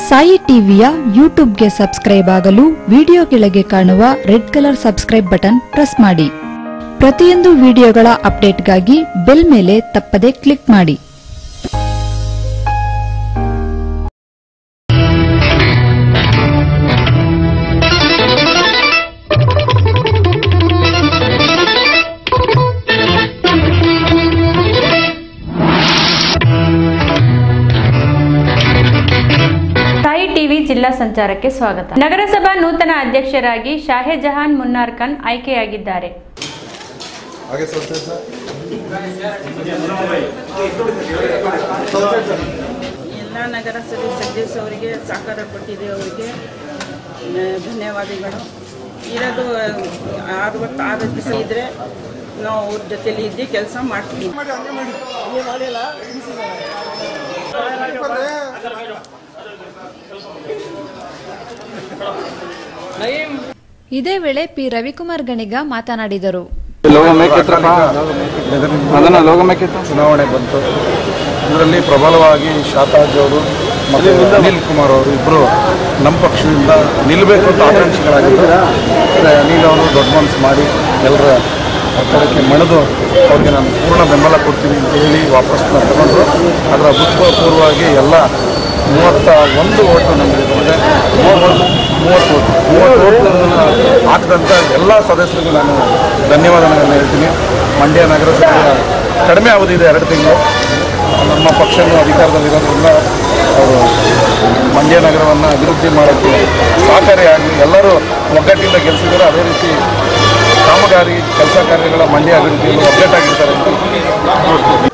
ಸಾಯಿ ಟಿವಿಯ ಯೂಟ್ಯೂಬ್ಗೆ ಸಬ್ಸ್ಕ್ರೈಬ್ ಆಗಲು ವಿಡಿಯೋ ಕೆಳಗೆ ಕಾಣುವ red colour subscribe button press ಮಾಡಿ ಪ್ರತಿಯೊಂದು ವಿಡಿಯೋಗಳ ಅಪ್ಡೇಟ್ಗಾಗಿ ಬೆಲ್ ಮೇಲೆ ತಪ್ಪದೆ ಕ್ಲಿಕ್ ಮಾಡಿ ಸಾಯಿ ಟಿವಿ ಜಿಲ್ಲಾ ಸಂಚಾರಕ್ಕೆ ಸ್ವಾಗತ ನಗರಸಭಾ ನೂತನ ಅಧ್ಯಕ್ಷರಾಗಿ ಶಾಹೆಜಹಾನ್ ಮುನ್ನಾರ್ ಖಾನ್ ಆಯ್ಕೆಯಾಗಿದ್ದಾರೆ ಹಾಗೆ ಸ್ವಲ್ಪ ಸರ್ ಎಲ್ಲ ನಗರಸಭೆ ಸದಸ್ಯ ಅವರಿಗೆ ಸಹಕಾರ ಕೊಟ್ಟಿದೆ ಅವರಿಗೆ ಆ, ಧನ್ಯವಾದಗಳು ಇರೋದು ಅರವತ್ತಾರು ದಿವಸ ಇದ್ರೆ ನಾವು ಅವ್ರ ಜೊತೆಲಿ ಇದ್ದು ಕೆಲಸ ಮಾಡ್ತೀವಿ ಇದೇ ವೇಳೆ ಪಿ ರವಿಕುಮಾರ್ ಗಣಿಗ ಮಾತನಾಡಿದರು ಲೋಗ ಮೇಕೆತ್ರಪ್ಪ ಅದನ್ನ ಲೋಗ ಮೇಕೆತ್ರ ಚುನಾವಣೆ ಬಂತು ಇದರಲ್ಲಿ ಪ್ರಬಲವಾಗಿ ಶಾತಾಜ್ ಅವರು ಮತ್ತು ಅನಿಲ್ ಕುಮಾರ್ ಅವರು ಇಬ್ಬರು ನಮ್ಮ ಪಕ್ಷದಿಂದ ನಿಲ್ಲಬೇಕು ಅಂತ ಆಕಾಂಕ್ಷಿಗಳಾಗಿದ್ದರು ಆದರೆ ಅನಿಲ್ ಅವರು ದೊಡ್ಡ ಮನಸ್ಸು ಮಾಡಿ ಎಲ್ಲರ ಒತ್ತಡಕ್ಕೆ ಮಣಿದು ಅವ್ರಿಗೆ ನಾನು ಪೂರ್ಣ ಬೆಂಬಲ ಕೊಡ್ತೀನಿ ಅಂತ ಹೇಳಿ ವಾಪಸ್ ತಗೊಂಡ್ರು ಅದರ ಭೂತಪೂರ್ವವಾಗಿ ಎಲ್ಲ ಮೂವತ್ತ ಒಂದು ಓಟು ನಮಗೆ ಬಂದಿದೆ ಮೂವತ್ತು ಮೂವತ್ತು ಓಟು ಮೂವತ್ತು ಓಟನ್ನು ಹಾಕಿದಂಥ ಎಲ್ಲ ಸದಸ್ಯರಿಗೂ ನಾನು ಧನ್ಯವಾದಗಳನ್ನು ಹೇಳ್ತೀನಿ ಮಂಡ್ಯ ನಗರಸಭೆಯ ಕಡಿಮೆ ಅವಧಿ ಇದೆ ಎರಡು ತಿಂಗಳು ನಮ್ಮ ಪಕ್ಷನು ಅಧಿಕಾರದಲ್ಲಿರೋದ್ರಿಂದ ಅವರು ಮಂಡ್ಯ ನಗರವನ್ನು ಅಭಿವೃದ್ಧಿ ಮಾಡೋಕ್ಕೆ ಸಹಕಾರಿಯಾಗಲಿ ಎಲ್ಲರೂ ಒಗ್ಗಟ್ಟಿಂದ ಗೆಲ್ಲಿಸಿದ್ದಾರೆ ಅದೇ ರೀತಿ ಕಾಮಗಾರಿ ಕೆಲಸ ಕಾರ್ಯಗಳ ಮಂಡ್ಯ ಅಭಿವೃದ್ಧಿಯಲ್ಲಿ ಒಗ್ಗಟ್ಟಾಗಿರ್ತಾರೆ ಅಂತ ನೋಡ್ತೀವಿ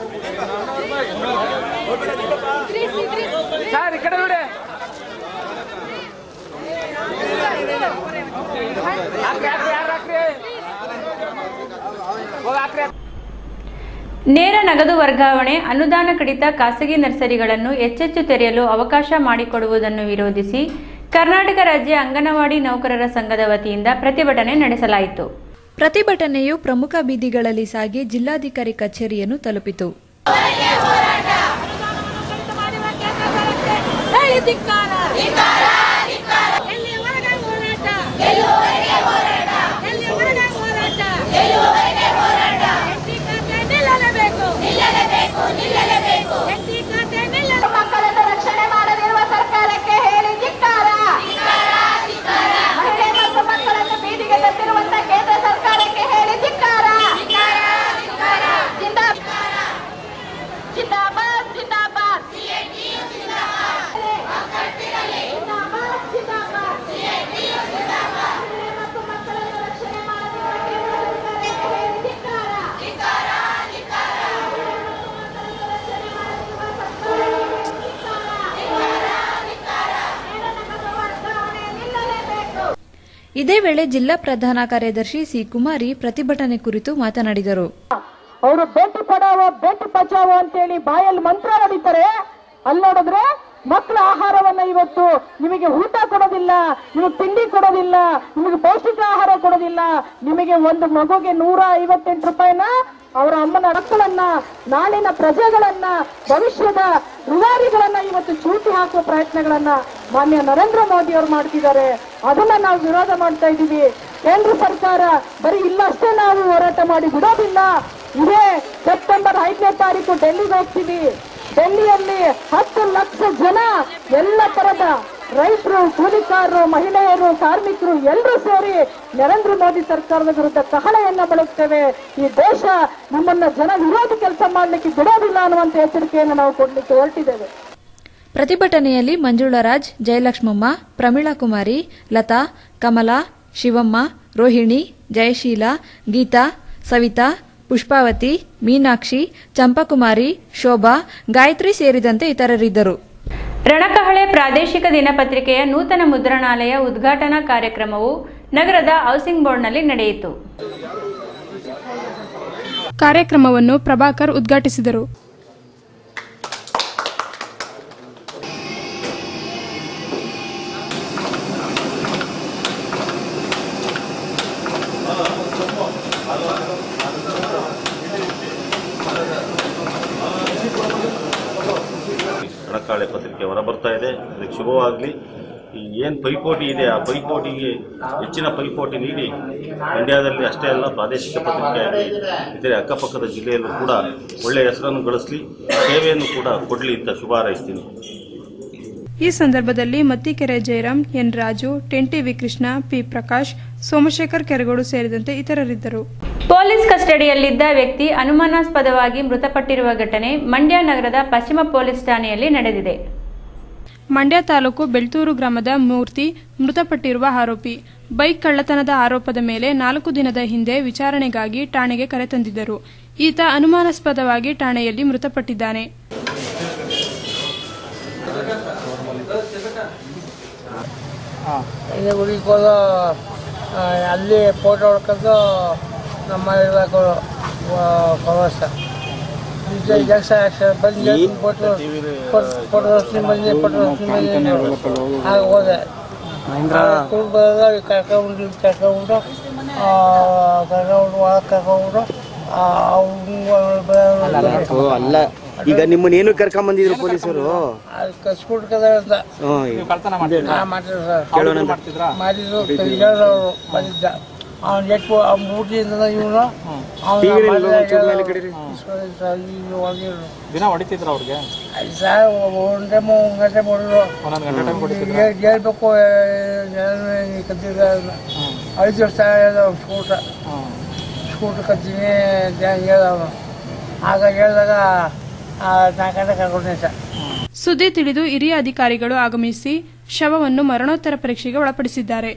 ನೇರ ನಗದು ವರ್ಗಾವಣೆ ಅನುದಾನ ಕಡಿತ ಖಾಸಗಿ ನರ್ಸರಿಗಳನ್ನು ಹೆಚ್ಚೆಚ್ಚು ತೆರೆಯಲು ಅವಕಾಶ ಮಾಡಿಕೊಡುವುದನ್ನು ವಿರೋಧಿಸಿ ಕರ್ನಾಟಕ ರಾಜ್ಯ ಅಂಗನವಾಡಿ ನೌಕರರ ಸಂಘದ ವತಿಯಿಂದ ಪ್ರತಿಭಟನೆ ನಡೆಸಲಾಯಿತು ಪ್ರತಿಭಟನೆಯು ಪ್ರಮುಖ ಬೀದಿಗಳಲ್ಲಿ ಸಾಗಿ ಜಿಲ್ಲಾಧಿಕಾರಿ ಕಚೇರಿಯನ್ನು ತಲುಪಿತು ಧಿಕ್ಕಾರ ಎಲ್ಲಿವರೆಗೆ ಹೋರಾಟ ಎಲ್ಲಿವರೆಗೆ ಹೋರಾಟ ಎಸ್ಟಿ ಖಾತೆ ನಿಲ್ಲಲೇಬೇಕು ನಿಲ್ಲಲೇಬೇಕು ನಿಲ್ಲಲೇಬೇಕು ಎಸ್ಟಿ ಖಾತೆ ನಿಲ್ಲ ಮಕ್ಕಳನ್ನು ರಕ್ಷಣೆ ಮಾಡದಿರುವ ಸರ್ಕಾರಕ್ಕೆ ಹೇಳಿ ಧಿಕ್ಕಾರ ಮಹಿಳೆ ಮತ್ತು ಮಕ್ಕಳನ್ನು ಬೀದಿಗೆ ತಪ್ಪಿರುವಂತ ಕೇಂದ್ರ ಸರ್ಕಾರಕ್ಕೆ ಹೇಳಿ ಧಿಕ್ಕಾರ ಜಿಂದಾಬಾದ್ ಜಿಂದಾಬಾದ್ ಜಿಂದಾಬಾದ್ ಜಿಂದಾಬಾದ್ ಜಿಂದಾಬಾದ್ ಮಹಿಳೆ ಮತ್ತು ಮಕ್ಕಳನ್ನು ರಕ್ಷಣೆ ಮಾಡದಿರುವ ಕೇಂದ್ರ ಸರ್ಕಾರಕ್ಕೆ ಹೇಳಿ ಧಿಕ್ಕಾರ ಮಹಿಳೆ ಮತ್ತು ಮಕ್ಕಳನ್ನು ರಕ್ಷಣೆ ಮಾಡದಿರುವ ಸರ್ಕಾರಕ್ಕೆ ಧಿಕ್ಕಾರ ನೇರ ನಗದು ವರ್ಗಾವಣೆ ನಿಲ್ಲಲೇಬೇಕು ಇದೇ ವೇಳೆ ಜಿಲ್ಲಾ ಪ್ರಧಾನ ಕಾರ್ಯದರ್ಶಿ ಸಿ ಕುಮಾರಿ ಪ್ರತಿಭಟನೆ ಕುರಿತು ಮಾತನಾಡಿದರು ಅವರು ಬೇಟಿ ಪಡಾವೋ ಬೇಟಿ ಬಚಾವೋ ಅಂತೇಳಿ ಬಾಯಲ್ಲಿ ಮಂತ್ರ ಹೊಡಿತಾರೆ ಅಲ್ಲಿ ನೋಡಿದ್ರೆ ಮಕ್ಕಳ ಆಹಾರವನ್ನ ಇವತ್ತು ನಿಮಗೆ ಊಟ ಕೊಡೋದಿಲ್ಲ ನಿಮಗೆ ತಿಂಡಿ ಕೊಡೋದಿಲ್ಲ ನಿಮಗೆ ಪೌಷ್ಟಿಕ ಆಹಾರ ಕೊಡೋದಿಲ್ಲ ನಿಮಗೆ ಒಂದು ಮಗುಗೆ ನೂರ ಐವತ್ತೆಂಟು ರೂಪಾಯಿನ ಅವರ ಅಮ್ಮನ ಮಕ್ಕಳನ್ನ ನಾಳಿನ ಪ್ರಜೆಗಳನ್ನ ಭವಿಷ್ಯದ ಋವಾರಿಗಳನ್ನ ಇವತ್ತು ಚೂಟಿ ಹಾಕುವ ಪ್ರಯತ್ನಗಳನ್ನ ಮಾನ್ಯ ನರೇಂದ್ರ ಮೋದಿ ಅವರು ಮಾಡ್ತಿದ್ದಾರೆ ಅದನ್ನ ನಾವು ವಿರೋಧ ಮಾಡ್ತಾ ಇದ್ದೀವಿ ಕೇಂದ್ರ ಸರ್ಕಾರ ಬರೀ ಇಲ್ಲಷ್ಟೇ ನಾವು ಹೋರಾಟ ಮಾಡಿ ಬಿಡೋದಿಲ್ಲ ಇದೇ ಸೆಪ್ಟೆಂಬರ್ ಐದನೇ ತಾರೀಕು ಡೆಲ್ಲಿಗೆ ಹೋಗ್ತೀವಿ ಡೆಲ್ಲಿಯಲ್ಲಿ ಹತ್ತು ಲಕ್ಷ ಜನ ಎಲ್ಲ ತರದ ರೈತರು ಕೂಲಿಕಾರರು ಮಹಿಳೆಯರು ಕಾರ್ಮಿಕರು ಎಲ್ಲರೂ ಸೇರಿ ನರೇಂದ್ರ ಮೋದಿ ಸರ್ಕಾರದ ವಿರುದ್ಧ ಕಹಳೆಯನ್ನ ಬಳಸ್ತೇವೆ ಈ ದೇಶ ನಮ್ಮನ್ನ ಜನ ವಿರೋಧಿ ಕೆಲಸ ಮಾಡ್ಲಿಕ್ಕೆ ಬಿಡೋದಿಲ್ಲ ಅನ್ನುವಂತ ಎಚ್ಚರಿಕೆಯನ್ನು ನಾವು ಕೊಡ್ಲಿಕ್ಕೆ ಹೊರಟಿದ್ದೇವೆ ಪ್ರತಿಭಟನೆಯಲ್ಲಿ ಮಂಜುಳರಾಜ್ ಜಯಲಕ್ಷ್ಮಮ್ಮ ಪ್ರಮೀಳಾ ಕುಮಾರಿ ಲತಾ ಕಮಲಾ ಶಿವಮ್ಮ ರೋಹಿಣಿ ಜಯಶೀಲ ಗೀತಾ ಸವಿತಾ ಪುಷ್ಪಾವತಿ ಮೀನಾಕ್ಷಿ ಚಂಪಕುಮಾರಿ ಶೋಭಾ ಗಾಯತ್ರಿ ಸೇರಿದಂತೆ ಇತರರಿದ್ದರು ರಣಕಹಳೆ ಪ್ರಾದೇಶಿಕ ದಿನಪತ್ರಿಕೆಯ ನೂತನ ಮುದ್ರಣಾಲಯ ಉದ್ಘಾಟನಾ ಕಾರ್ಯಕ್ರಮವು ನಗರದ ಹೌಸಿಂಗ್ ಬೋರ್ಡ್ನಲ್ಲಿ ನಡೆಯಿತು ಕಾರ್ಯಕ್ರಮವನ್ನು ಪ್ರಭಾಕರ್ ಉದ್ಘಾಟಿಸಿದರು ಮಹಾಕಾಳೆ ಪತ್ರಿಕೆ ಹೊರಬರ್ತಾ ಇದೆ ಅದಕ್ಕೆ ಶುಭವಾಗಲಿ ಈ ಏನು ಪೈಪೋಟಿ ಇದೆ ಆ ಪೈಪೋಟಿಗೆ ಹೆಚ್ಚಿನ ಪೈಪೋಟಿ ನೀಡಿ ಮಂಡ್ಯದಲ್ಲಿ ಅಷ್ಟೇ ಅಲ್ಲ ಪ್ರಾದೇಶಿಕ ಪತ್ರಿಕೆಯಾಗಿ ಇತರೆ ಅಕ್ಕಪಕ್ಕದ ಜಿಲ್ಲೆಯಲ್ಲೂ ಕೂಡ ಒಳ್ಳೆಯ ಹೆಸರನ್ನು ಗಳಿಸಲಿ ಸೇವೆಯನ್ನು ಕೂಡ ಕೊಡಲಿ ಅಂತ ಶುಭ ಹಾರೈಸ್ತೀನಿ ಈ ಸಂದರ್ಭದಲ್ಲಿ ಮತ್ತಿಕೆರೆ ಜಯರಾಮ್ ಎನ್ ರಾಜು ಟೆಂಟಿ ವಿ ಕೃಷ್ಣ ಪಿ ಪ್ರಕಾಶ್ ಸೋಮಶೇಖರ್ ಕೆರಗೋಡು ಸೇರಿದಂತೆ ಇತರರಿದ್ದರು ಪೊಲೀಸ್ ಕಸ್ಟಡಿಯಲ್ಲಿದ್ದ ವ್ಯಕ್ತಿ ಅನುಮಾನಾಸ್ಪದವಾಗಿ ಮೃತಪಟ್ಟಿರುವ ಘಟನೆ ಮಂಡ್ಯ ನಗರದ ಪಶ್ಚಿಮ ಪೊಲೀಸ್ ಠಾಣೆಯಲ್ಲಿ ನಡೆದಿದೆ ಮಂಡ್ಯ ತಾಲೂಕು ಬೆಳ್ತೂರು ಗ್ರಾಮದ ಮೂರ್ತಿ ಮೃತಪಟ್ಟಿರುವ ಆರೋಪಿ ಬೈಕ್ ಕಳ್ಳತನದ ಆರೋಪದ ಮೇಲೆ ನಾಲ್ಕು ದಿನದ ಹಿಂದೆ ವಿಚಾರಣೆಗಾಗಿ ಠಾಣೆಗೆ ಕರೆತಂದಿದ್ದರು ಈತ ಅನುಮಾನಾಸ್ಪದವಾಗಿ ಠಾಣೆಯಲ್ಲಿ ಮೃತಪಟ್ಟಿದ್ದಾನೆ ಇಲ್ಲಿ ಊರಿಗೆ ಹೋದ ಆ, ಅಲ್ಲಿ ಫೋಟೋ ಹೊಡ್ಕೊಂಡು ನಮ್ಮ ಇರಬೇಕು ಪ್ರವಾಸ ಈಗ ಜಂಕ್ಷನ್ ಆಕ್ಷನ್ ಬಂದು ಫೋಟೋ ಫೋಟೋ ತೋರಿಸ್ತೀನಿ ಬಂದು ಫೋಟೋ ತೋರಿಸ್ತೀನಿ ಬಂದು ಆಗ ಹೋದೆ ಕುಟುಂಬದಾಗ ಕರ್ಕೊಂಡು ಕರ್ಕೊಂಡು ಕರ್ಕೊಂಡು ಒಳಗೆ ಕರ್ಕೊಂಡು ಓ ಅಲ್ಲ ಈಗ ನಿಮ್ಮನ್ನೇನು ಕರ್ಕೊಂಡ್ ಬಂದಿದ್ರು ಪೊಲೀಸರು ಅದಕ್ಕೆ ಸ್ಕೂಟ್ ಕದ ಅಂತ ನಾ ಮಾಡ್ತಿದ್ದೆ ಸರ್ ಕೇಳೋಣ ಅಂತ. ಮಾಡಿದ್ರು ಹೇಳೋರು ಬಂದಿದ್ದ ಅವ್ನು ಎಷ್ಟು ಅವ್ನ ಮೂಟಿಯಿಂದ ಇವನು ಟೀವಿಲಿ ಒಂಚೂರು ಮೇಲೆ ಕಡೀರಿ. ದಿನ ಹೊಡಿತಿದ್ರ ಅವ್ರಿಗೆ ಸರ್ ಒಂದು ಟೈಮು ಒಂದು ಗಂಟೆ ಮಾಡಿದ್ರು ಒಂದೊಂದು ಗಂಟೆ ಟೈಮ್ ಕೊಡ್ತಿದ್ರ ಹೇ- ಹೇಳ್ಬೇಕು ಕತ್ತಿರ ಐದು ವರ್ಷ ಹೇಳ್ದ ಸ್ಕೂಟ ಸ್ಕೂಟ್ ಕತ್ತೀನಿ ಅಂತ ಹೇಳ್ದವನು ಆಗ ಹೇಳಿದಾಗ ನಾಲ್ಕು ಗಂಟೆ ಕರ್ಕೊಂಡೆ ಸರ್ ಸುದ್ದಿ ತಿಳಿದು ಹಿರಿಯ ಅಧಿಕಾರಿಗಳು ಆಗಮಿಸಿ ಶವವನ್ನು ಮರಣೋತ್ತರ ಪರೀಕ್ಷೆಗೆ ಒಳಪಡಿಸಿದ್ದಾರೆ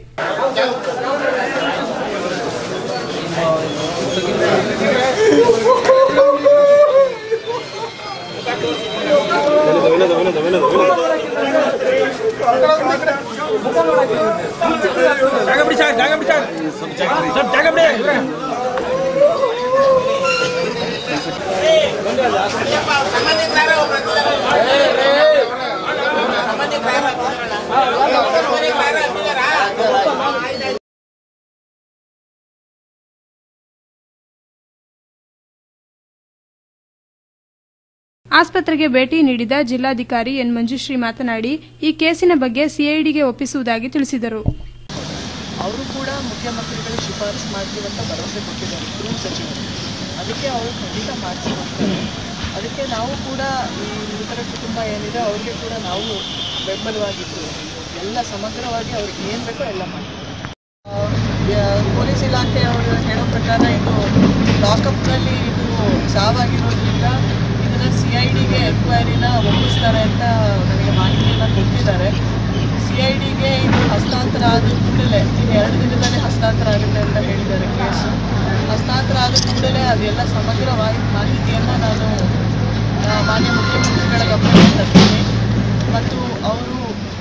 ಆಸ್ಪತ್ರೆಗೆ ಭೇಟಿ ನೀಡಿದ ಜಿಲ್ಲಾಧಿಕಾರಿ ಎನ್ ಮಂಜುಶ್ರೀ ಮಾತನಾಡಿ ಈ ಕೇಸಿನ ಬಗ್ಗೆ ಸಿಐಡಿಗೆ ಒಪ್ಪಿಸುವುದಾಗಿ ತಿಳಿಸಿದರು ಅವರು ಕೂಡ ಮುಖ್ಯಮಂತ್ರಿಗಳು ಶಿಫಾರಸು ಮಾಡ್ತೀವಿ ಅಂತ ಭರವಸೆ ಕೊಟ್ಟಿದ್ದಾರೆ ಗೃಹ ಸಚಿವರು ಅದಕ್ಕೆ ಅವರು ಖಂಡಿತ ಮಾಡಿಸಿ ಹೋಗ್ತಾರೆ ಅದಕ್ಕೆ ನಾವು ಕೂಡ ಈ ಮೃತರ ಕುಟುಂಬ ಏನಿದೆ ಅವ್ರಿಗೆ ಕೂಡ ನಾವು ಬೆಂಬಲವಾಗಿದ್ದು ಎಲ್ಲ ಸಮಗ್ರವಾಗಿ ಅವ್ರಿಗೆ ಏನು ಬೇಕೋ ಎಲ್ಲ ಮಾಡ್ತೀವಿ ಆ, ಯಾ- ಪೊಲೀಸ್ ಇಲಾಖೆ ಅವರು ಹೇಳೋ ಪ್ರಕಾರ ಇದು ಲಾಕಪ್ನಲ್ಲಿ ಇದು ಸಾವಾಗಿರೋದ್ರಿಂದ ಇದನ್ನು ಸಿ ಐ ಡಿಗೆ ಎನ್ಕ್ವೈರಿನ ಒಪ್ಪಿಸ್ತಾರೆ ಅಂತ ನನಗೆ ಮಾಹಿತಿಯನ್ನು ಕೊಟ್ಟಿದ್ದಾರೆ ಸಿ ಐ ಡಿಗೆ ಇದು ಹಸ್ತಾಂತರ ಆದ ಕೂಡಲೇ ಇನ್ನು ಎರಡು ದಿನದಲ್ಲಿ ಹಸ್ತಾಂತರ ಆಗುತ್ತೆ ಅಂತ ಹೇಳಿದ್ದಾರೆ ಕೇಸು ಹಸ್ತಾಂತರ ಆದ ಕೂಡಲೇ ಅದೆಲ್ಲ ಸಮಗ್ರವಾಗಿ ಮಾಹಿತಿಯನ್ನು ನಾನು ಆ, ಮಾನ್ಯ ಮುಖ್ಯಮಂತ್ರಿಗಳ ಗಮನಕ್ಕೆ ತರ್ತೀನಿ ಮತ್ತು ಅವರು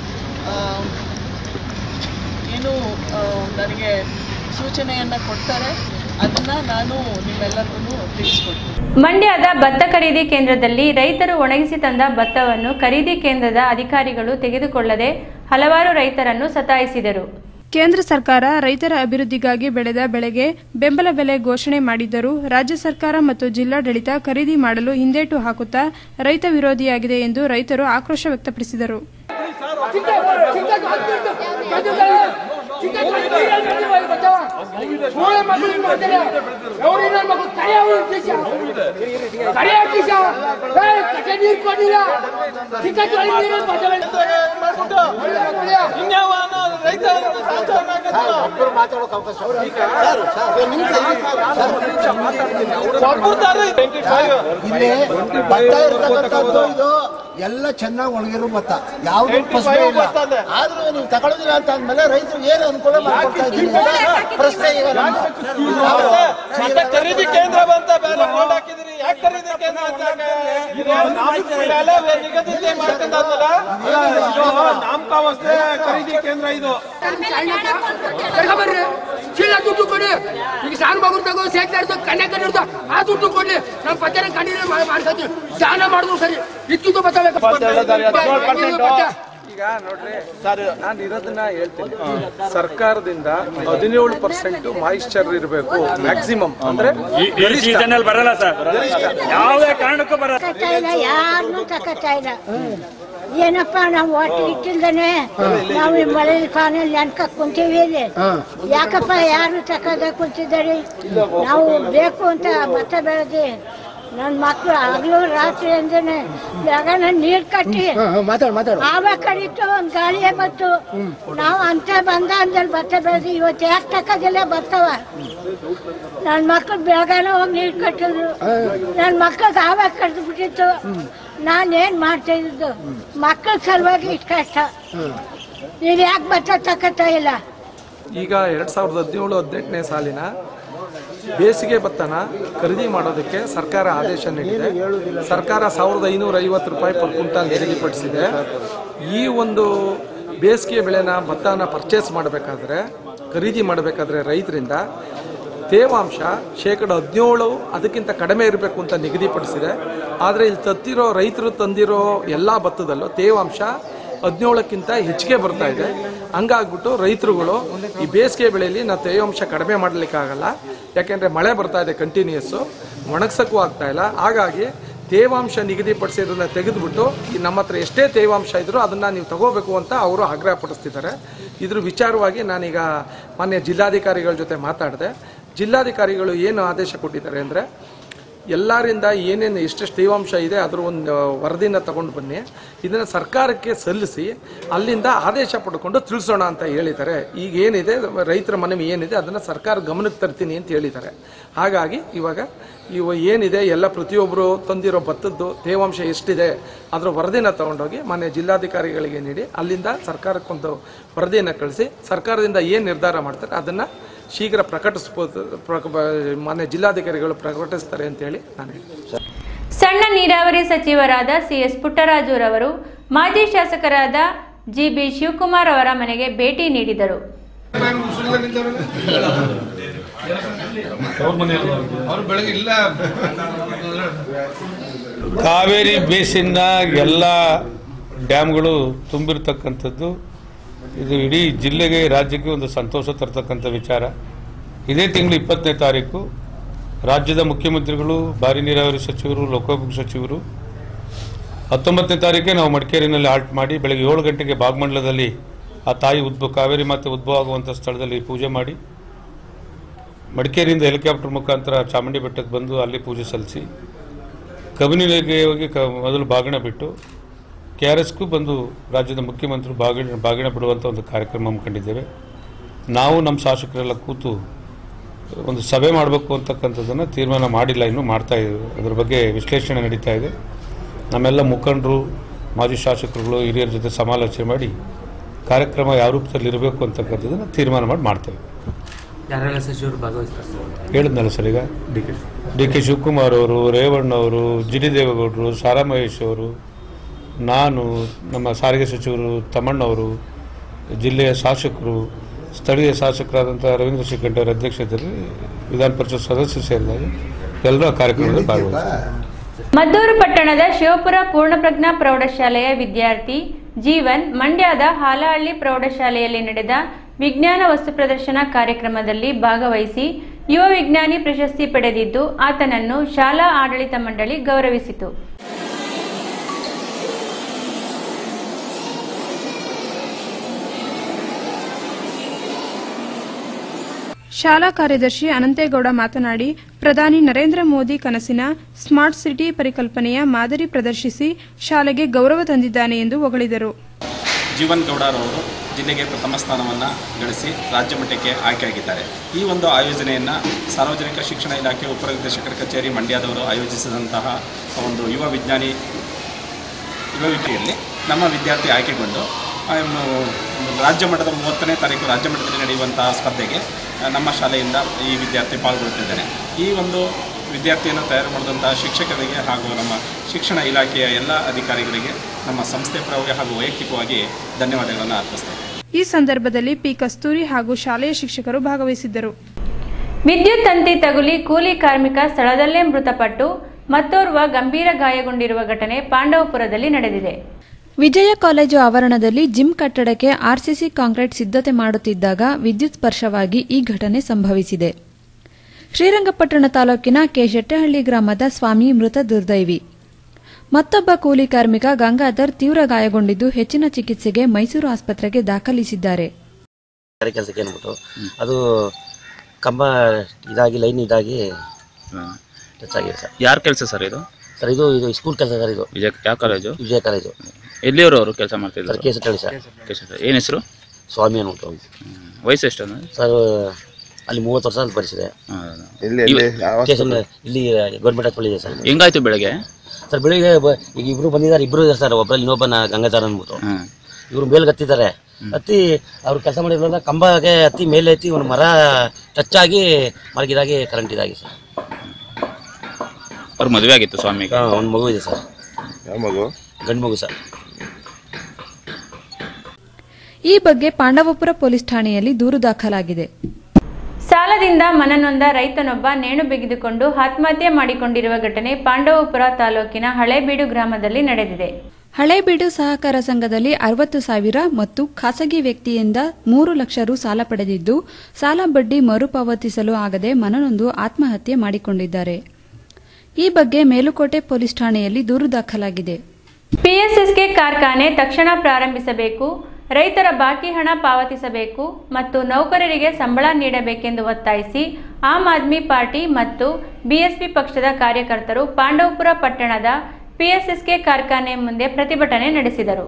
ಏನು ಆ, ನನಗೆ ಸೂಚನೆಯನ್ನು ಕೊಡ್ತಾರೆ ಅದನ್ನು ನಾನು ನಿಮ್ಮೆಲ್ಲರಿಗೂ ತಿಳಿಸ್ಕೊಡ್ತೀನಿ ಮಂಡ್ಯದ ಭತ್ತ ಖರೀದಿ ಕೇಂದ್ರದಲ್ಲಿ ರೈತರು ಒಣಗಿಸಿ ತಂದ ಭತ್ತವನ್ನು ಖರೀದಿ ಕೇಂದ್ರದ ಅಧಿಕಾರಿಗಳು ತೆಗೆದುಕೊಳ್ಳದೆ ಹಲವಾರು ರೈತರನ್ನು ಸತಾಯಿಸಿದರು ಕೇಂದ್ರ ಸರ್ಕಾರ ರೈತರ ಅಭಿವೃದ್ಧಿಗಾಗಿ ಬೆಳೆದ ಬೆಳೆಗೆ ಬೆಂಬಲ ಬೆಲೆ ಘೋಷಣೆ ಮಾಡಿದ್ದರೂ ರಾಜ್ಯ ಸರ್ಕಾರ ಮತ್ತು ಜಿಲ್ಲಾಡಳಿತ ಖರೀದಿ ಮಾಡಲು ಹಿಂದೇಟು ಹಾಕುತ್ತಾ ರೈತ ವಿರೋಧಿಯಾಗಿದೆ ಎಂದು ರೈತರು ಆಕ್ರೋಶ ವ್ಯಕ್ತಪಡಿಸಿದರು ಇಲ್ಲಿ ಭತ್ತ ಇರ್ತಕ್ಕಂಥದ್ದು ಇದು ಎಲ್ಲ ಚೆನ್ನಾಗಿ ಒಣಗಿರೋ ಭತ್ತ ಯಾವ್ದು ಫಸಲೇ ಇಲ್ಲ ಆದ್ರೂ ನೀವು ತಗೊಳ್ಳೋದಿಲ್ಲ ಅಂತ ಅಂದ್ಮೇಲೆ ರೈತರಿಗೆ ಏನು ಅನುಕೂಲ ಮಾಡ್ಕೊಡ್ತಾ ಇದ್ದೀರಿ ಅಂತ ಪ್ರಶ್ನೆ ಈಗ ನಮ್ದು. ನಾವು- ಖರೀದಿ ಕೇಂದ್ರ ಬಂತ ಬೇರೆ ಬೋರ್ಡ್ ಹಾಕಿದಿರಿ ಯಾಕೆ ಖರೀದಿ ಕೇಂದ್ರ ಅಂತ ಬೆಲೆ ನಿಗದಿತ ಮಾಡ್ಕೊಂಡಲ್ಲ ನಾಮಕಾವಸ್ಥೆ ಖರೀದಿ ಕೇಂದ್ರ ಇದು ಬರ್ರಿ ಚೀಲ ದುಡ್ಡು ಕೊಡಿ ಈಗ ಸಾರು ಮಗುರ್ ತಗೋ ಸೇಕ್ಲಾಡ್ದು ಕನ್ಯಾ ಕಣ್ಣಿಡ್ದು ಆ ದುಡ್ಡು ಕೊಡ್ಲಿ ನಮ್ಮ ಪತ್ತರ ಕಂಡಿದ್ರೆ ಮಾಡ್ಕೊತೀವಿ ದಾನ ಮಾಡಿದ್ರು ಸರಿ ಇದ್ಕಿದ್ದು ಈಗ ನೋಡ್ರಿ ಸರ್ ನಾನು ಇರೋದನ್ನ ಹೇಳ್ತೀನಿ ಸರ್ಕಾರದಿಂದ ಹದಿನೇಳು ಪರ್ಸೆಂಟ್ ಮಾಯಿಶ್ಚರ್ ಇರಬೇಕು ಮ್ಯಾಕ್ಸಿಮಮ್ ಅಂದ್ರೆ ಸೀಸನ್ ಅಲ್ಲಿ ಬರಲ್ಲ ಸರ್ ಯಾವುದೇ ಕಾರಣಕ್ಕೂ ಬರಲ್ಲ ಕಟ್ತಾ ಇಲ್ಲ ಯಾರನ್ನೂ ತಕತ್ತಾ ಇಲ್ಲ ಏನಪ್ಪ ನಾವು ಒಟ್ಟಿಗೆ ಇಟ್ಟಿಲ್ದೇನೆ ನಾವು ಈ ಮಳೆ ಪಾನಲ್ಲಿ ಅನ್ಕ ಕುಂತೀವಿ ಇಲ್ಲಿ ಯಾಕಪ್ಪ ಯಾರು ತಕ್ಕದ ಕುಂತಿದ್ದಾರೆ ನಾವು ಬೇಕು ಅಂತ ಭತ್ತ ಬೆಳೆದಿ ನನ್ನ ಮಕ್ಕಳು ಹಗಲು ರಾತ್ರಿ ಅಂದೇನೆ ಜಾಗನ ನೀರ್ ಕಟ್ಟಿ ಮಾತಾಡು ಮಾತಾಡು ಆವಾಗ ಕಡಿತು ಒಂದ್ ಗಾಳಿಯೇ ಬಂತು ನಾವು ಅಂತ ಬಂದ ಅಂದಲ್ಲಿ ಭತ್ತ ಬೆಳೆದಿ ಇವತ್ತು ಯಾಕೆ ತಕ್ಕದಿಲ್ಲ ಬರ್ತಾವ ನನ್ನ ಮಕ್ಳು ಬೆಳಗಾನ ಹೋಗಿ ನೀರು ಕಟ್ಟಿದ್ರು ನನ್ನ ಮಕ್ಳಿಗೆ ಆವಾಗ ಕಡ್ದು ಬಿಟ್ಟಿತ್ತು ನಾನೇನ್ ಮಾಡ್ತಾ ಇದ್ದು ಮಕ್ಕಳ ಸಲುವಾಗಿ ಇಷ್ಟು ಕಷ್ಟ ನೀವ್ ಯಾಕೆ ಭತ್ತ ತಕ್ಕತ್ತಾ ಇಲ್ಲ ಈಗ ಎರಡು ಸಾವಿರದ ಹದಿನೇಳು ಹದಿನೆಂಟನೇ ಸಾಲಿನ ಬೇಸಿಗೆ ಭತ್ತನ ಖರೀದಿ ಮಾಡೋದಕ್ಕೆ ಸರ್ಕಾರ ಆದೇಶ ನೀಡಿದೆ ಸರ್ಕಾರ ಸಾವಿರದ ಐನೂರ ಐವತ್ತು ರೂಪಾಯಿ ಪರ್ ಕ್ವಿಂಟಾಲ್ ನಿಗದಿಪಡಿಸಿದೆ ಈ ಒಂದು ಬೇಸಿಗೆ ಬೆಳೆನ ಭತ್ತನ ಪರ್ಚೇಸ್ ಮಾಡಬೇಕಾದ್ರೆ ಖರೀದಿ ಮಾಡಬೇಕಾದ್ರೆ ರೈತರಿಂದ ತೇವಾಂಶ ಶೇಕಡ ಹದಿನೇಳು ಅದಕ್ಕಿಂತ ಕಡಿಮೆ ಇರಬೇಕು ಅಂತ ನಿಗದಿಪಡಿಸಿದೆ ಆದರೆ ಇಲ್ಲಿ ತತ್ತಿರೋ ರೈತರು ತಂದಿರೋ ಎಲ್ಲ ಭತ್ತದಲ್ಲೂ ತೇವಾಂಶ ಹದಿನೇಳಕ್ಕಿಂತ ಹೆಚ್ಚಿಗೆ ಬರ್ತಾ ಇದೆ ಹಂಗಾಗ್ಬಿಟ್ಟು ರೈತರುಗಳು ಈ ಬೇಸಿಗೆ ಬೆಳೆಯಲ್ಲಿ ನಾವು ತೇವಾಂಶ ಕಡಿಮೆ ಮಾಡಲಿಕ್ಕಾಗಲ್ಲ ಯಾಕೆಂದರೆ ಮಳೆ ಬರ್ತಾ ಇದೆ ಕಂಟಿನ್ಯೂಸ್ಸು ಒಣಗ್ಸಕ್ಕೂ ಆಗ್ತಾ ಇಲ್ಲ ಹಾಗಾಗಿ ತೇವಾಂಶ ನಿಗದಿಪಡಿಸಿರೋದನ್ನ ತೆಗೆದುಬಿಟ್ಟು ಈ ನಮ್ಮ ಹತ್ರ ಎಷ್ಟೇ ತೇವಾಂಶ ಇದ್ರೂ ಅದನ್ನು ನೀವು ತಗೋಬೇಕು ಅಂತ ಅವರು ಆಗ್ರಹ ಪಡಿಸ್ತಿದ್ದಾರೆ ಇದ್ರ ವಿಚಾರವಾಗಿ ನಾನೀಗ ಮಾನ್ಯ ಜಿಲ್ಲಾಧಿಕಾರಿಗಳ ಜೊತೆ ಮಾತಾಡಿದೆ ಜಿಲ್ಲಾಧಿಕಾರಿಗಳು ಏನು ಆದೇಶ ಕೊಟ್ಟಿದ್ದಾರೆ ಅಂದರೆ ಎಲ್ಲರಿಂದ ಏನೇನು ಎಷ್ಟೆಷ್ಟು ತೇವಾಂಶ ಇದೆ ಅದರ ಒಂದು ವರದಿನ ತಗೊಂಡು ಬನ್ನಿ ಇದನ್ನು ಸರ್ಕಾರಕ್ಕೆ ಸಲ್ಲಿಸಿ ಅಲ್ಲಿಂದ ಆದೇಶ ಪಡ್ಕೊಂಡು ತಿಳಿಸೋಣ ಅಂತ ಹೇಳಿದ್ದಾರೆ ಈಗ ಏನಿದೆ ರೈತರ ಮನವಿ ಏನಿದೆ ಅದನ್ನು ಸರ್ಕಾರ ಗಮನಕ್ಕೆ ತರ್ತೀನಿ ಅಂತ ಹೇಳಿದ್ದಾರೆ ಹಾಗಾಗಿ ಇವಾಗ ಇವ ಏನಿದೆ ಎಲ್ಲ ಪ್ರತಿಯೊಬ್ಬರು ತಂದಿರೋ ಭತ್ತದ್ದು ತೇವಾಂಶ ಎಷ್ಟಿದೆ ಅದರ ವರದಿನ ತಗೊಂಡೋಗಿ ಮಾನ್ಯ ಜಿಲ್ಲಾಧಿಕಾರಿಗಳಿಗೆ ನೀಡಿ ಅಲ್ಲಿಂದ ಸರ್ಕಾರಕ್ಕೊಂದು ವರದಿಯನ್ನು ಕಳಿಸಿ ಸರ್ಕಾರದಿಂದ ಏನು ನಿರ್ಧಾರ ಮಾಡ್ತಾರೆ ಅದನ್ನು ಶೀಘ್ರ ಪ್ರಕಟಿಸ್ಬೋದು ಪ್ರಕ ಮಾನ್ಯ ಜಿಲ್ಲಾಧಿಕಾರಿಗಳು ಪ್ರಕಟಿಸ್ತಾರೆ ಅಂತೇಳಿ ನಾನು ಹೇಳ್ತೀನಿ ಸಣ್ಣ ನೀರಾವರಿ ಸಚಿವರಾದ ಸಿಎಸ್ ಪುಟ್ಟರಾಜುರವರು ಮಾಜಿ ಶಾಸಕರಾದ ಜಿಬಿ ಶಿವಕುಮಾರ್ ಅವರ ಮನೆಗೆ ಭೇಟಿ ನೀಡಿದರು ಅವ್ರು ಬೆಳಗ್ಗೆ ಇಲ್ಲ ಕಾವೇರಿ ಬೇಸಿನ್ನ ಎಲ್ಲ ಡ್ಯಾಮ್ಗಳು ತುಂಬಿರ್ತಕ್ಕಂಥದ್ದು ಇದು ಇಡೀ ಜಿಲ್ಲೆಗೆ ರಾಜ್ಯಕ್ಕೆ ಒಂದು ಸಂತೋಷ ತರ್ತಕ್ಕಂಥ ವಿಚಾರ ಇದೇ ತಿಂಗಳು ಇಪ್ಪತ್ತನೇ ತಾರೀಕು ರಾಜ್ಯದ ಮುಖ್ಯಮಂತ್ರಿಗಳು ಭಾರಿ ನೀರಾವರಿ ಸಚಿವರು ಲೋಕೋಪಯೋಗಿ ಸಚಿವರು ಹತ್ತೊಂಬತ್ತನೇ ತಾರೀಕೆ ನಾವು ಮಡಿಕೇರಿನಲ್ಲಿ ಹಾಲ್ಟ್ ಮಾಡಿ ಬೆಳಗ್ಗೆ ಏಳು ಗಂಟೆಗೆ ಭಾಗಮಂಡಲದಲ್ಲಿ ಆ ತಾಯಿ ಉದ್ಭವ ಕಾವೇರಿ ಮಾತೆ ಉದ್ಭವ ಆಗುವಂಥ ಸ್ಥಳದಲ್ಲಿ ಪೂಜೆ ಮಾಡಿ ಮಡಿಕೇರಿಯಿಂದ ಹೆಲಿಕಾಪ್ಟರ್ ಮುಖಾಂತರ ಚಾಮುಂಡಿ ಬೆಟ್ಟಕ್ಕೆ ಬಂದು ಅಲ್ಲಿ ಪೂಜೆ ಸಲ್ಲಿಸಿ ಕಬಿನಿಗೆ ಹೋಗಿ ಕ ಮೊದಲು ಬಾಗಿಣ ಬಿಟ್ಟು ಕೆ ಆರ್ ಎಸ್ಗೂ ಬಂದು ರಾಜ್ಯದ ಮುಖ್ಯಮಂತ್ರಿ ಬಾಗಿಣ ಬಾಗಿಣ ಬಿಡುವಂಥ ಒಂದು ಕಾರ್ಯಕ್ರಮ ಹಮ್ಮಿಕೊಂಡಿದ್ದೇವೆ ನಾವು ನಮ್ಮ ಶಾಸಕರೆಲ್ಲ ಕೂತು ಒಂದು ಸಭೆ ಮಾಡಬೇಕು ಅಂತಕ್ಕಂಥದ್ದನ್ನು ತೀರ್ಮಾನ ಮಾಡಿಲ್ಲ ಇನ್ನೂ ಮಾಡ್ತಾ ಇದ್ದೀವಿ ಅದ್ರ ಬಗ್ಗೆ ವಿಶ್ಲೇಷಣೆ ನಡೀತಾ ಇದೆ ನಮ್ಮೆಲ್ಲ ಮುಖಂಡರು ಮಾಜಿ ಶಾಸಕರುಗಳು ಹಿರಿಯರ ಜೊತೆ ಸಮಾಲೋಚನೆ ಮಾಡಿ ಕಾರ್ಯಕ್ರಮ ಯಾವ ರೂಪದಲ್ಲಿ ಇರಬೇಕು ಅಂತಕ್ಕಂಥದ್ದನ್ನು ತೀರ್ಮಾನ ಮಾಡಿ ಮಾಡ್ತೇವೆ ಯಾರೆಲ್ಲ ಸಚಿವರು ಭಾಗವಹಿಸ್ತಾರೆ ಸರ್ ಹೇಳಿದ್ನಲ್ಲ ಸರ್ ಈಗ D K D K Shivakumar ಅವರು ರೇವಣ್ಣ ಅವರು ಜಿ ಡಿ ದೇವೇಗೌಡರು ಸಾರಾ ಮಹೇಶ್ ಅವರು ನಾನು ನಮ್ಮ ಸಾರಿಗೆ ಸಚಿವರು ತಮ್ಮಣ್ಣವರು ಜಿಲ್ಲೆಯ ಶಾಸಕರು ಸ್ಥಳೀಯ ಶಾಸಕರಾದಂಥ ರವೀಂದ್ರ ಶಿಖಂಡಿ ಅವರ ಅಧ್ಯಕ್ಷತೆಯಲ್ಲಿ ವಿಧಾನ ಪರಿಷತ್ ಸದಸ್ಯರು ಸೇರಿದಾಗ ಎಲ್ಲರೂ ಆ ಕಾರ್ಯಕ್ರಮದಲ್ಲಿ ಭಾಗವಹಿಸಿದ್ದಾರೆ ಮದ್ದೂರು ಪಟ್ಟಣದ ಶಿವಪುರ ಪೂರ್ಣಪ್ರಜ್ಞಾ ಪ್ರೌಢಶಾಲೆಯ ವಿದ್ಯಾರ್ಥಿ ಜೀವನ್ ಮಂಡ್ಯದ ಹಾಲಹಳ್ಳಿ ಪ್ರೌಢಶಾಲೆಯಲ್ಲಿ ನಡೆದ ವಿಜ್ಞಾನ ವಸ್ತು ಪ್ರದರ್ಶನ ಕಾರ್ಯಕ್ರಮದಲ್ಲಿ ಭಾಗವಹಿಸಿ ಯುವ ವಿಜ್ಞಾನಿ ಪ್ರಶಸ್ತಿ ಪಡೆದಿದ್ದು ಆತನನ್ನು ಶಾಲಾ ಆಡಳಿತ ಮಂಡಳಿ ಗೌರವಿಸಿತು ಶಾಲಾ ಕಾರ್ಯದರ್ಶಿ ಅನಂತೇಗೌಡ ಮಾತನಾಡಿ ಪ್ರಧಾನಿ ನರೇಂದ್ರ ಮೋದಿ ಕನಸಿನ ಸ್ಮಾರ್ಟ್ ಸಿಟಿ ಪರಿಕಲ್ಪನೆಯ ಮಾದರಿ ಪ್ರದರ್ಶಿಸಿ ಶಾಲೆಗೆ ಗೌರವ ತಂದಿದ್ದಾನೆ ಎಂದು ಹೊಗಳಿದರು ಜೀವನ್ ಗೌಡರವರು ಜಿಲ್ಲೆಗೆ ಪ್ರಥಮ ಸ್ಥಾನವನ್ನು ಗಳಿಸಿ ರಾಜ್ಯ ಮಟ್ಟಕ್ಕೆ ಆಯ್ಕೆಯಾಗಿದ್ದಾರೆ ಈ ಒಂದು ಆಯೋಜನೆಯನ್ನು ಸಾರ್ವಜನಿಕ ಶಿಕ್ಷಣ ಇಲಾಖೆ ಉಪನಿರ್ದೇಶಕರ ಕಚೇರಿ ಮಂಡ್ಯದವರು ಆಯೋಜಿಸಿದಂತಹ ಒಂದು ಯುವ ವಿಜ್ಞಾನಿ ಯುವ ವಿಕೆಯಲ್ಲಿ ನಮ್ಮ ವಿದ್ಯಾರ್ಥಿ ಆಯ್ಕೆಗೊಂಡು ಆ, ಇನ್ನು ರಾಜ್ಯ ಮಟ್ಟದ ಮೂವತ್ತನೇ ತಾರೀಕು ರಾಜ್ಯ ಮಟ್ಟದಲ್ಲಿ ನಡೆಯುವಂತಹ ಸ್ಪರ್ಧೆಗೆ ಆ, ನಮ್ಮ ಶಾಲೆಯಿಂದ ಈ ವಿದ್ಯಾರ್ಥಿ ಪಾಲ್ಗೊಳ್ಳುತ್ತಿದ್ದಾನೆ ಈ ಒಂದು ವಿದ್ಯಾರ್ಥಿಯನ್ನು ತಯಾರು ಮಾಡಿದಂತಹ ಶಿಕ್ಷಕರಿಗೆ ಹಾಗೂ ನಮ್ಮ ಶಿಕ್ಷಣ ಇಲಾಖೆಯ ಎಲ್ಲ ಅಧಿಕಾರಿಗಳಿಗೆ ನಮ್ಮ ಸಂಸ್ಥೆ ಪರವಾಗಿ ಹಾಗೂ ವೈಯಕ್ತಿಕವಾಗಿ ಧನ್ಯವಾದಗಳನ್ನು ಅರ್ಪಿಸ್ತೇನೆ ಈ ಸಂದರ್ಭದಲ್ಲಿ ಪಿ ಕಸ್ತೂರಿ ಹಾಗೂ ಶಾಲೆಯ ಶಿಕ್ಷಕರು ಭಾಗವಹಿಸಿದ್ದರು ವಿದ್ಯುತ್ ತಂತಿ ತಗುಲಿ ಕೂಲಿ ಕಾರ್ಮಿಕ ಸ್ಥಳದಲ್ಲೇ ಮೃತಪಟ್ಟು ಮತ್ತೋರ್ವ ಗಂಭೀರ ಗಾಯಗೊಂಡಿರುವ ಘಟನೆ ಪಾಂಡವಪುರದಲ್ಲಿ ನಡೆದಿದೆ ವಿಜಯ ಕಾಲೇಜು ಆವರಣದಲ್ಲಿ ಜಿಮ್ ಕಟ್ಟಡಕ್ಕೆ ಆರ್ಸಿಸಿ ಕಾಂಕ್ರೀಟ್ ಸಿದ್ಧತೆ ಮಾಡುತ್ತಿದ್ದಾಗ ವಿದ್ಯುತ್ ಸ್ಪರ್ಶವಾಗಿ ಈ ಘಟನೆ ಸಂಭವಿಸಿದೆ ಶ್ರೀರಂಗಪಟ್ಟಣ ತಾಲೂಕಿನ ಕೆ ಶೆಟ್ಟಹಳ್ಳಿ ಗ್ರಾಮದ ಸ್ವಾಮಿ ಮೃತ ದುರ್ದೈವಿ ಮತ್ತೊಬ್ಬ ಕೂಲಿ ಕಾರ್ಮಿಕ ಗಂಗಾಧರ್ ತೀವ್ರ ಗಾಯಗೊಂಡಿದ್ದು ಹೆಚ್ಚಿನ ಚಿಕಿತ್ಸೆಗೆ ಮೈಸೂರು ಆಸ್ಪತ್ರೆಗೆ ದಾಖಲಿಸಿದ್ದಾರೆ ಗಾರೆ ಕೆಲಸಕ್ಕೆ ಅಂದ್ಬಿಟ್ಟು ಅದು ಕಂಬ ಇದಾಗಿ ಲೈನ್ ಇದಾಗಿ ಟಚ್ ಆಗಿದೆ ಸರ್ ಯಾರ ಕೆಲಸ ಸರ್ ಇದು ಸರ್ ಇದು ಇದು ಸ್ಕೂಲ್ ಕೆಲಸ ಸರ್ ಇದು ವಿಜಯ ಯಾವ ಕಾಲೇಜು ವಿಜಯ ಕಾಲೇಜು ಎಲ್ಲಿಯವರು ಅವರು ಕೆಲಸ ಮಾಡ್ತಿದ್ದಾರೆ ಸರ್ ಕೇಸಟ್ಟಳ್ಳಿ ಸರ್ ಕೇಸರಿ ಏನು ಹೆಸರು ಸ್ವಾಮಿ ಅಂದ್ಬಿಟ್ಟು ವಯಸ್ಸು ಎಷ್ಟು ಅಂದ್ರೆ ಸರ್ ಅಲ್ಲಿ ಮೂವತ್ತು ವರ್ಷ ಅಂತ ಬರೆಸಿದೆ ಎಲ್ಲಿ- ಎಲ್ಲಿ? ಯಾವ ಸ್ಟೇಷನ್ ಇಲ್ಲಿ ಗೌರ್ಮೆಂಟ್ ಹಾಸ್ಪಿಟಲ್ ಇದೆ ಸರ್ ಹೆಂಗಾಯ್ತು ಬೆಳಗ್ಗೆ ಸರ್ ಬೆಳಿಗ್ಗೆ ಬ- ಈಗ ಇಬ್ರು ಬಂದಿದ್ದಾರೆ ಇಬ್ರು ಇದೆ ಸರ್ ಒಬ್ಬರಲ್ಲಿ ಇನ್ನೊಬ್ಬನ ಗಂಗಾಧರ ಅಂದ್ಬಿಟ್ಟು ಇವರು ಮೇಲ್ಗೆ ಹತ್ತಿದ್ದಾರೆ ಹತ್ತಿ ಅವ್ರು ಕೆಲಸ ಮಾಡಿರೋಲ್ಲ ಕಂಬಗೆ ಹತ್ತಿ ಮೇಲೆ ಹತ್ತಿ ಒಂದು ಮರ ಟಚ್ ಆಗಿ ಮರಗಿದಾಗಿ ಕರೆಂಟ್ ಇದಾಗಿ ಸರ್ ಅವ್ರ ಮದುವೆ ಆಗಿತ್ತು ಸ್ವಾಮಿಗೆ ಒಂದು ಮಗು ಇದೆ ಸರ್ ಯಾವ ಮಗು ಗಂಡು ಮಗು ಸರ್ ಈ ಬಗ್ಗೆ ಪಾಂಡವಪುರ ಪೊಲೀಸ್ ಠಾಣೆಯಲ್ಲಿ ದೂರು ದಾಖಲಾಗಿದೆ ಸಾಲದಿಂದ ಮನನೊಂದ ರೈತನೊಬ್ಬ ನೇಣು ಬಿಗಿದುಕೊಂಡು ಆತ್ಮಹತ್ಯೆ ಮಾಡಿಕೊಂಡಿರುವ ಘಟನೆ ಪಾಂಡವಪುರ ತಾಲೂಕಿನ ಹಳೇಬೀಡು ಗ್ರಾಮದಲ್ಲಿ ನಡೆದಿದೆ ಹಳೇಬೀಡು ಸಹಕಾರ ಸಂಘದಲ್ಲಿ ಅರವತ್ತು ಸಾವಿರ ಮತ್ತು ಖಾಸಗಿ ವ್ಯಕ್ತಿಯಿಂದ ಮೂರು ಲಕ್ಷ ರು ಸಾಲ ಪಡೆದಿದ್ದು ಸಾಲ ಬಡ್ಡಿ ಮರುಪಾವತಿಸಲು ಆಗದೆ ಮನನೊಂದು ಆತ್ಮಹತ್ಯೆ ಮಾಡಿಕೊಂಡಿದ್ದಾರೆ ಈ ಬಗ್ಗೆ ಮೇಲುಕೋಟೆ ಪೊಲೀಸ್ ಠಾಣೆಯಲ್ಲಿ ದೂರು ದಾಖಲಾಗಿದೆ ಪಿಎಸ್ಎಸ್ಕೆ ಕಾರ್ಖಾನೆ ತಕ್ಷಣ ಪ್ರಾರಂಭಿಸಬೇಕು ರೈತರ ಬಾಕಿ ಹಣ ಪಾವತಿಸಬೇಕು ಮತ್ತು ನೌಕರರಿಗೆ ಸಂಬಳ ನೀಡಬೇಕೆಂದು ಒತ್ತಾಯಿಸಿ ಆಮ್ ಆದ್ಮಿ ಪಾರ್ಟಿ ಮತ್ತು ಬಿಎಸ್ಪಿ ಪಕ್ಷದ ಕಾರ್ಯಕರ್ತರು ಪಾಂಡವಪುರ ಪಟ್ಟಣದ ಪಿಎಸ್ಎಸ್ಕೆ ಕಾರ್ಖಾನೆ ಮುಂದೆ ಪ್ರತಿಭಟನೆ ನಡೆಸಿದರು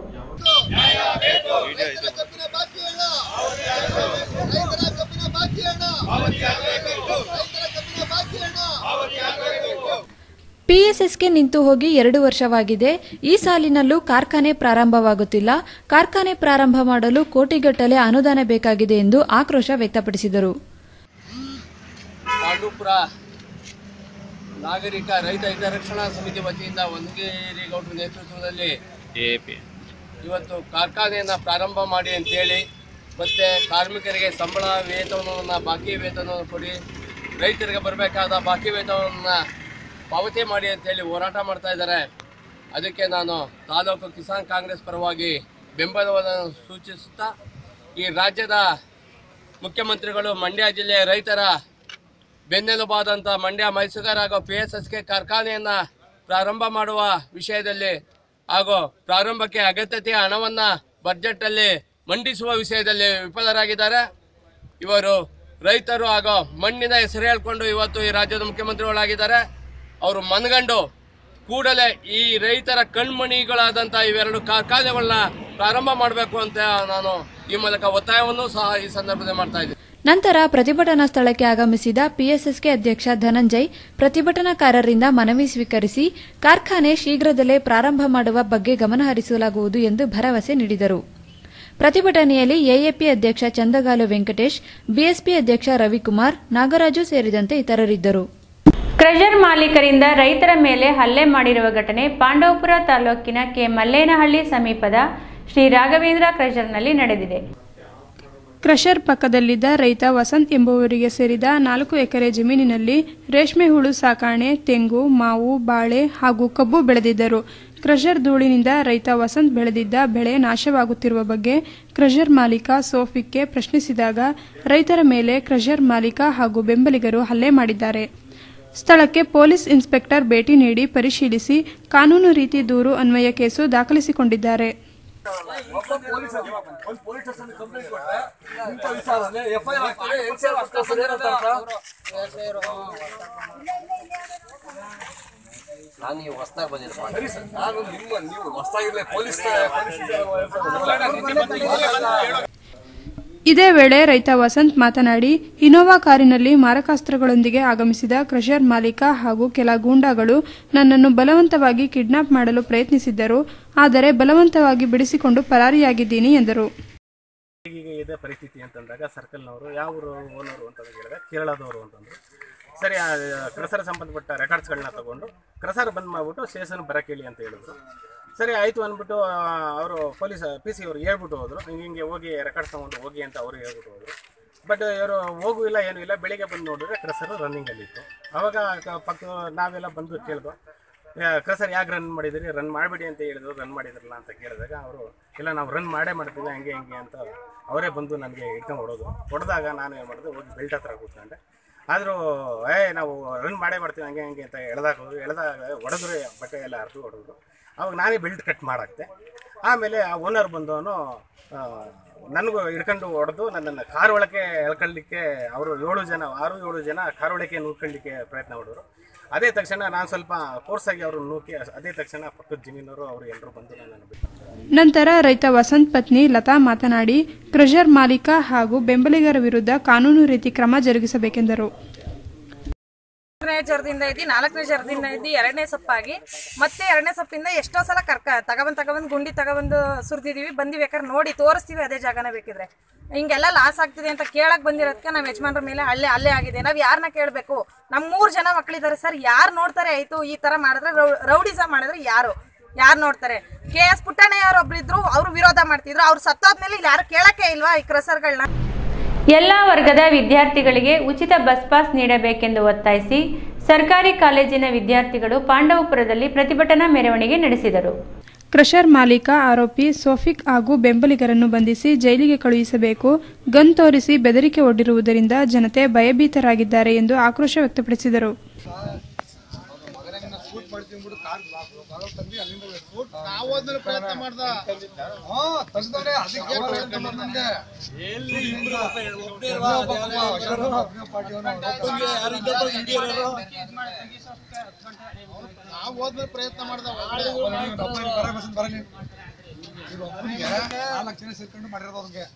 ಪಿಎಸ್ಎಸ್ಗೆ ನಿಂತು ಹೋಗಿ ಎರಡು ವರ್ಷವಾಗಿದೆ ಈ ಸಾಲಿನಲ್ಲೂ ಕಾರ್ಖಾನೆ ಪ್ರಾರಂಭವಾಗುತ್ತಿಲ್ಲ ಕಾರ್ಖಾನೆ ಪ್ರಾರಂಭ ಮಾಡಲು ಕೋಟಿಗಟ್ಟಲೆ ಅನುದಾನ ಬೇಕಾಗಿದೆ ಎಂದು ಆಕ್ರೋಶ ವ್ಯಕ್ತಪಡಿಸಿದರು ಪಾಂಡವಪುರ ನಾಗರಿಕ ರೈತ ಹಿತರಕ್ಷಣಾ ಸಮಿತಿ ವತಿಯಿಂದ ಗೌಡ್ರ ನೇತೃತ್ವದಲ್ಲಿ ಇವತ್ತು ಕಾರ್ಖಾನೆಯನ್ನು ಪ್ರಾರಂಭ ಮಾಡಿ ಅಂತೇಳಿ ಮತ್ತು ಕಾರ್ಮಿಕರಿಗೆ ಸಂಬಳ ವೇತನವನ್ನು ಬಾಕಿ ವೇತನವನ್ನು ಕೊಡಿ ರೈತರಿಗೆ ಬರಬೇಕಾದ ಬಾಕಿ ವೇತನವನ್ನು ಪಾವತಿ ಮಾಡಿ ಅಂತೇಳಿ ಹೋರಾಟ ಮಾಡ್ತಾ ಇದ್ದಾರೆ ಅದಕ್ಕೆ ನಾನು ತಾಲೂಕು ಕಿಸಾನ್ ಕಾಂಗ್ರೆಸ್ ಪರವಾಗಿ ಬೆಂಬಲವನ್ನು ಸೂಚಿಸುತ್ತಾ ಈ ರಾಜ್ಯದ ಮುಖ್ಯಮಂತ್ರಿಗಳು ಮಂಡ್ಯ ಜಿಲ್ಲೆಯ ರೈತರ ಬೆನ್ನೆಲುಬಾದಂಥ ಮಂಡ್ಯ ಮೈಸೂರು ಹಾಗೂ ಪಿ ಎಸ್ ಎಸ್ ಕೆ ಕಾರ್ಖಾನೆಯನ್ನು ಪ್ರಾರಂಭ ಮಾಡುವ ವಿಷಯದಲ್ಲಿ ಹಾಗೂ ಪ್ರಾರಂಭಕ್ಕೆ ಅಗತ್ಯತೆಯ ಹಣವನ್ನು ಬಜೆಟಲ್ಲಿ ಮಂಡಿಸುವ ವಿಷಯದಲ್ಲಿ ವಿಫಲರಾಗಿದ್ದಾರೆ ಇವರು ರೈತರು ಹಾಗೂ ಮಣ್ಣಿನ ಹೆಸರು ಹೇಳ್ಕೊಂಡು ಇವತ್ತು ಈ ರಾಜ್ಯದ ಮುಖ್ಯಮಂತ್ರಿಗಳಾಗಿದ್ದಾರೆ ಅವರು ಮನಗಂಡು ಕೂಡಲೇ ಈ ರೈತರ ಕಣ್ಮಣಿಗಳಾದಂಥ ಇವೆರಡು ಕಾರ್ಖಾನೆಗಳನ್ನ ಪ್ರಾರಂಭ ಮಾಡಬೇಕು ಅಂತ ನಾನು ಈ ಮೂಲಕ ಒತ್ತಾಯವನ್ನು ಸಹ ಈ ಸಂದರ್ಭದಲ್ಲಿ ಮಾಡ್ತಾ ಇದ್ದೀನಿ ನಂತರ ಪ್ರತಿಭಟನಾ ಸ್ಥಳಕ್ಕೆ ಆಗಮಿಸಿದ ಪಿಎಸ್ಎಸ್ಕೆ ಅಧ್ಯಕ್ಷ ಧನಂಜಯ್ ಪ್ರತಿಭಟನಾಕಾರರಿಂದ ಮನವಿ ಸ್ವೀಕರಿಸಿ ಕಾರ್ಖಾನೆ ಶೀಘ್ರದಲ್ಲೇ ಪ್ರಾರಂಭ ಮಾಡುವ ಬಗ್ಗೆ ಗಮನಹರಿಸಲಾಗುವುದು ಎಂದು ಭರವಸೆ ನೀಡಿದರು ಪ್ರತಿಭಟನೆಯಲ್ಲಿ ಎಎಪಿ ಅಧ್ಯಕ್ಷ ಚಂದಗಾಲು ವೆಂಕಟೇಶ್ ಬಿಎಸ್ಪಿ ಅಧ್ಯಕ್ಷ ರವಿಕುಮಾರ್ ನಾಗರಾಜು ಸೇರಿದಂತೆ ಇತರರಿದ್ದರು ಕ್ರಷರ್ ಮಾಲೀಕರಿಂದ ರೈತರ ಮೇಲೆ ಹಲ್ಲೆ ಮಾಡಿರುವ ಘಟನೆ ಪಾಂಡವಪುರ ತಾಲೂಕಿನ ಕೆ ಮಲ್ಲೇನಹಳ್ಳಿ ಸಮೀಪದ ಶ್ರೀ ರಾಘವೇಂದ್ರ ಕ್ರಷರ್ನಲ್ಲಿ ನಡೆದಿದೆ ಕ್ರಷರ್ ಪಕ್ಕದಲ್ಲಿದ್ದ ರೈತ ವಸಂತ್ ಎಂಬುವರಿಗೆ ಸೇರಿದ ನಾಲ್ಕು ಎಕರೆ ಜಮೀನಿನಲ್ಲಿ ರೇಷ್ಮೆ ಹುಳು ಸಾಕಾಣೆ ತೆಂಗು ಮಾವು ಬಾಳೆ ಹಾಗೂ ಕಬ್ಬು ಬೆಳೆದಿದ್ದರು ಕ್ರಷರ್ ಧೂಳಿನಿಂದ ರೈತ ವಸಂತ್ ಬೆಳೆದಿದ್ದ ಬೆಳೆ ನಾಶವಾಗುತ್ತಿರುವ ಬಗ್ಗೆ ಕ್ರಷರ್ ಮಾಲೀಕ ಸೋಫಿಕ್ಗೆ ಪ್ರಶ್ನಿಸಿದಾಗ ರೈತರ ಮೇಲೆ ಕ್ರಷರ್ ಮಾಲೀಕ ಹಾಗೂ ಬೆಂಬಲಿಗರು ಹಲ್ಲೆ ಮಾಡಿದ್ದಾರೆ ಸ್ಥಳಕ್ಕೆ ಪೊಲೀಸ್ ಇನ್ಸ್ಪೆಕ್ಟರ್ ಭೇಟಿ ನೀಡಿ ಪರಿಶೀಲಿಸಿ ಕಾನೂನು ರೀತಿ ದೂರು ಅನ್ವಯ ಕೇಸು ದಾಖಲಿಸಿಕೊಂಡಿದ್ದಾರೆ ನಾನು ನೀವು ಹೊಸದಾಗಿ ಬಂದಿದ್ದೆ ನಾನು ನಿಮ್ಮ ನೀವು ಹೊಸದಾಗಿರ್ಲಿ ಪೊಲೀಸ್ ಇದೇ ವೇಳೆ ರೈತ ವಸಂತ್ ಮಾತನಾಡಿ ಇನೋವಾ ಕಾರಿನಲ್ಲಿ ಮಾರಕಾಸ್ತ್ರಗಳೊಂದಿಗೆ ಆಗಮಿಸಿದ ಕ್ರಷರ್ ಮಾಲೀಕ ಹಾಗೂ ಕೆಲ ಗೂಂಡಾಗಳು ನನ್ನನ್ನು ಬಲವಂತವಾಗಿ ಕಿಡ್ನಾಪ್ ಮಾಡಲು ಪ್ರಯತ್ನಿಸಿದ್ದರು ಆದರೆ ಬಲವಂತವಾಗಿ ಬಿಡಿಸಿಕೊಂಡು ಪರಾರಿಯಾಗಿದ್ದೀನಿ ಎಂದರು ಈಗ ಇದೆ ಪರಿಸ್ಥಿತಿ ಅಂತಂದಾಗ ಸರ್ಕಲ್ನವರು ಯಾವ ಓನರು ಅಂತ ಹೇಳಿದ್ರೆ ಕೇರಳದವರು ಅಂತಂದ್ರು ಸರಿ ಆ ಕ್ರಸರ ಸಂಬಂಧಪಟ್ಟ ರೆಕಾರ್ಡ್ಸ್ಗಳನ್ನ ತಗೊಂಡು ಕ್ರಸರ್ ಬಂದ್ ಮಾಡ್ಬಿಟ್ಟು ಸ್ಟೇಷನ್ ಬರಕ್ಕೆ ಹೇಳಿ ಅಂತ ಹೇಳಿದ್ರು ಸರಿ ಆಯಿತು ಅಂದ್ಬಿಟ್ಟು ಅವರು ಪೊಲೀಸ್ ಪಿ ಸಿ ಅವ್ರು ಹೇಳ್ಬಿಟ್ಟು ಹೋದ್ರು ಹಿಂಗೆ ಹಿಂಗೆ ಹೋಗಿ ರೆಕಾರ್ಡ್ಸ್ ತಗೊಂಡು ಹೋಗಿ ಅಂತ ಅವರು ಹೇಳ್ಬಿಟ್ಟು ಹೋದ್ರು ಬಟ್ ಇವರು ಹೋಗೂ ಇಲ್ಲ ಏನೂ ಇಲ್ಲ ಬೆಳಿಗ್ಗೆ ಬಂದು ನೋಡಿದ್ರೆ ಕ್ರಸರು ರನ್ನಿಂಗಲ್ಲಿತ್ತು ಅವಾಗ ಕ- ಪಕ್ಕ ನಾವೆಲ್ಲ ಬಂದು ಕೇಳಿದ್ವು ಕ್ರಸರ್ ಯಾಕೆ ರನ್ ಮಾಡಿದಿರಿ ರನ್ ಮಾಡಬೇಡಿ ಅಂತ ಹೇಳಿದ್ರು ರನ್ ಮಾಡಿದ್ರಲ್ಲ ಅಂತ ಕೇಳಿದಾಗ ಅವರು ಇಲ್ಲ ನಾವು ರನ್ ಮಾಡೇ ಮಾಡ್ತೀವಿ ಹಂಗೆ ಹಿಂಗೆ ಅಂತ ಅವರೇ ಬಂದು ನನಗೆ ಹಿಡ್ಕೊಂಡು ಹೊಡೋದು ಹೊಡೆದಾಗ ನಾನು ಏನು ಮಾಡಿದೆ ಹೋಗಿ ಬೆಲ್ಟ್ ಹತ್ರ ಕೂತ್ಕೊಂಡೆ ಆದರೂ ಏ ನಾವು ರನ್ ಮಾಡೇ ಮಾಡ್ತೀವಿ ಹಂಗೆ ಹಂಗೆ ಅಂತ ಎಳ್ದಾಗ ಹೋದ್ರು ಎಳ್ದಾಗ ಹೊಡೆದ್ರೆ ಬಟ್ಟೆ ಎಲ್ಲ ಹರಿದು ಹೊಡೆದ್ರು ಅವಾಗ ನಾನೇ ಬೆಲ್ಟ್ ಕಟ್ ಮಾಡಾಕ್ತೆ ಆಮೇಲೆ ಆ ಓನರ್ ಬಂದವನು ನನಗೂ ಹಿಡ್ಕೊಂಡು ಹೊಡೆದು ನನ್ನನ್ನು ಕಾರ್ ಒಳಗೆ ಎಳ್ಕೊಳ್ಳಿಕ್ಕೆ ಅವರು ಏಳು ಜನ ಆರು ಏಳು ಜನ ಕಾರ್ ಒಳಗೆ ನೂಕೊಳ್ಳಿಕ್ಕೆ ಪ್ರಯತ್ನ ಮಾಡಿದ್ರು ಅದೇ ತಕ್ಷಣ ನಾನು ಸ್ವಲ್ಪ ಫೋರ್ಸಾಗಿ ಅವರು ನೂಕಿ ಅದೇ ತಕ್ಷಣ ಪಕ್ಕದ ಜಮೀನವರು ಅವರು ಎಲ್ಲರೂ ಬಂದು ನನ್ನನ್ನು ಬಿಟ್ಟು ನಂತರ ರೈತ ವಸಂತ್ ಪತ್ನಿ ಲತಾ ಮಾತನಾಡಿ ಕ್ರಷರ್ ಮಾಲೀಕ ಹಾಗೂ ಬೆಂಬಲಿಗರ ವಿರುದ್ಧ ಕಾನೂನು ರೀತಿ ಕ್ರಮ ಜರುಗಿಸಬೇಕೆಂದರು ಮೂರನೇ ಜರದಿಂದ ಇದ್ದು ನಾಲ್ಕನೇ ಜರದಿಂದ ಇದ್ದು ಎರಡನೇ ಸೊಪ್ಪಾಗಿ ಮತ್ತೆ ಎರಡನೇ ಸೊಪ್ಪಿಂದ ಎಷ್ಟೋ ಸಲ ಕರ್ಕ ತಗೊಬಂದು ತಗೊಬಂದು ಗುಂಡಿ ತಗೊಬಂದು ಸುರಿದಿದೀವಿ ಬಂದು ಬೇಕಾದ್ರೆ ನೋಡಿ ತೋರಿಸ್ತೀವಿ ಅದೇ ಜಾಗನ ಬೇಕಿದ್ರೆ ಹಿಂಗೆಲ್ಲ ಲಾಸ್ ಆಗ್ತಿದೆ ಅಂತ ಕೇಳಕ್ ಬಂದಿರೋದಕ್ಕೆ ನಮ್ಮ ಯಜಮಾನ್ರ ಮೇಲೆ ಅಲ್ಲೇ ಅಲ್ಲೇ ಆಗಿದೆ ನಾವು ಯಾರನ್ನ ಕೇಳಬೇಕು ನಮ್ಮ ಮೂರು ಜನ ಮಕ್ಕಳಿದ್ದಾರೆ ಸರ್ ಯಾರು ನೋಡ್ತಾರೆ ಆಯ್ತು ಈ ತರ ಮಾಡಿದ್ರೆ ರೌಡಿಸಮ್ ಮಾಡಿದ್ರೆ ಯಾರು ಯಾರು ನೋಡ್ತಾರೆ ಕೆ ಎಸ್ ಪುಟ್ಟಣ್ಣಯ್ಯವ್ರು ಒಬ್ರು ಇದ್ರು ಅವ್ರು ವಿರೋಧ ಮಾಡ್ತಿದ್ರು ಅವ್ರು ಸತ್ತೋದ್ಮೇಲೆ ಇಲ್ಲಿ ಯಾರು ಕೇಳಕ್ಕೆ ಇಲ್ವಾ ಈ ಕ್ರಸರ್ಗಳನ್ನ ಎಲ್ಲ ವರ್ಗದ ವಿದ್ಯಾರ್ಥಿಗಳಿಗೆ ಉಚಿತ ಬಸ್ ಪಾಸ್ ನೀಡಬೇಕೆಂದು ಒತ್ತಾಯಿಸಿ ಸರ್ಕಾರಿ ಕಾಲೇಜಿನ ವಿದ್ಯಾರ್ಥಿಗಳು ಪಾಂಡವಪುರದಲ್ಲಿ ಪ್ರತಿಭಟನಾ ಮೆರವಣಿಗೆ ನಡೆಸಿದರು ಕ್ರಷರ್ ಮಾಲೀಕ ಆರೋಪಿ ಸೋಫಿಕ್ ಹಾಗೂ ಬೆಂಬಲಿಗರನ್ನು ಬಂಧಿಸಿ ಜೈಲಿಗೆ ಕಳುಹಿಸಬೇಕು ಗನ್ ತೋರಿಸಿ ಬೆದರಿಕೆ ಒಡ್ಡಿರುವುದರಿಂದ ಜನತೆ ಭಯಭೀತರಾಗಿದ್ದಾರೆ ಎಂದು ಆಕ್ರೋಶ ವ್ಯಕ್ತಪಡಿಸಿದರು ನಾವು ಅದನ್ನ ಪ್ರಯತ್ನ ಮಾಡ್ದ ಹಾ ತಗ್ದಾರೆ ಅದಕ್ಕೆ ಪ್ರಯತ್ನ ಮಾಡ್ದಂಗೆ ಎಲ್ಲಿ ಇಬ್ರು ಒಬ್ಬನೇ ಇಲ್ವಾ? ಅಶೋಕ ಒಬ್ಬನೇ ಪಾರ್ಟಿಯವನು. ನಾವು ಹೋದ್ಮೇಲೆ ಪ್ರಯತ್ನ ಮಾಡ್ದ ನಾಲ್ಕು ಜನ ಸೇರ್ಕೊಂಡು ಮಾಡಿರೋದು ಅವ್ರಿಗೆ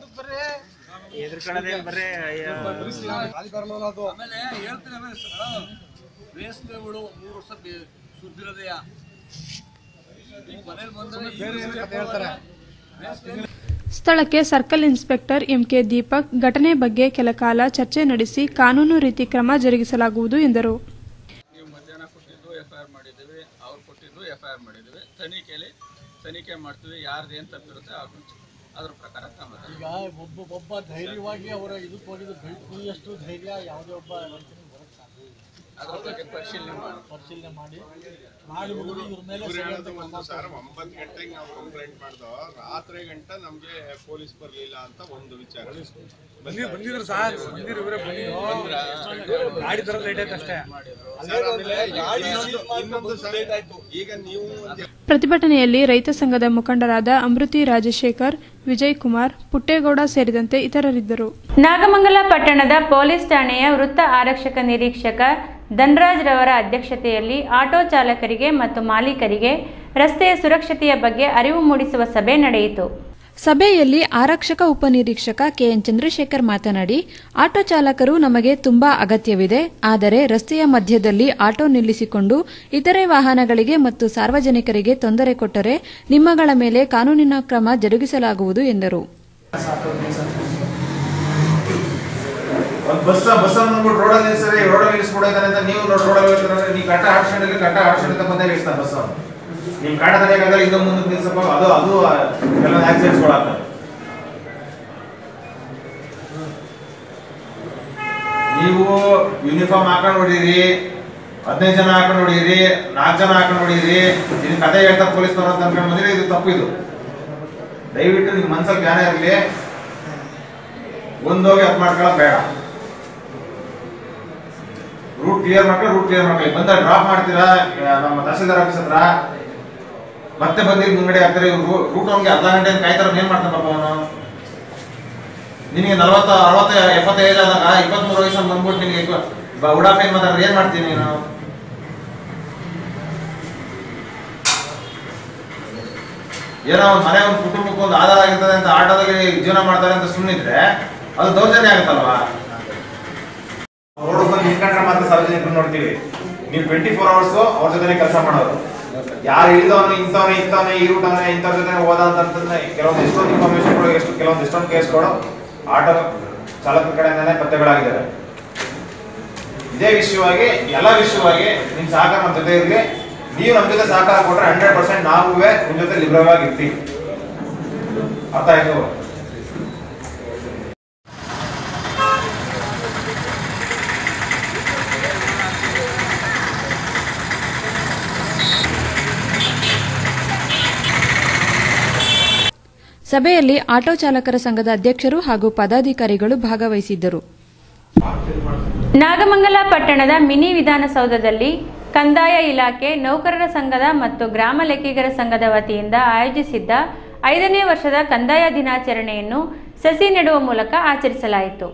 ಖಾಲಿ ಬರಲ್ಲ ಅದು ಆಮೇಲೆ ಹೇಳ್ತೀನಿ ಆಮೇಲೆ ಸರ್, ರೇಷ್ಮೆಗಳು ಮೂರು ವರ್ಷ ಬೆ- ಸುದ್ದಿರೋದೆಯ ಈಗ ಮನೇಲಿ ಬಂದ್ರೆ ಬೇರೆ ಏನೋ ಕಥೆ ಹೇಳ್ತಾರೆ ಸ್ಥಳಕ್ಕೆ ಸರ್ಕಲ್ ಇನ್ಸ್ಪೆಕ್ಟರ್ ಎಂಕೆ ದೀಪಕ್ ಘಟನೆ ಬಗ್ಗೆ ಕೆಲ ಕಾಲ ಚರ್ಚೆ ನಡೆಸಿ ಕಾನೂನು ರೀತಿ ಕ್ರಮ ಜರುಗಿಸಲಾಗುವುದು ಎಂದರು ನೀವು ಮಧ್ಯಾಹ್ನ ಕೊಟ್ಟಿದ್ದು ಎಫ್ ಐ ಆರ್ ಮಾಡಿದ್ದೀವಿ ಅವ್ರು ಕೊಟ್ಟಿದ್ದು ಎಫ್ ಐ ಆರ್ ಮಾಡಿದ್ದೀವಿ ತನಿಖೆಯಲ್ಲಿ ತನಿಖೆ ಮಾಡ್ತೀವಿ ಯಾರ್ದು ಏನು ತಪ್ಪಿರುತ್ತೆ ಅವ್ರನ್ನ ಅದ್ರ ಪ್ರಕಾರ ಕ್ರಮ ಈಗ ಒಬ್ಬ ಒಬ್ಬ ಧೈರ್ಯವಾಗಿ ಅವರ ಇದಕ್ಕೆ ಹೋಗಿದ್ದು ಬೆಳ್ಕುಳಿಯಷ್ಟು ಧೈರ್ಯ ಯಾವುದೇ ಒಬ್ಬ ರೈತನಿಗೆ ಬರಕ್ಕೆ ಸಾಧ್ಯ ಇಲ್ಲ. ಅದ್ರ ಬಗ್ಗೆ ಪರಿಶೀಲನೆ ಮಾಡಿ ಪರಿಶೀಲನೆ ಮಾಡಿ ಮಾಡಿ ಮುಗಿದು ಇವ್ರ ಮೇಲೆ ಇವ್ರು ಸರಿಯಾದ ಹೇಳೋದು ಒಂದು ಕ್ರಮ ಸರ್ ಒಂಬತ್ತು ಗಂಟೆಗೆ ನಾವು ಕಂಪ್ಲೇಂಟ್ ಮಾಡ್ದೋ ರಾತ್ರಿ ಗಂಟೆ ನಮಗೆ ಪೊಲೀಸ್ ಬರಲಿಲ್ಲ ಅಂತ ಒಂದು ವಿಚಾರ ಬಂದಿ ಬಂದಿದ್ರು ಸರ್ ಬಂದಿರು ಇವರೇ ಬಂದಿದ್ರು ಗಾಡಿ ತರ ಲೇಟ್ ಆಯ್ತು ಅಷ್ಟೇ ಸರ್, ಆಮೇಲೆ ಗಾಡಿ ಇನ್ನೊಂದು- ಇನ್ನೊಂದು ಸರ್ ಈಗ ನೀವು ಒಂದು ಪ್ರತಿಭಟನೆಯಲ್ಲಿ ರೈತ ಸಂಘದ ಮುಖಂಡರಾದ ಅಮೃತಿ ರಾಜಶೇಖರ್ ವಿಜಯ್ ಕುಮಾರ್ ಪುಟ್ಟೇಗೌಡ ಸೇರಿದಂತೆ ಇತರರಿದ್ದರು ನಾಗಮಂಗಲ ಪಟ್ಟಣದ ಪೊಲೀಸ್ ಠಾಣೆಯ ವೃತ್ತ ಆರಕ್ಷಕ ನಿರೀಕ್ಷಕ ಧನ್ರಾಜ್ ರವರ ಅಧ್ಯಕ್ಷತೆಯಲ್ಲಿ ಆಟೋ ಚಾಲಕರಿಗೆ ಮತ್ತು ಮಾಲೀಕರಿಗೆ ರಸ್ತೆಯ ಸುರಕ್ಷತೆಯ ಬಗ್ಗೆ ಅರಿವು ಮೂಡಿಸುವ ಸಭೆ ನಡೆಯಿತು ಸಭೆಯಲ್ಲಿ ಆರಕ್ಷಕ ಉಪನಿರೀಕ್ಷಕ ಕೆಎನ್ ಚಂದ್ರಶೇಖರ್ ಮಾತನಾಡಿ ಆಟೋ ಚಾಲಕರು ನಮಗೆ ತುಂಬಾ ಅಗತ್ಯವಿದೆ ಆದರೆ ರಸ್ತೆಯ ಮಧ್ಯದಲ್ಲಿ ಆಟೋ ನಿಲ್ಲಿಸಿಕೊಂಡು ಇತರೆ ವಾಹನಗಳಿಗೆ ಮತ್ತು ಸಾರ್ವಜನಿಕರಿಗೆ ತೊಂದರೆ ಕೊಟ್ಟರೆ ನಿಮ್ಮಗಳ ಮೇಲೆ ಕಾನೂನಿನ ಕ್ರಮ ಜರುಗಿಸಲಾಗುವುದು ಎಂದರು ಒಂದು ಬಸ್ ಬಸ್ ಅಂದ್ಬಿಟ್ಟು ರೋಡಲ್ಲಿ ನಿಲ್ಸಿದ್ರೆ ರೋಡಲ್ಲಿ ನಿಲ್ಸ್ಬಿಡೋದಾರೆ ಅಂತ ನೀವು ರೋಡಲ್ಲಿ ಹೋಗ್ತಾರೆ ನೀವು ಕಟ್ಟ ಆಡ್ಸ್ಕೊಂಡಿದ್ರೆ ಕಟ್ಟ ಆಡ್ಸ್ಕೊಂಡ ಬಂದೇ ನಿಲ್ಸ್ತಾರೆ ಬಸ್ ಅವ್ನು ನಿಮ್ ಕಾಟ ತಡೆಯಕ್ಕಾಗಲ್ಲ ಈಗ ಮುಂದಕ್ಕೆ ನಿಲ್ಸಪ್ಪ ಅದು ಅದು ಕೆಲವೊಂದು ಆಕ್ಸಿಡೆಂಟ್ಸ್ಗಳಾಗ್ತವೆ ನೀವು ಯೂನಿಫಾರ್ಮ್ ಹಾಕೊಂಡು ಹೊಡೀರಿ ಹದಿನೈದು ಜನ ಹಾಕೊಂಡು ಹೊಡೀರಿ ನಾಲ್ಕು ಜನ ಹಾಕೊಂಡು ಹೊಡೀರಿ ಇದನ್ನ ಕತೆ ಹೇಳ್ತಾ ಪೊಲೀಸ್ನವ್ರು ಅಂತ ಅನ್ಕೊಂಡು ಬಂದ್ರೆ ಇದು ತಪ್ಪು ಇದು ದಯವಿಟ್ಟು ನಿಮ್ ಮನ್ಸಲ್ಲಿ ಜ್ಞಾನ ಇರಲಿ ಒಂದೋಗಿ ಅದ್ ಮಾಡ್ಕೊಳ್ಳೋದು ಬೇಡ ರೂಟ್ ಕ್ಲಿಯರ್ ಮಾಡ್ಕೊಳ್ಳಿ ರೂಟ್ ಕ್ಲಿಯರ್ ಮಾಡ್ಕೊಳ್ಳಿ ಬಂದ ಡ್ರಾಪ್ ಮಾಡ್ತೀರಾ ಆ, ನಮ್ಮ ತಹಸೀಲ್ದಾರ್ ಆಫೀಸ್ ಹತ್ರ ಮತ್ತೆ ಬಂದಿದ್ದು ಮುಂಗಡೆ ಆಗ್ತಾರೆ ರೂಟ್ ಅವ್ನಿಗೆ ಅರ್ಧ ಗಂಟೆ ಕಾಯ್ತಾರ ಏನ್ ಮಾಡ್ತಾನೆ ಪಾಪ ಅವನು ನಿನಗೆ ನಲವತ್ತ ಅರವತ್ತ ಎಪ್ಪತ್ತೈದು ಆದಾಗ ಇಪ್ಪತ್ಮೂರು ವಯಸ್ಸಲ್ಲಿ ಬಂದ್ಬಿಟ್ಟು ನಿನಗೆ ಉಡಾಫ್ ಏನ್ ಮಾತಾಡ್ರೆ ಏನ್ ಮಾಡ್ತೀನಿ ನೀನು ಏನೋ ಒಂದು ಮನೆ ಒಂದು ಕುಟುಂಬಕ್ಕೆ ಒಂದು ಆಧಾರ ಆಗಿರ್ತದೆ ಅಂತ ಆಟೋದಲ್ಲಿ ಜೀವನ ಮಾಡ್ತಾರೆ ಅಂತ ಸುಮ್ಮನಿದ್ರೆ ಅದು ದೌರ್ಜನ್ಯ ಆಗುತ್ತಲ್ವಾ ರೋಡ್ ಬಂದು ನಿಂತ್ಕೊಂಡ್ರೆ ಮಾತ್ರ ಸಾರ್ವಜನಿಕರು ನೋಡ್ತೀವಿ ನೀವು ಟ್ವೆಂಟಿ ಫೋರ್ ಅವರ್ಸ್ ಅವ್ರ ಜೊತೆ ಕೆಲಸ ಮಾಡೋರು ಯಾರು ಇಳಿದವನು ಇಂಥವನೇ ಇಂಥವನೇ ಈ ರೂಟ್ ಅವನೇ ಇಂಥವ್ರ ಜೊತೆ ಹೋದ ಅಂತಂದ್ರೆ ಕೆಲವೊಂದು ಎಷ್ಟೊಂದು ಇನ್ಫಾರ್ಮೇಶನ್ ಎಷ್ಟು ಕೆಲವೊಂದು ಎಷ್ಟೊಂದು ಕೇಸ್ಗಳು ಆಟೋ ಚಾಲಕರ ಕಡೆಯಿಂದನೇ ಪತ್ತೆಗಳಾಗಿದ್ದಾವೆ ಇದೇ ವಿಷಯವಾಗಿ ಎಲ್ಲ ವಿಷಯವಾಗಿ ನಿಮ್ ಸಹಕಾರ ನಮ್ಮ ಜೊತೆ ಇರಲಿ ನೀವು ನಮ್ಮ ಜೊತೆ ಸಹಕಾರ ಕೊಟ್ರೆ ಹಂಡ್ರೆಡ್ ಪರ್ಸೆಂಟ್ ನಾವು ನಿಮ್ ಜೊತೆ ಲಿಬ್ರಲ್ ಆಗಿ ಇರ್ತೀವಿ ಅರ್ಥ ಆಯ್ತು ಸಭೆಯಲ್ಲಿ ಆಟೋ ಚಾಲಕರ ಸಂಘದ ಅಧ್ಯಕ್ಷರು ಹಾಗೂ ಪದಾಧಿಕಾರಿಗಳು ಭಾಗವಹಿಸಿದ್ದರು ನಾಗಮಂಗಲ ಪಟ್ಟಣದ ಮಿನಿ ವಿಧಾನಸೌಧದಲ್ಲಿ ಕಂದಾಯ ಇಲಾಖೆ ನೌಕರರ ಸಂಘದ ಮತ್ತು ಗ್ರಾಮ ಲೆಕ್ಕಿಗರ ಸಂಘದ ವತಿಯಿಂದ ಆಯೋಜಿಸಿದ್ದ ಐದನೇ ವರ್ಷದ ಕಂದಾಯ ದಿನಾಚರಣೆಯನ್ನು ಸಸಿ ನೆಡುವ ಮೂಲಕ ಆಚರಿಸಲಾಯಿತು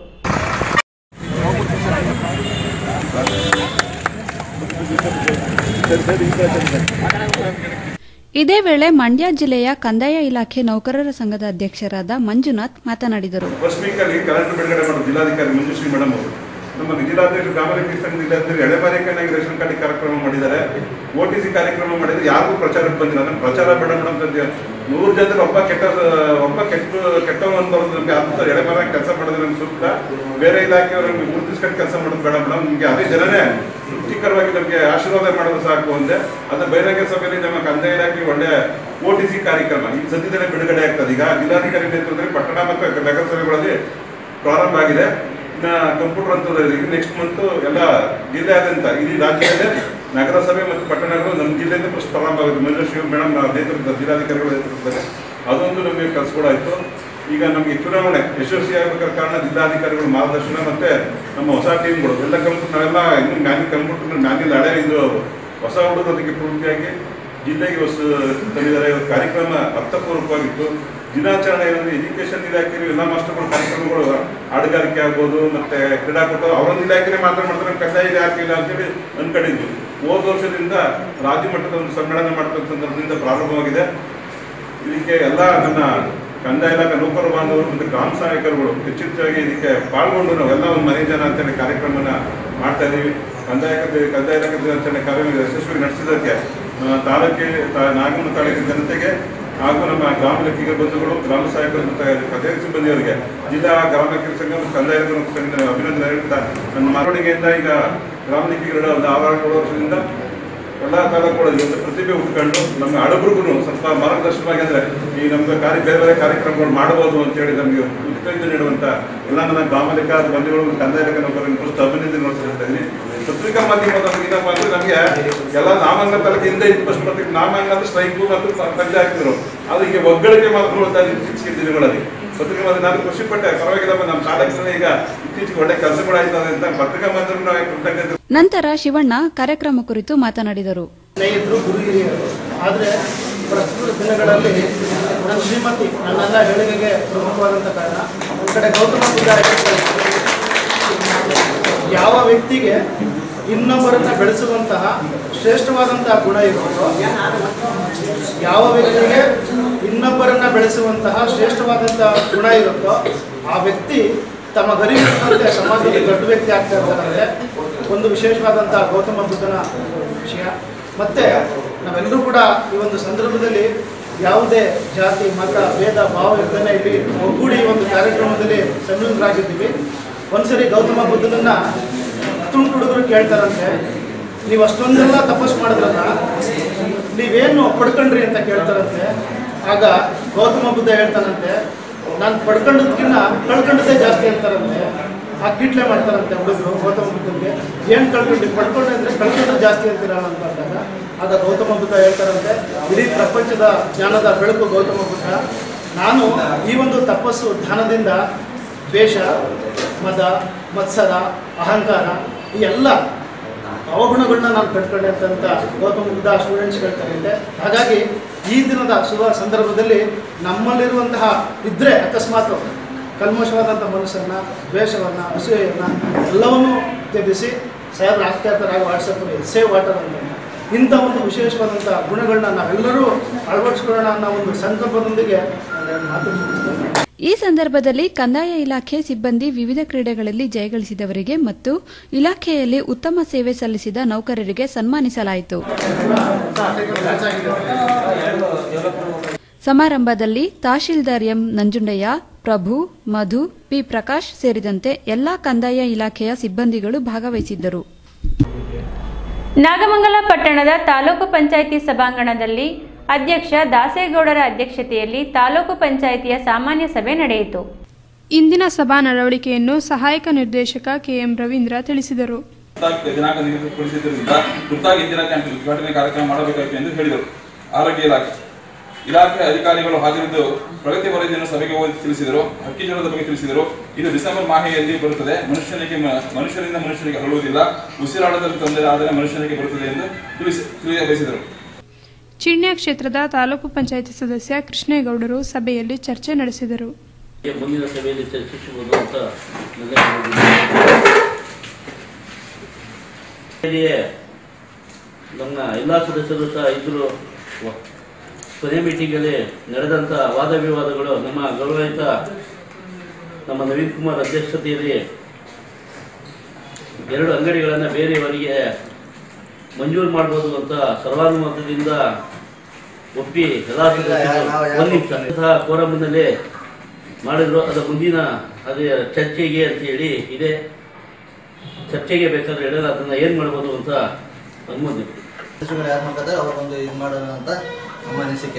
ಇದೇ ವೇಳೆ ಮಂಡ್ಯ ಜಿಲ್ಲೆಯ ಕಂದಾಯ ಇಲಾಖೆ ನೌಕರರ ಸಂಘದ ಅಧ್ಯಕ್ಷರಾದ ಮಂಜುನಾಥ್ ಮಾತನಾಡಿದರು ಫಸ್ಟ್ ವೀಕಲ್ಲಿ ಕರೆಂಟ್ ಬಿಡುಗಡೆ ಮಾಡೋದು ಜಿಲ್ಲಾಧಿಕಾರಿ ಮಂಜುಶ್ರೀ ಮೇಡಮ್ ಅವರು ನಮ್ಮ ಜಿಲ್ಲಾಧ್ಯಕ್ಷರು ಗ್ರಾಮಲೆಕ್ಕಿ ಸಂಘದಿಂದ ಎಳೆಮಾರಿಕನಾಗಿ ರೇಷನ್ ಕಾರ್ಡ್ ಕಾರ್ಯಕ್ರಮ ಮಾಡಿದ್ದಾರೆ ಓ ಟಿ ಸಿ ಕಾರ್ಯಕ್ರಮ ಮಾಡಿದ್ರೆ ಯಾರಿಗೂ ಪ್ರಚಾರಕ್ಕೆ ಬಂದಿಲ್ಲ ಅದನ್ನ ಪ್ರಚಾರ ಬೇಡ ಮೇಡಮ್ ಅಂತ ನೂರು ಜನದಲ್ಲಿ ಒಬ್ಬ ಕೆಟ್ಟ ಒಬ್ಬ ಕೆಟ್ಟ ಕೆಟ್ಟವನ್ ಬರೋದು ನಮಗೆ ಅದು ಎಳೆಮರ ಕೆಲಸ ಮಾಡೋದು ನಮ್ಗೆ ಸೂಕ್ತ ಬೇರೆ ಇಲಾಖೆಯವರು ನಮ್ಗೆ ಗುರುತಿಸ್ಕೊಂಡು ಕೆಲಸ ಮಾಡೋದು ಬೇಡ ಮೇಡಮ್ ನಿಮಗೆ ಅದೇ ಜನನೇ ತೃಪ್ತಿಕರವಾಗಿ ನಮಗೆ ಆಶೀರ್ವಾದ ಮಾಡೋದು ಸಾಕು ಅಂದೆ ಅದು ಬಹಿರಂಗ ಸಭೆಯಲ್ಲಿ ನಮ್ಮ ಕಂದಾಯ ಇಲಾಖೆ ಒಳ್ಳೆ ಓ ಟಿ ಸಿ ಕಾರ್ಯಕ್ರಮ ಈಗ ಸದ್ಯದಲ್ಲೇ ಬಿಡುಗಡೆ ಆಗ್ತದೆ ಈಗ ಜಿಲ್ಲಾಧಿಕಾರಿ ನೇತೃತ್ವದಲ್ಲಿ ಪಟ್ಟಣ ಮತ್ತು ನಗರಸಭೆಗಳಲ್ಲಿ ಪ್ರಾರಂಭ ಆಗಿದೆ ಇನ್ನ ಕಂಪ್ಯೂಟರ್ ಹಂತದಲ್ಲಿ ನೆಕ್ಸ್ಟ್ ಮಂತ್ ಎಲ್ಲ ಜಿಲ್ಲೆಯಾದ್ಯಂತ ಇಡೀ ರಾಜ್ಯದಲ್ಲೇ ನಗರಸಭೆ ಮತ್ತು ಪಟ್ಟಣಗಳು ನಮ್ಮ ಜಿಲ್ಲೆಯಿಂದ ಫಸ್ಟ್ ಪ್ರಾರಂಭ ಆಗುತ್ತೆ ಮಂಜುಶ್ರೀ ಮೇಡಮ್ ನೇತೃತ್ವದ ಜಿಲ್ಲಾಧಿಕಾರಿಗಳ ನೇತೃತ್ವದಲ್ಲಿ ಅದೊಂದು ನಮಗೆ ಕಲ್ಸ್ಕೊಡಾಯ್ತು ಈಗ ನಮಗೆ ಚುನಾವಣೆ ಯಶಸ್ವಿ ಆಗಬೇಕಾದ ಕಾರಣ ಜಿಲ್ಲಾಧಿಕಾರಿಗಳ ಮಾರ್ಗದರ್ಶನ ಮತ್ತೆ ನಮ್ಮ ಹೊಸ ಟೀಮ್ಗಳು ಎಲ್ಲ ಕಂಪ್ಯೂಟರ್ ನಾವೆಲ್ಲ ಇನ್ನು ಮ್ಯಾನ್ಯಲ್ ಕಂಪ್ಯೂಟರ್ ಮ್ಯಾನ್ಯಲ್ ಹಳೆ ಇದು ಹೊಸ ಹುಡುಗರು ಅದಕ್ಕೆ ಪೂರ್ತಿಯಾಗಿ ಜಿಲ್ಲೆಗೆ ಹೊಸ ತಂದಿದ್ದಾರೆ ಇವತ್ತು ಕಾರ್ಯಕ್ರಮ ಅರ್ಥಪೂರ್ವಕವಾಗಿತ್ತು ದಿನಾಚರಣೆ ಏನಂದ್ರೆ ಎಜುಕೇಶನ್ ಇಲಾಖೆ ಎಲ್ಲ ಮಾಸ್ಟರ್ಗಳು ಕಾರ್ಯಕ್ರಮಗಳು ಹಾಡುಗಾರಿಕೆ ಆಗ್ಬೋದು ಮತ್ತೆ ಕ್ರೀಡಾಕೂಟ ಅವರೊಂದು ಇಲಾಖೆನೇ ಮಾತ್ರ ಮಾಡ್ತಾರೆ ಕಂದಾಯ ಇಲಾಖೆ ಇಲ್ಲ ಅಂತೇಳಿ ಅನ್ಕೊಂಡಿದ್ವಿ ಹೋದ ವರ್ಷದಿಂದ ರಾಜ್ಯ ಮಟ್ಟದ ಒಂದು ಸಮ್ಮೇಳನ ಮಾಡ್ತಕ್ಕಂಥ ಸಂದರ್ಭದಿಂದ ಪ್ರಾರಂಭವಾಗಿದೆ ಇದಕ್ಕೆ ಎಲ್ಲ ನನ್ನ ಕಂದಾಯ ಇಲಾಖೆ ನೌಕರ ಬಾಂಧವರು ಮತ್ತು ಗ್ರಾಮ ಸಹಾಯಕರುಗಳು ಹೆಚ್ಚೆಚ್ಚಾಗಿ ಇದಕ್ಕೆ ಪಾಲ್ಗೊಂಡು ನಾವೆಲ್ಲ ಒಂದು ಮನೆ ಜನ ಅಂತೇಳಿ ಕಾರ್ಯಕ್ರಮನ ಮಾಡ್ತಾ ಇದ್ದೀವಿ ಕಂದಾಯ ಕತೆ- ಕಂದಾಯ ಇಲಾಖೆ ದಿನಾಚರಣೆ ಕಾರ್ಯಕ್ರಮ ಯಶಸ್ವಿ ನಡೆಸಿದ್ದಕ್ಕೆ ಆ, ತಾಲೂಕಿನ ತಾ- ನಾಗಮಂಗಲ ತಾಲೂಕಿನ ಜನತೆಗೆ ಹಾಗೂ ನಮ್ಮ ಗ್ರಾಮ ಲೆಕ್ಕಿಗ ಬಂಧುಗಳು ಗ್ರಾಮ ಸಹಾಯಕರು ಮತ್ತು ಕಚೇರಿ ಸಿಬ್ಬಂದಿಯವರಿಗೆ ಜಿಲ್ಲಾ ಗ್ರಾಮ ಲೆಕ್ಕಿಗ ಸಂಘ ಮತ್ತು ಕಂದಾಯ ಇಲಾಖೆ ಸಂಘದ ಅಭಿನಂದನೆ ಹೇಳ್ತಾ ನನ್ನ ಮೆರವಣಿಗೆಯಿಂದ ಈಗ ಗ್ರಾಮ ಲೆಕ್ಕಿಗರ ಒಂದು ಆರು ಏಳು ವರ್ಷದಿಂದ ಎಲ್ಲ ತಾಲೂಕುಗಳಲ್ಲಿ ಒಂದು ಪ್ರತಿಭೆ ಉಟ್ಕೊಂಡು ನಮ್ಮ ಹಡಬ್ರಿಗೂ ಸ್ವಲ್ಪ ಮಾರ್ಗದರ್ಶನವಾಗಿ ಅಂದ್ರೆ ಈ ನಮ್ಗೆ ಕಾರ್ಯ ಬೇರೆ ಬೇರೆ ಕಾರ್ಯಕ್ರಮಗಳು ಮಾಡಬಹುದು ಅಂತ ಹೇಳಿ ನಮಗೆ ಉತ್ತೇಜನ ನೀಡುವಂತ ಎಲ್ಲ ನನ್ನ ಗ್ರಾಮ ಲೆಕ್ಕ ಬಂಧುಗಳು ಮತ್ತು ಕಂದಾಯ ಲೆಕ್ಕ ನೌಕರರನ್ನು ಫಸ್ಟ್ ಅಭಿನಂದನೆ ನೋಡ್ತಾ ಇದ್ದೀನಿ ಪತ್ರಿಕಾ ಮಾಧ್ಯಮದ ಏನಪ್ಪ ಅಂದ್ರೆ ನಮಗೆ ಎಲ್ಲ ನಾಮಾಂಗ ತಾಲೂಕಿಂದ ಇಪ್ಪತ್ತು ಪತ್ರಿಕೆ ನಾಮಾಂಗ ಅಂದ್ರೆ ಸ್ಟ್ರೈಕು ಮತ್ತು ತಂದೆ ಹಾಕಿದ್ರು ಅದು ಈಗ ಒಗ್ಗಳಿಕೆ ಮಾತ್ರ ನೋಡ್ತಾ ಇದ್ದೀವಿ ಇತ್ತೀಚಿನ ದಿನಗಳಲ್ಲಿ ಪತ್ರಿಕಾ ಮಾಧ್ಯಮ ನಾನು ಖುಷಿ ಪಟ್ಟೆ ಪರವಾಗಿಲ್ಲಪ್ಪ ನಮ್ಮ ತಾಲೂಕಿನಲ್ಲಿ ಈಗ ಇತ್ತೀಚೆಗೆ ಒಳ್ಳೆ ಕೆಲಸಗಳಾಯ್ತದೆ ಅಂತ ಪತ್ರಿಕಾ ಮಾಧ್ಯಮ ನಾವು ಕೃತಜ್ಞತೆ ನಂತರ ಶಿವಣ್ಣ ಕಾರ್ಯಕ್ರಮ ಕುರಿತು ಮಾತನಾಡಿದರು ಸ್ನೇಹಿತರು ಗುರು ಹಿರಿಯರು ಆದರೆ ಪ್ರಸ್ತುತ ದಿನಗಳಲ್ಲಿ ನನ್ನ ಶ್ರೀಮತಿ ನನ್ನೆಲ್ಲ ಹೇಳಿಕೆಗೆ ಪ್ರಮುಖವಾದಂಥ ಕಾರಣ ಒಂದು ಕಡೆ ಗೌತಮ ಬುದ್ಧ ಹೇಳಿದ್ದಾರೆ, ಯಾವ ವ್ಯಕ್ತಿಗೆ ಇನ್ನೊಬ್ಬರನ್ನ ಬೆಳೆಸುವಂತಹ ಶ್ರೇಷ್ಠವಾದಂತಹ ಗುಣ ಇರುತ್ತೋ ಯಾವ ವ್ಯಕ್ತಿಗೆ ಇನ್ನೊಬ್ಬರನ್ನ ಬೆಳೆಸುವಂತಹ ಶ್ರೇಷ್ಠವಾದಂತಹ ಗುಣ ಇರುತ್ತೋ ಆ ವ್ಯಕ್ತಿ ತಮ್ಮ ಗರಿಗಿರುವಂತೆ ಸಮಾಜದಲ್ಲಿ ದೊಡ್ಡ ವ್ಯಕ್ತಿ ಆಗ್ತಾ ಇರ್ತಾರಂತೆ ಒಂದು ವಿಶೇಷವಾದಂತಹ ಗೌತಮ ಬುದ್ಧನ ವಿಷಯ ಮತ್ತೆ ನಾವೆಲ್ಲರೂ ಕೂಡ ಈ ಒಂದು ಸಂದರ್ಭದಲ್ಲಿ ಯಾವುದೇ ಜಾತಿ ಮತ ಭೇದ ಭಾವ ಇರ್ತಾನೆ ಇಲ್ಲಿ ಒಗ್ಗೂಡಿ ಈ ಒಂದು ಕಾರ್ಯಕ್ರಮದಲ್ಲಿ ಸನ್ನಿಹಿತರಾಗಿದ್ದೀವಿ ಒಂದ್ಸರಿ ಗೌತಮ ಬುದ್ಧನನ್ನ ತುಂಡು ಹುಡುಗರು ಕೇಳ್ತಾರಂತೆ ನೀವು ಅಷ್ಟೊಂದೆಲ್ಲ ತಪಸ್ ಮಾಡಿದ್ರಲ್ಲ ನೀವೇನು ಪಡ್ಕೊಂಡ್ರಿ ಅಂತ ಕೇಳ್ತಾರಂತೆ ಆಗ ಗೌತಮ ಬುದ್ಧ ಹೇಳ್ತಾನಂತೆ ನಾನು ಪಡ್ಕೊಂಡದ್ಕಿನ್ನ ಕಳ್ಕೊಂಡದ್ದೇ ಜಾಸ್ತಿ ಅಂತಾರಂತೆ ಆ ಕಿಟ್ಲೆ ಮಾಡ್ತಾರಂತೆ ಹುಡುಗರು ಗೌತಮ ಬುದ್ಧನಿಗೆ ಏನು ಕಳ್ಕೊಂಡ್ರಿ ಪಡ್ಕೊಂಡ್ರೆ ಅಂದರೆ ಕಳ್ಕೊಂಡ್ರೆ ಜಾಸ್ತಿ ಅಂತೀರಲ್ಲ ಅಂತ ಅಂದಾಗ ಆಗ ಗೌತಮ ಬುದ್ಧ ಹೇಳ್ತಾರಂತೆ ಇಡೀ ಪ್ರಪಂಚದ ಜ್ಞಾನದ ಬೆಳಕು ಗೌತಮ ಬುದ್ಧ ನಾನು ಈ ಒಂದು ತಪಸ್ಸು ಧ್ಯಾನದಿಂದ ದ್ವೇಷ ಮದ ಮತ್ಸರ ಅಹಂಕಾರ ಈ ಎಲ್ಲ ಅವಗುಣಗಳನ್ನ ನಾನು ಕಟ್ಕೊಂಡೆ ಅಂತ ಗೌತಮ ಬುದ್ಧ ಸ್ಟೂಡೆಂಟ್ಸ್ ಹೇಳ್ತಾರಂತೆ ಹಾಗಾಗಿ ಈ ದಿನದ ಶುಭ ಸಂದರ್ಭದಲ್ಲಿ ನಮ್ಮಲ್ಲಿರುವಂತಹ ಇದ್ರೆ ಅಕಸ್ಮಾತ್ ಕಲ್ಮಶವಾದಂಥ ಮನಸ್ಸನ್ನು ದ್ವೇಷವನ್ನು ಅಸೂಯೆಯನ್ನು ಎಲ್ಲವನ್ನೂ ತ್ಯಜಿಸಿ ಸಾಹೇಬ್ರ ಆಗ್ತಾ ಇರ್ತಾರೆ ವಾಟ್ಸಪ್ಪಲ್ಲಿ ಸೇವ್ ವಾಟರ್ ಅಂತ ಇಂಥ ಒಂದು ವಿಶೇಷವಾದಂಥ ಗುಣಗಳನ್ನ ನಾವೆಲ್ಲರೂ ಅಳವಡಿಸ್ಕೊಳ್ಳೋಣ ಅನ್ನೋ ಒಂದು ಸಂಕಲ್ಪದೊಂದಿಗೆ ಒಂದೆರಡು ಮಾತು ಮುಗಿಸ್ತೇನೆ. ಈ ಸಂದರ್ಭದಲ್ಲಿ ಕಂದಾಯ ಇಲಾಖೆ ಸಿಬ್ಬಂದಿ ವಿವಿಧ ಕ್ರೀಡೆಗಳಲ್ಲಿ ಜಯಗಳಿಸಿದವರಿಗೆ ಮತ್ತು ಇಲಾಖೆಯಲ್ಲಿ ಉತ್ತಮ ಸೇವೆ ಸಲ್ಲಿಸಿದ ನೌಕರರಿಗೆ ಸನ್ಮಾನಿಸಲಾಯಿತು ಸಮಾರಂಭದಲ್ಲಿ ತಹಶೀಲ್ದಾರ್ ಎಂ ನಂಜುಂಡಯ್ಯ ಪ್ರಭು ಮಧು ಪಿ ಪ್ರಕಾಶ್ ಸೇರಿದಂತೆ ಎಲ್ಲಾ ಕಂದಾಯ ಇಲಾಖೆಯ ಸಿಬ್ಬಂದಿಗಳು ಭಾಗವಹಿಸಿದ್ದರು ನಾಗಮಂಗಲ ಪಟ್ಟಣದ ತಾಲೂಕು ಪಂಚಾಯಿತಿ ಸಭಾಂಗಣದಲ್ಲಿ ಅಧ್ಯಕ್ಷ ದಾಸೇಗೌಡರ ಅಧ್ಯಕ್ಷತೆಯಲ್ಲಿ ತಾಲೂಕು ಪಂಚಾಯಿತಿಯ ಸಾಮಾನ್ಯ ಸಭೆ ನಡೆಯಿತು ಇಂದಿನ ಸಭಾ ನಡವಳಿಕೆಯನ್ನು ಸಹಾಯಕ ನಿರ್ದೇಶಕ ಕೆಎಂ ರವೀಂದ್ರ ತಿಳಿಸಿದರು ತುರ್ತಾಗಿ ದಿನಾಂಕ ನಿಗದಿಪಡಿಸಿದ್ದರಿಂದ ತುರ್ತಾಗಿ ಇಂದಿರಾ ಕ್ಯಾಂಟೀನ್ ಉದ್ಘಾಟನೆ ಕಾರ್ಯಕ್ರಮ ಮಾಡಬೇಕಾಯಿತು ಎಂದು ಹೇಳಿದರು ಆರೋಗ್ಯ ಇಲಾಖೆ ಇಲಾಖೆ ಅಧಿಕಾರಿಗಳು ಹಾಜರಿದ್ದು ಪ್ರಗತಿ ವರದಿಯನ್ನು ಸಭೆಗೆ ಓದಿ ತಿಳಿಸಿದರು ಹಕ್ಕಿ ಜ್ವರದ ಬಗ್ಗೆ ತಿಳಿಸಿದರು ಇದು ಡಿಸೆಂಬರ್ ಮಾಹೆಯಲ್ಲಿ ಬರುತ್ತದೆ ಮನುಷ್ಯನಿಗೆ ಮ- ಮನುಷ್ಯರಿಂದ ಮನುಷ್ಯನಿಗೆ ಹರಡುವುದಿಲ್ಲ ಉಸಿರಾಟದಲ್ಲಿ ತೊಂದರೆ ಆದರೆ ಮನುಷ್ಯನಿಗೆ ಬರುತ್ತದೆ ಎಂದು ತಿಳಿಸಿ ತಿಳಿಯಬಯಸಿದರು ಚಿಣ್ಯ ಕ್ಷೇತ್ರದ ತಾಲೂಕು ಪಂಚಾಯಿತಿ ಸದಸ್ಯ ಕೃಷ್ಣೇಗೌಡರು ಸಭೆಯಲ್ಲಿ ಚರ್ಚೆ ನಡೆಸಿದರು ಮುಂದಿನ ಸಭೆಯಲ್ಲಿ ಚರ್ಚಿಸಬಹುದು ಅಂತ ನನ್ನ ಇಲ್ಲಿಯೇ ನಮ್ಮ ಎಲ್ಲ ಸದಸ್ಯರು ಸಹ ಇದ್ರು ವ- ಕೊನೆ ಮೀಟಿಂಗಲ್ಲಿ ನಡೆದಂಥ ವಾದ ವಿವಾದಗಳು ನಮ್ಮ ಗೌರವಿತ ನಮ್ಮ ನವೀನ್ ಕುಮಾರ್ ಅಧ್ಯಕ್ಷತೆಯಲ್ಲಿ ಎರಡು ಅಂಗಡಿಗಳನ್ನು ಬೇರೆಯವರಿಗೆ ಮಂಜೂರು ಮಾಡ್ಬೋದು ಅಂತ ಸರ್ವಾನುಮತದಿಂದ ಒಪ್ಪಿ ಎಲ್ಲ ಸದಸ್ಯರು ಒಂದು ನಿಮಿಷ ಸಹ ಫೋರಮ್ನಲ್ಲಿ ಮಾಡಿದ್ರು ಅದರ ಮುಂದಿನ ಅದೇ ಚರ್ಚೆಗೆ ಅಂತ ಹೇಳಿ ಇದೆ ಚರ್ಚೆಗೆ ಬೇಕಾದ್ರೆ ಹೇಳಿದ್ರೆ ಅದನ್ನ ಏನ್ ಮಾಡ್ಬೋದು ಅಂತ ಅನ್ಬೋದು ಸದಸ್ಯರುಗಳು ಯಾರು ಮಾಡ್ತಾರೆ ಅವ್ರಿಗೊಂದು ಇದು ಮಾಡೋಣ ಅಂತ ನಮ್ಮ ಅನಿಸಿಕೆ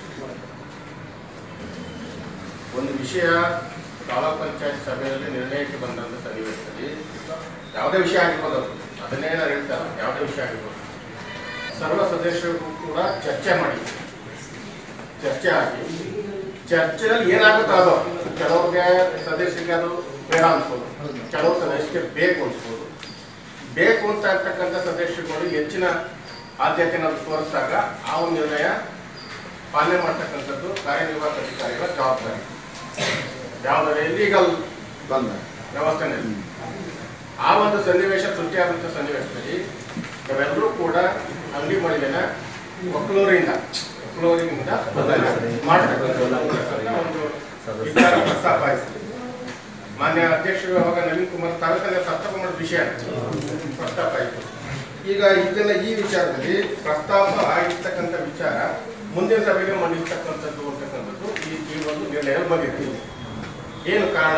ಒಂದು ವಿಷಯ ತಾಲೂಕ್ ಪಂಚಾಯತ್ ಸಭೆಯಲ್ಲಿ ನಿರ್ಣಯಕ್ಕೆ ಬಂದಂತ ಸನ್ನಿವೇಶದಲ್ಲಿ ಯಾವುದೇ ವಿಷಯ ಆಗಿರ್ಬೋದು ಅದು. ಅದನ್ನೇ ನಾನು ಹೇಳ್ತಾರೆ ಯಾವುದೇ ವಿಷಯ ಆಗಿರ್ಬೋದು ಸರ್ವ ಸದಸ್ಯರು ಕೂಡ ಚರ್ಚೆ ಮಾಡಿ ಚರ್ಚೆ ಆಗಿ ಚರ್ಚೆಯಲ್ಲಿ ಏನಾಗುತ್ತೋ ಅದು ಕೆಲವ್ರಿಗೆ ಸದಸ್ಯರಿಗೆ ಅದು ಬೇಡ ಅನ್ಸ್ಬೋದು ಕೆಲವು ಸದಸ್ಯರಿಗೆ ಬೇಕು ಅನ್ಸ್ಬೋದು ಬೇಕು ಅಂತ ಇರ್ತಕ್ಕಂಥ ಸದಸ್ಯರುಗಳು ಹೆಚ್ಚಿನ ಆದ್ಯತೆಯನ್ನು ತೋರಿಸಿದಾಗ ಆ ಒಂದು ನಿರ್ಣಯ ಪಾಲನೆ ಮಾಡ್ತಕ್ಕಂಥದ್ದು ಕಾರ್ಯನಿರ್ವಾಹಕ ಅಧಿಕಾರಿಗಳ ಜವಾಬ್ದಾರಿ ಯಾವುದಾದ್ರೆ ಇಲ್ಲೀಗಲ್ ಬಂದ ವ್ಯವಸ್ಥೆನಲ್ಲಿ ಆ ಒಂದು ಸನ್ನಿವೇಶ ಸೃಷ್ಟಿಯಾದಂಥ ಸನ್ನಿವೇಶದಲ್ಲಿ ನಾವೆಲ್ಲರೂ ಕೂಡ ಅಂಗಡಿ ಮಳಿಗೆನ ಒಕ್ಕಲೂರಿಂದ ಒಕ್ಕಲೂರಿನಿಂದ ಮಾಡ್ತಕ್ಕಂಥ ಒಂದು ವಿಚಾರ ಪ್ರಸ್ತಾಪ ಆಯ್ತು ಮಾನ್ಯ ಅಧ್ಯಕ್ಷರು ಅವಾಗ ನವೀನ್ ಕುಮಾರ್ ತಾಲೂಕಲ್ಲಿ ಪ್ರಸ್ತಾಪ ಮಾಡಿದ ವಿಷಯ ಪ್ರಸ್ತಾಪ ಆಯಿತು ಈಗ ಇದನ್ನ ಈ ವಿಚಾರದಲ್ಲಿ ಪ್ರಸ್ತಾಪ ಆಗಿರ್ತಕ್ಕಂಥ ವಿಚಾರ ಮುಂದಿನ ಸಭೆಗೆ ಮಂಡಿಸ್ತಕ್ಕಂಥದ್ದು ಅಂತಕ್ಕಂಥದ್ದು ಈ ಈ ಒಂದು ನಿರ್ಣಯ ಬಂದಿತ್ತು ಏನು ಕಾರಣ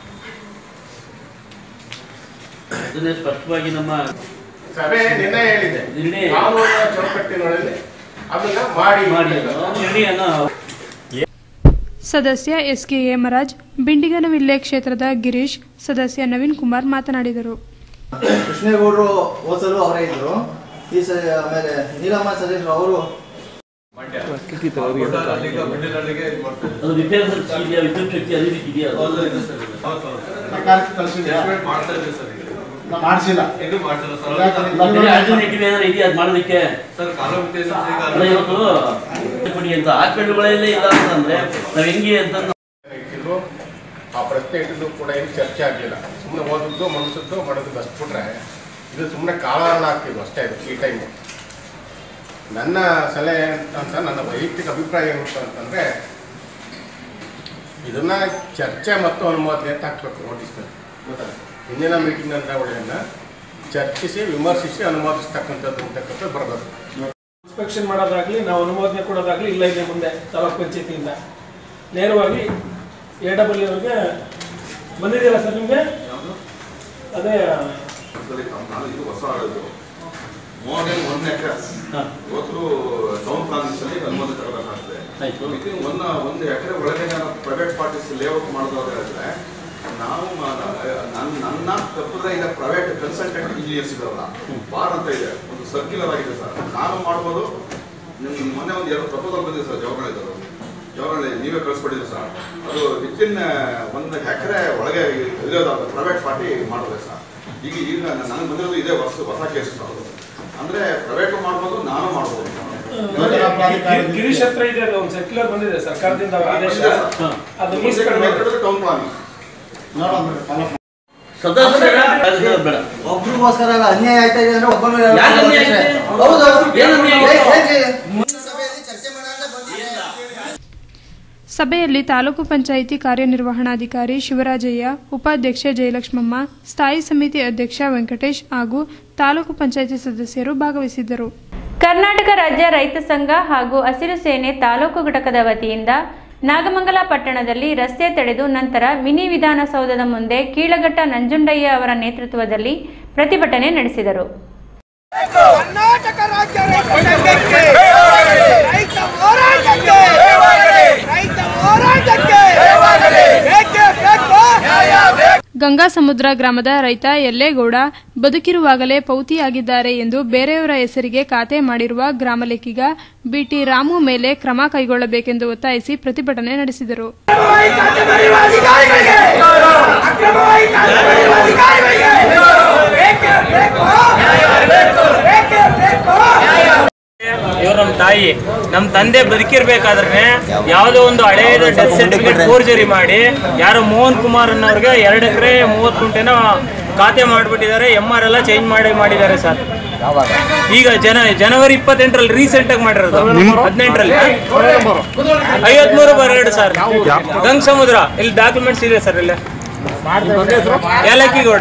ಅದನ್ನೇ ಸ್ಪಷ್ಟವಾಗಿ ನಮ್ಮ ಸಭೆ ನಿರ್ಣಯ ಹೇಳಿದೆ ನಿರ್ಣಯ ಕಾನೂನಿನ ಚೌಕಟ್ಟಿನೊಳಗೆ ಅದನ್ನ ಮಾಡಿ ಮಾಡಿ ನಿರ್ಣಯನ ಸದಸ್ಯ ಎಸ್ ಕೆ ಹೇಮರಾಜ್ ಬಿಂಡಿಗನವಿಲ್ಲೆ ಕ್ಷೇತ್ರದ ಗಿರೀಶ್ ಸದಸ್ಯ ನವೀನ್ ಕುಮಾರ್ ಮಾತನಾಡಿದರು ಕೃಷ್ಣೇಗೌಡರು ಹೋಸಲು ಅವರೇ ಇದ್ರು ಈ ಸ ಆಮೇಲೆ ನೀಲಮ್ಮ ಸದಸ್ಯರು ಅವರು ಅದು ರಿಪೇರ್ ಇದೆಯಾ ವಿದ್ಯುತ್ ಶಕ್ತಿ ಅದೇ ರೀತಿ ಇದೆಯಾ ಮಾಡಿಸಿಲ್ಲ ಬೇರೆ ಆಲ್ಟರ್ನೇಟಿವ್ ಏನಾದ್ರು ಇದೆಯಾ ಅದು ಮಾಡೋದಕ್ಕೆ ಅಲ್ಲ ಇವತ್ತು ಕೊಡಿ ಅಂತ ಹಾಸ್ಪಿಟಲ್ಗಳಲ್ಲೇ ಇಲ್ಲ ಅಂತಂದ್ರೆ ನಾವ್ ಹೆಂಗೆ ಅಂತ ಇಟ್ಟಿದ್ರು ಆ ಪ್ರಶ್ನೆ ಇಟ್ಟಿದ್ದು ಕೂಡ ಏನು ಚರ್ಚೆ ಆಗಲಿಲ್ಲ ಸುಮ್ಮನೆ ಓದಿದ್ದು ಮನಸ್ಸದ್ದು ಮಾಡೋದು ಅಷ್ಟು ಬಿಟ್ರೆ ಇದು ಸುಮ್ಮನೆ ಕಾಲಹರಣ ಆಗ್ತಿದ್ವು ಅಷ್ಟೇ ಇದು ಈ ಟೈಮು ನನ್ನ ಸಲಹೆ ಅಂತ ನನ್ನ ವೈಯಕ್ತಿಕ ಅಭಿಪ್ರಾಯ ಏನು ಅಂತಂದ್ರೆ ಇದನ್ನ ಚರ್ಚೆ ಮತ್ತು ಅನುಮೋದನೆ ಅಂತ ಹಾಕ್ಬೇಕು ನೋಟಿಸ್ನಲ್ಲಿ ಹಿಂದಿನ ಮೀಟಿಂಗ್ ಅಂದಾವಳಿಯನ್ನ ಚರ್ಚಿಸಿ ವಿಮರ್ಶಿಸಿ ಅನುಮೋದಿಸ್ತಕ್ಕಂಥದ್ದು ಅಂತಕ್ಕಂಥದ್ದು ಬರಬೇಕು ಇನ್ಸ್ಪೆಕ್ಷನ್ ಮಾಡೋದಾಗ್ಲಿ ನಾವು ಅನುಮೋದನೆ ಕೊಡೋದಾಗ್ಲಿ ಇಲ್ಲ ಇದೆ ಮುಂದೆ ತಾಲೂಕ್ ಪಂಚಾಯತಿಯಿಂದ ನೇರವಾಗಿ ಎ ಡಬ್ಲ್ಯೂ ಅವ್ರಿಗೆ ಬಂದಿದೆಯಲ್ಲ ಸರ್ ನಿಮಗೆ ಅದೇ ಇದು ಹೊಸ ಆಡೋದು ಮೋರ್ ದೆನ್ ಒನ್ ಎಕರೆ ಇವತ್ತು ಟೌನ್ ಪ್ಲಾನಿಂಗ್ಸ್ ಅಲ್ಲಿ ಅನುಮತಿ ತಗೋಬೇಕಾಗ್ತದೆ ವಿತಿನ್ ಒನ್ ಒಂದು ಎಕರೆ ಒಳಗೆ ನಾನು ಪ್ರೈವೇಟ್ ಪಾರ್ಟೀಸ್ ಲೇಔಟ್ ಮಾಡೋದಾದ್ರೆ ಹೇಳಿದ್ರೆ ನಾವು ಮ- ನನ್ನ ನನ್ನ ತಪ್ಪಿದ್ರೆ ಈಗ ಪ್ರೈವೇಟ್ ಕನ್ಸಲ್ಟೆಂಟ್ ಇಂಜಿನಿಯರ್ಸ್ ಇದಾವಲ್ಲ ಬಾರ್ ಅಂತ ಇದೆ ಒಂದು ಸರ್ಕ್ಯುಲರ್ ಆಗಿದೆ ಸರ್ ನಾನು ಮಾಡ್ಬೋದು ನಿಮ್ಗೆ ಮೊನ್ನೆ ಒಂದು ಎರಡು ಪ್ರಪೋಸಲ್ ಬಂದಿದೆ ಸರ್ ಜವಾಬ್ದಾರಿದವರು ಜವಾಬ್ದಾರಿ ನೀವೇ ಕಳಿಸ್ಕೊಟ್ಟಿದ್ರಿ ಸರ್ ಅದು ವಿತಿನ್ ಒಂದು ಎಕರೆ ಒಳಗೆ ಇರೋದು ಪ್ರೈವೇಟ್ ಪಾರ್ಟಿ ಮಾಡೋದೆ ಸರ್ ಈಗ ಈಗ ನನಗೆ ಬಂದಿರೋದು ಇದೇ ಹೊಸ ಹೊಸ ಕೇಸ್ ಸರ್ ಅದು ಅಂದ್ರೆ ಪ್ರೈವೇಟ್ ಮಾಡ್ಬೋದು ನಾನು ಮಾಡ್ಬೋದು ಗಿ- ಗಿರೀಶ್ ಹತ್ರ ಇದೆ ಅದು ಒಂದು ಸರ್ಕ್ಯುಲರ್ ಬಂದಿದೆ ಸರ್ಕಾರದಿಂದ ಆದೇಶ ಅದು ಮೀಸ್ಕೊಳ್ಬೇಕು ಟೌನ್ ಪ್ಲಾನಿಂಗ್ ಬೇಡ ಒಬ್ರಿಗೋಸ್ಕರ ಅನ್ಯಾಯ ಆಯ್ತಾ ಇದೆ ಅಂದ್ರೆ ಒಬ್ಬರು ಯಾಕೆ ಅನ್ಯಾಯ ಆಯ್ತು? ಹೌದು ಏನು ಅನ್ಯಾಯ ಆಯ್ತು? ಹೇಗೆ? ಸಭೆಯಲ್ಲಿ ತಾಲೂಕು ಪಂಚಾಯಿತಿ ಕಾರ್ಯನಿರ್ವಹಣಾಧಿಕಾರಿ ಶಿವರಾಜಯ್ಯ ಉಪಾಧ್ಯಕ್ಷೆ ಜಯಲಕ್ಷ್ಮಮ್ಮ ಸ್ಥಾಯಿ ಸಮಿತಿ ಅಧ್ಯಕ್ಷ ವೆಂಕಟೇಶ್ ಹಾಗೂ ತಾಲೂಕು ಪಂಚಾಯಿತಿ ಸದಸ್ಯರು ಭಾಗವಹಿಸಿದ್ದರು ಕರ್ನಾಟಕ ರಾಜ್ಯ ರೈತ ಸಂಘ ಹಾಗೂ ಹಸಿರು ಸೇನೆ ತಾಲೂಕು ಘಟಕದ ವತಿಯಿಂದ ನಾಗಮಂಗಲ ಪಟ್ಟಣದಲ್ಲಿ ರಸ್ತೆ ತಡೆದು ನಂತರ ಮಿನಿ ವಿಧಾನಸೌಧದ ಮುಂದೆ ಕೀಳಘಟ್ಟ ನಂಜುಂಡಯ್ಯ ಅವರ ನೇತೃತ್ವದಲ್ಲಿ ಪ್ರತಿಭಟನೆ ನಡೆಸಿದರು ಕರ್ನಾಟಕ ರಾಜ್ಯ ರೈತ ಸಂಘಕ್ಕೆ ರೈತ ಹೋರಾಟಕ್ಕೆ ರೈತ ಹೋರಾಟಕ್ಕೆ ಬೇಕೇ ಬೇಕು ಗಂಗಾಸಮುದ್ರ ಗ್ರಾಮದ ರೈತ ಯಲ್ಲೇಗೌಡ ಬದುಕಿರುವಾಗಲೇ ಪೌತಿಯಾಗಿದ್ದಾರೆ ಎಂದು ಬೇರೆಯವರ ಹೆಸರಿಗೆ ಖಾತೆ ಮಾಡಿರುವ ಗ್ರಾಮ ಲೆಕ್ಕಿಗ ಬಿಟಿ ರಾಮು ಮೇಲೆ ಕ್ರಮ ಕೈಗೊಳ್ಳಬೇಕೆಂದು ಒತ್ತಾಯಿಸಿ ಪ್ರತಿಭಟನೆ ನಡೆಸಿದರು ಇವ್ರು ನಮ್ಮ ತಾಯಿ ನಮ್ಮ ತಂದೆ ಬದುಕಿರ್ಬೇಕಾದ್ರೆ ಯಾವುದೋ ಒಂದು ಹಳೆಯದ ಡೆತ್ ಸರ್ಟಿಫಿಕೇಟ್ ಫೋರ್ಜರಿ ಮಾಡಿ ಯಾರೋ ಮೋಹನ್ ಕುಮಾರ್ ಅನ್ನೋರ್ಗೆ ಎರಡು ಎಕರೆ ಮೂವತ್ತು ಕುಂಟೆನ ಖಾತೆ ಮಾಡಿಬಿಟ್ಟಿದ್ದಾರೆ ಎಮ್ ಆರ್ ಎಲ್ಲ ಚೇಂಜ್ ಮಾಡಿ ಮಾಡಿದ್ದಾರೆ ಸರ್ ಈಗ ಜನ ಜನವರಿ ಇಪ್ಪತ್ತೆಂಟರಲ್ಲಿ ರೀಸೆಂಟ್ ಆಗಿ ಮಾಡಿರೋದು ಹದಿನೆಂಟರಲ್ಲಿ ಐವತ್ಮೂರು ಬರ ಎರಡು ಸರ್ ಗಂಗ್ ಸಮುದ್ರ ಇಲ್ಲಿ ಡಾಕ್ಯುಮೆಂಟ್ಸ್ ಇದೆ ಸರ್ ಇಲ್ಲಿ ಏಲಕ್ಕಿಗೌಡ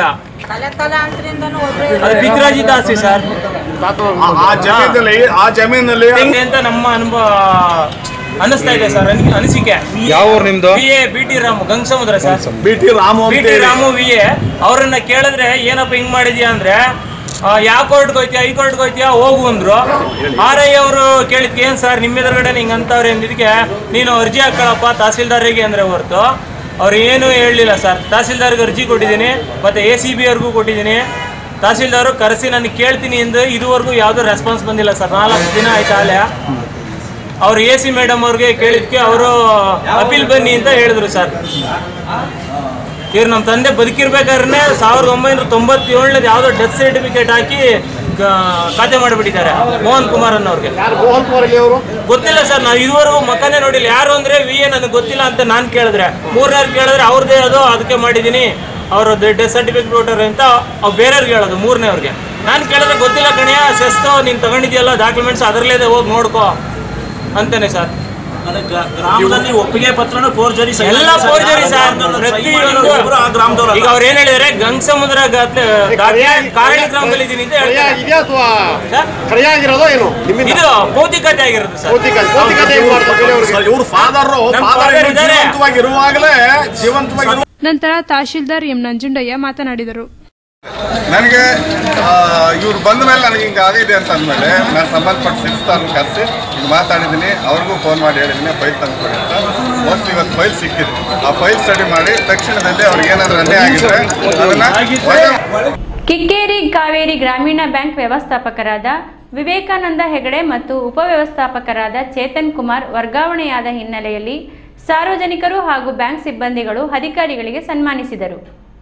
ಅದು ಬಿದ್ರಾಜಿ ದಾಸಿ ಸರ್ ಆ ಜಮೀನಲ್ಲಿ ಆ ಜಮೀನಲ್ಲಿ ಹೆಂಗೆ ಅಂತ ನಮ್ಮ ಅನುಭವ ಅನಿಸ್ತಾ ಇದೆ ಸರ್ ಅನಿಸಿಕೆ ಯಾವ ಊರು ನಿಮ್ದು? B A B T Ramu Gangasamudra sir B T Ramu ಅಂತ ಬಿ ಟಿ ಹೇಳಿ. ರಾಮು ವಿ ಎ ಅವ್ರನ್ನ ಕೇಳಿದ್ರೆ ಏನಪ್ಪ ಹಿಂಗ್ ಮಾಡಿದ್ಯಾ ಅಂದ್ರೆ ಆ, ಯಾವ ಕೋರ್ಟ್ಗೆ ಹೋಯ್ತೀಯಾ ಈ ಕೋರ್ಟ್ಗೆ ಹೋಯ್ತೀಯಾ ಹೋಗು ಅಂದ್ರು ಆರ್ ಐ ಅವರು ಕೇಳಿದ್ಕೆ ಏನ್ ಸರ್ ನಿಮ್ಮ ಎದುರುಗಡೆ ಹಿಂಗ್ ಅಂತವ್ರೆ ಅಂದಿದ್ಕೆ ನೀನು ಅರ್ಜಿ ಹಾಕೊಳಪ್ಪ ತಹಸೀಲ್ದಾರಿಗೆ ಅಂದ್ರೆ ಹೊರತು ಅವ್ರು ಏನು ಹೇಳಲಿಲ್ಲ ಸರ್ ತಹಸೀಲ್ದಾರ್ಗೆ ಅರ್ಜಿ ಕೊಟ್ಟಿದ್ದೀನಿ ಮತ್ತೆ ಎ ಸಿ ಬಿ ಅವ್ರಿಗೂ ಕೊಟ್ಟಿದ್ದೀನಿ ತಹಸೀಲ್ದಾರು ಕರೆಸಿ ನನಗೆ ಕೇಳ್ತೀನಿ ಎಂದು ಇದುವರೆಗೂ ಯಾವುದೂ ರೆಸ್ಪಾನ್ಸ್ ಬಂದಿಲ್ಲ ಸರ್ ನಾಲ್ಕು ದಿನ ಆಯ್ತು ಆಲೆ ಅವ್ರು ಎ ಸಿ ಮೇಡಮ್ ಅವ್ರಿಗೆ ಕೇಳಿದ್ಕೆ ಅವರು ಅಪೀಲ್ ಬನ್ನಿ ಅಂತ ಹೇಳಿದ್ರು ಸರ್ ಇವ್ರು ನಮ್ಮ ತಂದೆ ಬದುಕಿರ್ಬೇಕಾದ್ರೆ ಸಾವಿರದ ಒಂಬೈನೂರ ತೊಂಬತ್ತೇಳನೇದು ಯಾವುದೋ ಡೆತ್ ಸರ್ಟಿಫಿಕೇಟ್ ಹಾಕಿ ಗ- ಖಾತೆ ಮಾಡಿಬಿಟ್ಟಿದ್ದಾರೆ ಮೋಹನ್ ಕುಮಾರ್ ಅನ್ನೋರ್ಗೆ ಮೋಹನ್ ಕುಮಾರ್ ಇಲ್ಲಿ ಅವರು ಗೊತ್ತಿಲ್ಲ ಸರ್ ನಾವು ಇದುವರೆಗೂ ಮಕ್ಕನೇ ನೋಡಿಲ್ಲ ಯಾರು ಅಂದ್ರೆ ವಿ ಎ ನನಗೆ ಗೊತ್ತಿಲ್ಲ ಅಂತ ನಾನು ಕೇಳಿದ್ರೆ ಮೂರನೇವ್ರು ಕೇಳಿದ್ರೆ ಅವ್ರದ್ದೇ ಅದು ಅದಕ್ಕೆ ಮಾಡಿದ್ದೀನಿ ಅವರು ಡೆತ್ ಸರ್ಟಿಫಿಕೇಟ್ ಕೊಟ್ಟವ್ರೆ ಅಂತ ಅವ್ರು ಬೇರೆಯವ್ರಿಗೆ ಹೇಳೋದು ಮೂರನೇವ್ರಿಗೆ ನಾನು ಕೇಳಿದ್ರೆ ಗೊತ್ತಿಲ್ಲ ಕಣಯ್ಯ ಸೆಸ್ತು ನೀನು ತಗೊಂಡಿದ್ಯಲ್ಲ ಡಾಕ್ಯುಮೆಂಟ್ಸ್ ಅದರಲ್ಲೇ ಹೋಗಿ ನೋಡ್ಕೋ ಅಂತಾನೆ ಸರ್ ಗ್ರಾಮದಲ್ಲಿ ಒಪ್ಪಿಗೆ ಪತ್ರನು ಫೋರ್ಜರಿ ಎಲ್ಲ ಫೋರ್ಜರಿ ಸರ್ ಪ್ರತಿಯೊಂದು ಈಗ ಅವ್ರು ಏನ್ ಹೇಳಿದಾರೆ ಗಂಗ್ ಸಮುದ್ರ ಗಾತ್ಲೆ ಕಾರಳಿ ಗ್ರಾಮದಲ್ಲಿ ಇದೀನಿ ಅಂತ ಹೇಳ್ತಾರೆ ಇದೆಯಾ ಅಥವಾ ಸರ್? ಕರೆಯಾಗಿರೋದೋ ಏನು ನಿಮ್ಮಿಂದ ಇದು ಭೌತಿಕತೆ ಆಗಿರುತ್ತೆ ಸರ್ ಭೌತಿಕ- ಭೌತಿಕತೆ ಹೆಂಗ್ ಮಾಡ್ತಾರೆ ಅವ್ರಿಗೆ? ಇವ್ರು ಫಾದರ್ ನಮ್ಮ ಫಾದರ್ father ಇದ್ದಾರೆ. ಜೀವಂತವಾಗಿರುವಾಗಲೇ ಜೀವಂತವಾಗಿ ನಂತರ ತಹಶೀಲ್ದಾರ್ ಎಂ ನಂಜುಂಡಯ್ಯ ಮಾತನಾಡಿದರು ನನಗೆ ಇವ್ರು ಬಂದ ಮೇಲೆ ನನಗೆ ಹಿಂಗೆ ಆಗಿದೆ ಅಂತ ಅಂದಮೇಲೆ ನಾನು ಸಂಬಂಧಪಟ್ಟ ಸಿಕ್ಸ್ತಾರನ್ನು ಕರೆಸಿ ಈಗ ಮಾತಾಡಿದ್ದೀನಿ ಅವ್ರಿಗೂ ಫೋನ್ ಮಾಡಿ ಹೇಳಿದ್ದೀನಿ ಫೈಲ್ ತಂದುಕೊಡಿ ಅಂತ ಮೋಸ್ಟ್ ಇವತ್ತು ಫೈಲ್ ಸಿಕ್ಕಿದೆ ಆ ಫೈಲ್ ಸ್ಟಡಿ ಮಾಡಿ ತಕ್ಷಣದಲ್ಲಿ ಅವ್ರಿಗೆ ಏನಾದರೂ ಅನ್ಯಾಯ ಆಗಿದ್ರೆ ಅದನ್ನ ವಜಾ- ಕಿಕ್ಕೇರಿ ಕಾವೇರಿ ಗ್ರಾಮೀಣ ಬ್ಯಾಂಕ್ ವ್ಯವಸ್ಥಾಪಕರಾದ ವಿವೇಕಾನಂದ ಹೆಗಡೆ ಮತ್ತು ಉಪವ್ಯವಸ್ಥಾಪಕರಾದ ಚೇತನ್ ಕುಮಾರ್ ವರ್ಗಾವಣೆಯಾದ ಹಿನ್ನೆಲೆಯಲ್ಲಿ ಸಾರ್ವಜನಿಕರು ಹಾಗೂ ಬ್ಯಾಂಕ್ ಸಿಬ್ಬಂದಿಗಳು ಅಧಿಕಾರಿಗಳಿಗೆ ಸನ್ಮಾನಿಸಿದರು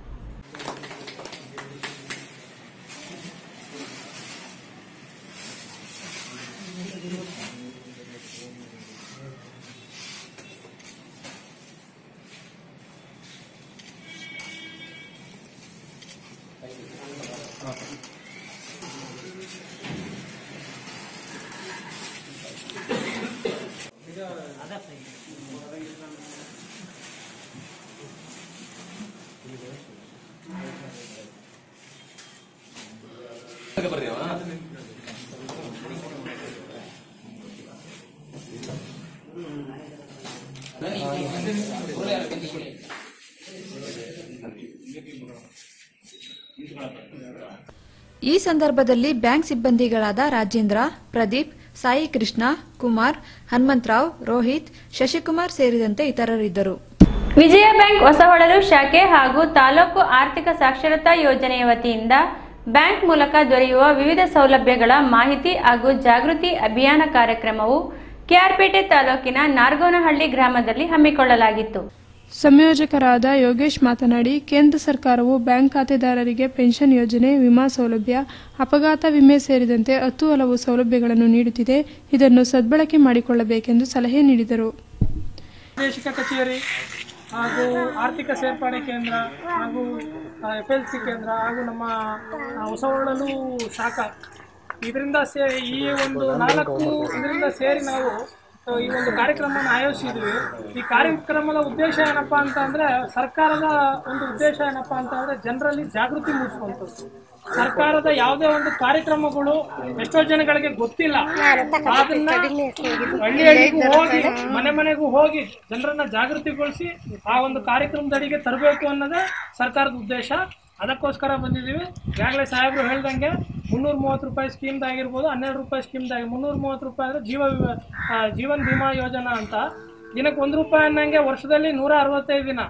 ಈ ಸಂದರ್ಭದಲ್ಲಿ ಬ್ಯಾಂಕ್ ಸಿಬ್ಬಂದಿಗಳಾದ ರಾಜೇಂದ್ರ ಪ್ರದೀಪ್ ಸಾಯಿ ಕೃಷ್ಣ ಕುಮಾರ್ ಹನುಮಂತರಾವ್ ರೋಹಿತ್ ಶಶಿಕುಮಾರ್ ಸೇರಿದಂತೆ ಇತರರಿದ್ದರು ವಿಜಯ ಬ್ಯಾಂಕ್ ಹೊಸಹೊಳಲು ಶಾಖೆ ಹಾಗೂ ತಾಲೂಕು ಆರ್ಥಿಕ ಸಾಕ್ಷರತಾ ಯೋಜನೆಯ ವತಿಯಿಂದ ಬ್ಯಾಂಕ್ ಮೂಲಕ ದೊರೆಯುವ ವಿವಿಧ ಸೌಲಭ್ಯಗಳ ಮಾಹಿತಿ ಹಾಗೂ ಜಾಗೃತಿ ಅಭಿಯಾನ ಕಾರ್ಯಕ್ರಮವು ಕೆಆರ್ಪೇಟೆ ತಾಲೂಕಿನ ನಾರ್ಗೋನಹಳ್ಳಿ ಗ್ರಾಮದಲ್ಲಿ ಹಮ್ಮಿಕೊಳ್ಳಲಾಗಿತ್ತು ಸಂಯೋಜಕರಾದ ಯೋಗೇಶ್ ಮಾತನಾಡಿ ಕೇಂದ್ರ ಸರ್ಕಾರವು ಬ್ಯಾಂಕ್ ಖಾತೆದಾರರಿಗೆ ಪೆನ್ಷನ್ ಯೋಜನೆ ವಿಮಾ ಸೌಲಭ್ಯ ಅಪಘಾತ ವಿಮೆ ಸೇರಿದಂತೆ ಹತ್ತು ಹಲವು ಸೌಲಭ್ಯಗಳನ್ನು ನೀಡುತ್ತಿದೆ ಇದನ್ನು ಸದ್ಬಳಕೆ ಮಾಡಿಕೊಳ್ಳಬೇಕೆಂದು ಸಲಹೆ ನೀಡಿದರು ಪ್ರಾದೇಶಿಕ ಕಚೇರಿ ಹಾಗೂ ಆರ್ಥಿಕ ಸೇರ್ಪಡೆ ಕೇಂದ್ರ ಹಾಗೂ ಎಫ್ ಎಲ್ ಸಿ ಕೇಂದ್ರ ಹಾಗೂ ನಮ್ಮ ಆ, ಹೊಸಹೊಳಲು ಶಾಖಾ ಇದರಿಂದ ಸೇ ಈ ಒಂದು ನಾಲ್ಕು ಇದರಿಂದ ಸೇರಿ ನಾವು ಆ, ಈ ಒಂದು ಕಾರ್ಯಕ್ರಮವನ್ನು ಆಯೋಜಿಸಿದ್ವಿ ಈ ಕಾರ್ಯಕ್ರಮದ ಉದ್ದೇಶ ಏನಪ್ಪಾ ಅಂತ ಅಂದ್ರೆ ಸರ್ಕಾರದ ಒಂದು ಉದ್ದೇಶ ಏನಪ್ಪಾ ಅಂತ ಅಂದ್ರೆ ಜನರಲ್ಲಿ ಜಾಗೃತಿ ಮೂಡಿಸುವಂಥದ್ದು ಸರ್ಕಾರದ ಯಾವುದೇ ಒಂದು ಕಾರ್ಯಕ್ರಮಗಳು ಎಷ್ಟೋ ಜನಗಳಿಗೆ ಗೊತ್ತಿಲ್ಲ ಅದನ್ನ ಹಳ್ಳಿ ಹಳ್ಳಿಗೂ ಹೋಗಿ ಮನೆ ಮನೆಗೂ ಹೋಗಿ ಜನರನ್ನ ಜಾಗೃತಿಗೊಳಿಸಿ ಆ ಒಂದು ಕಾರ್ಯಕ್ರಮದಡಿಗೆ ತರಬೇಕು ಅನ್ನೋದೇ ಸರ್ಕಾರದ ಉದ್ದೇಶ ಅದಕ್ಕೋಸ್ಕರ ಬಂದಿದ್ದೀವಿ ಈಗಾಗಲೇ ಸಾಹೇಬರು ಹೇಳ್ದಂಗೆ ಮುನ್ನೂರ ಮೂವತ್ತು ರೂಪಾಯಿ ಸ್ಕೀಮ್ದಾಗಿರ್ಬೋದು ಹನ್ನೆರಡು ರೂಪಾಯಿ ಸ್ಕೀಮ್ದಾಗಿ ಮುನ್ನೂರ ಮೂವತ್ತು ರೂಪಾಯಿ ಅಂದರೆ ಜೀವ ವಿಮೆ ಆ, ಜೀವನ್ ಬಿಮಾ ಯೋಜನಾ ಅಂತ ದಿನಕ್ಕೆ ಒಂದು ರೂಪಾಯಿ ಅನ್ನಂಗೆ ವರ್ಷದಲ್ಲಿ ನೂರ ಅರವತ್ತೈದು ದಿನ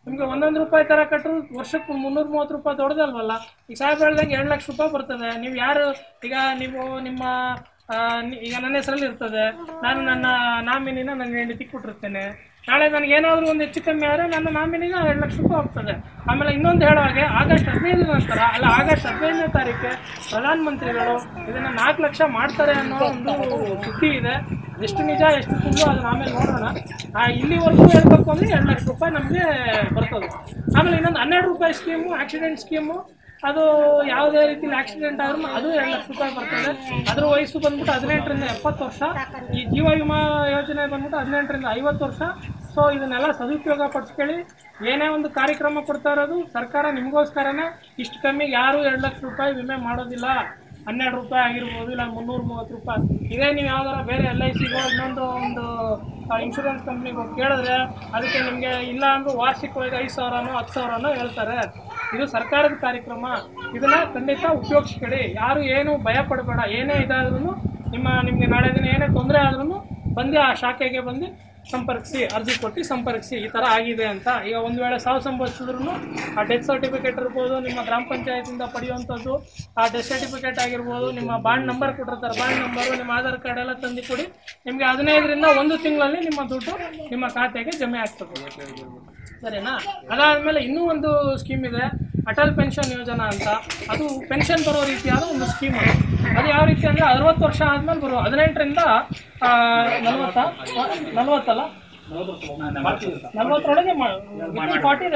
ನಿಮ್ಗೆ ಒಂದೊಂದು ರೂಪಾಯಿ ತರ ಕಟ್ಟರು ವರ್ಷಕ್ಕೆ ಮುನ್ನೂರ ಮೂವತ್ತು ರೂಪಾಯಿ ದೊಡ್ಡದಲ್ವಲ್ಲ ಈಗ ಸಾಹೇಬ್ ಹೇಳ್ದಂಗೆ ಎರಡು ಲಕ್ಷ ರೂಪಾಯಿ ಬರ್ತದೆ ನೀವು ಯಾರು ಈಗ ನೀವು ನಿಮ್ಮ ಆ, ನಿ- ಈಗ ನನ್ನ ಹೆಸರಲ್ಲಿ ಇರ್ತದೆ ನಾನು ನನ್ನ ನಾಮಿನಿನ ನನ್ನ ಹೆಂಡತಿ ಕೊಟ್ಟಿರ್ತೇನೆ ನಾಳೆ ನನಗೆ ಏನಾದರೂ ಒಂದು ಹೆಚ್ಚು ಕಮ್ಮಿ ಆದರೆ ನನ್ನ ನಾಮಿನಿನ ಎರಡು ಲಕ್ಷ ರೂಪಾಯಿ ಹೋಗ್ತದೆ ಆಮೇಲೆ ಇನ್ನೊಂದು ಹೇಳೋ ಹಾಗೆ ಆಗಸ್ಟ್ ಹದಿನೈದರ ನಂತರ ಅಲ್ಲ ಆಗಸ್ಟ್ ಹದಿನೈದನೇ ತಾರೀಕೆ ಪ್ರಧಾನಮಂತ್ರಿಗಳು ಇದನ್ನ ನಾಲ್ಕು ಲಕ್ಷ ಮಾಡ್ತಾರೆ ಅನ್ನೋ ಒಂದು ಸುದ್ದಿ ಇದೆ ಎಷ್ಟು ನಿಜ ಎಷ್ಟು ಸುಳ್ಳು ಅದನ್ನ ಆಮೇಲೆ ನೋಡೋಣ ಆ, ಇಲ್ಲಿವರೆಗೂ ಹೇಳ್ಬೇಕು ಅಂದರೆ ಎರಡು ಲಕ್ಷ ರೂಪಾಯಿ ನಮಗೆ ಬರ್ತದೆ ಆಮೇಲೆ ಇನ್ನೊಂದು ಹನ್ನೆರಡು ರೂಪಾಯಿ ಸ್ಕೀಮು ಆಕ್ಸಿಡೆಂಟ್ ಸ್ಕೀಮು ಅದು ಯಾವುದೇ ರೀತಿಲಿ ಆಕ್ಸಿಡೆಂಟ್ ಆದ್ರೂ ಅದು ಎರಡು ಲಕ್ಷ ರೂಪಾಯಿ ಬರ್ತದೆ ಅದ್ರ ವಯಸ್ಸು ಬಂದ್ಬಿಟ್ಟು ಹದಿನೆಂಟರಿಂದ ಎಪ್ಪತ್ತು ವರ್ಷ ಈ ಜೀವ ವಿಮಾ ಯೋಜನೆ ಬಂದ್ಬಿಟ್ಟು ಹದಿನೆಂಟರಿಂದ ಐವತ್ತು ವರ್ಷ ಸೊ ಇದನ್ನೆಲ್ಲ ಸದುಪಯೋಗ ಪಡಿಸ್ಕೊಳ್ಳಿ ಏನೇ ಒಂದು ಕಾರ್ಯಕ್ರಮ ಕೊಡ್ತಾ ಇರೋದು ಸರ್ಕಾರ ನಿಮಗೋಸ್ಕರನೇ ಇಷ್ಟು ಕಮ್ಮಿ ಯಾರು ಎರಡು ಲಕ್ಷ ರೂಪಾಯಿ ವಿಮೆ ಮಾಡೋದಿಲ್ಲ ಹನ್ನೆರಡು ರೂಪಾಯಿ ಆಗಿರ್ಬೋದು ಇಲ್ಲ ಮುನ್ನೂರ ಮೂವತ್ತು ರೂಪಾಯಿ ಇದೇ ನೀವು ಯಾವ್ದಾರ ಬೇರೆ ಎಲ್ ಐ ಸಿಗೋ ಇನ್ನೊಂದು ಒಂದು ಇನ್ಶೂರೆನ್ಸ್ ಕಂಪ್ನಿಗೆ ಹೋಗಿ ಕೇಳಿದ್ರೆ ಅದಕ್ಕೆ ನಿಮಗೆ ಇಲ್ಲ ಅಂದ್ರೆ ವಾರ್ಷಿಕವಾಗಿ ಐದು ಸಾವಿರನೋ ಹತ್ತು ಸಾವಿರನೋ ಹೇಳ್ತಾರೆ ಇದು ಸರ್ಕಾರದ ಕಾರ್ಯಕ್ರಮ ಇದನ್ನ ಖಂಡಿತ ಉಪಯೋಗಿಸ್ಕೊಳ್ಳಿ ಯಾರು ಏನು ಭಯ ಪಡಬೇಡ ಏನೇ ಇದಾದ್ರೂ ನಿಮ್ಮ ನಿಮಗೆ ನಾಳೆ ದಿನ ಏನೇ ತೊಂದರೆ ಆದ್ರೂ ಬಂದು ಆ ಶಾಖೆಗೆ ಬಂದು ಸಂಪರ್ಕಿಸಿ ಅರ್ಜಿ ಕೊಟ್ಟು ಸಂಪರ್ಕಿಸಿ ಈ ಥರ ಆಗಿದೆ ಅಂತ ಈಗ ಒಂದು ವೇಳೆ ಸಾವು ಸಂಭವಿಸಿದ್ರು ಆ ಡೆತ್ ಸರ್ಟಿಫಿಕೇಟ್ ಇರ್ಬೋದು ನಿಮ್ಮ ಗ್ರಾಮ ಪಂಚಾಯತಿಂದ ಪಡೆಯುವಂಥದ್ದು ಆ ಡೆತ್ ಸರ್ಟಿಫಿಕೇಟ್ ಆಗಿರ್ಬೋದು ನಿಮ್ಮ ಬಾಂಡ್ ನಂಬರ್ ಕೊಟ್ಟಿರ್ತಾರೆ ಬಾಂಡ್ ನಂಬರು ನಿಮ್ಮ ಆಧಾರ್ ಕಾರ್ಡ್ ಎಲ್ಲ ತಂದು ಕೊಡಿ ನಿಮಗೆ ಹದಿನೈದರಿಂದ ಒಂದು ತಿಂಗಳಲ್ಲಿ ನಿಮ್ಮ ದುಡ್ಡು ನಿಮ್ಮ ಖಾತೆಗೆ ಜಮೆ ಆಗ್ತದೆ ಸರಿನಾ ಅದಾದಮೇಲೆ ಇನ್ನೂ ಒಂದು ಸ್ಕೀಮ್ ಇದೆ ಅಟಲ್ ಪೆನ್ಷನ್ ಯೋಜನಾ ಅಂತ ಅದು ಪೆನ್ಷನ್ ಬರೋ ರೀತಿಯಾದ ಒಂದು ಸ್ಕೀಮ್ ಅದು ಅದು ಯಾವ ರೀತಿ ಅಂದರೆ ಅರವತ್ತು ವರ್ಷ ಆದಮೇಲೆ ಬರೋ ಹದಿನೆಂಟರಿಂದ ನಲ್ವತ್ತ ನಲ್ವತ್ತಲ್ಲ ನಲ್ವತ್ತರೊಳಗೆ ಫಾರ್ಟಿ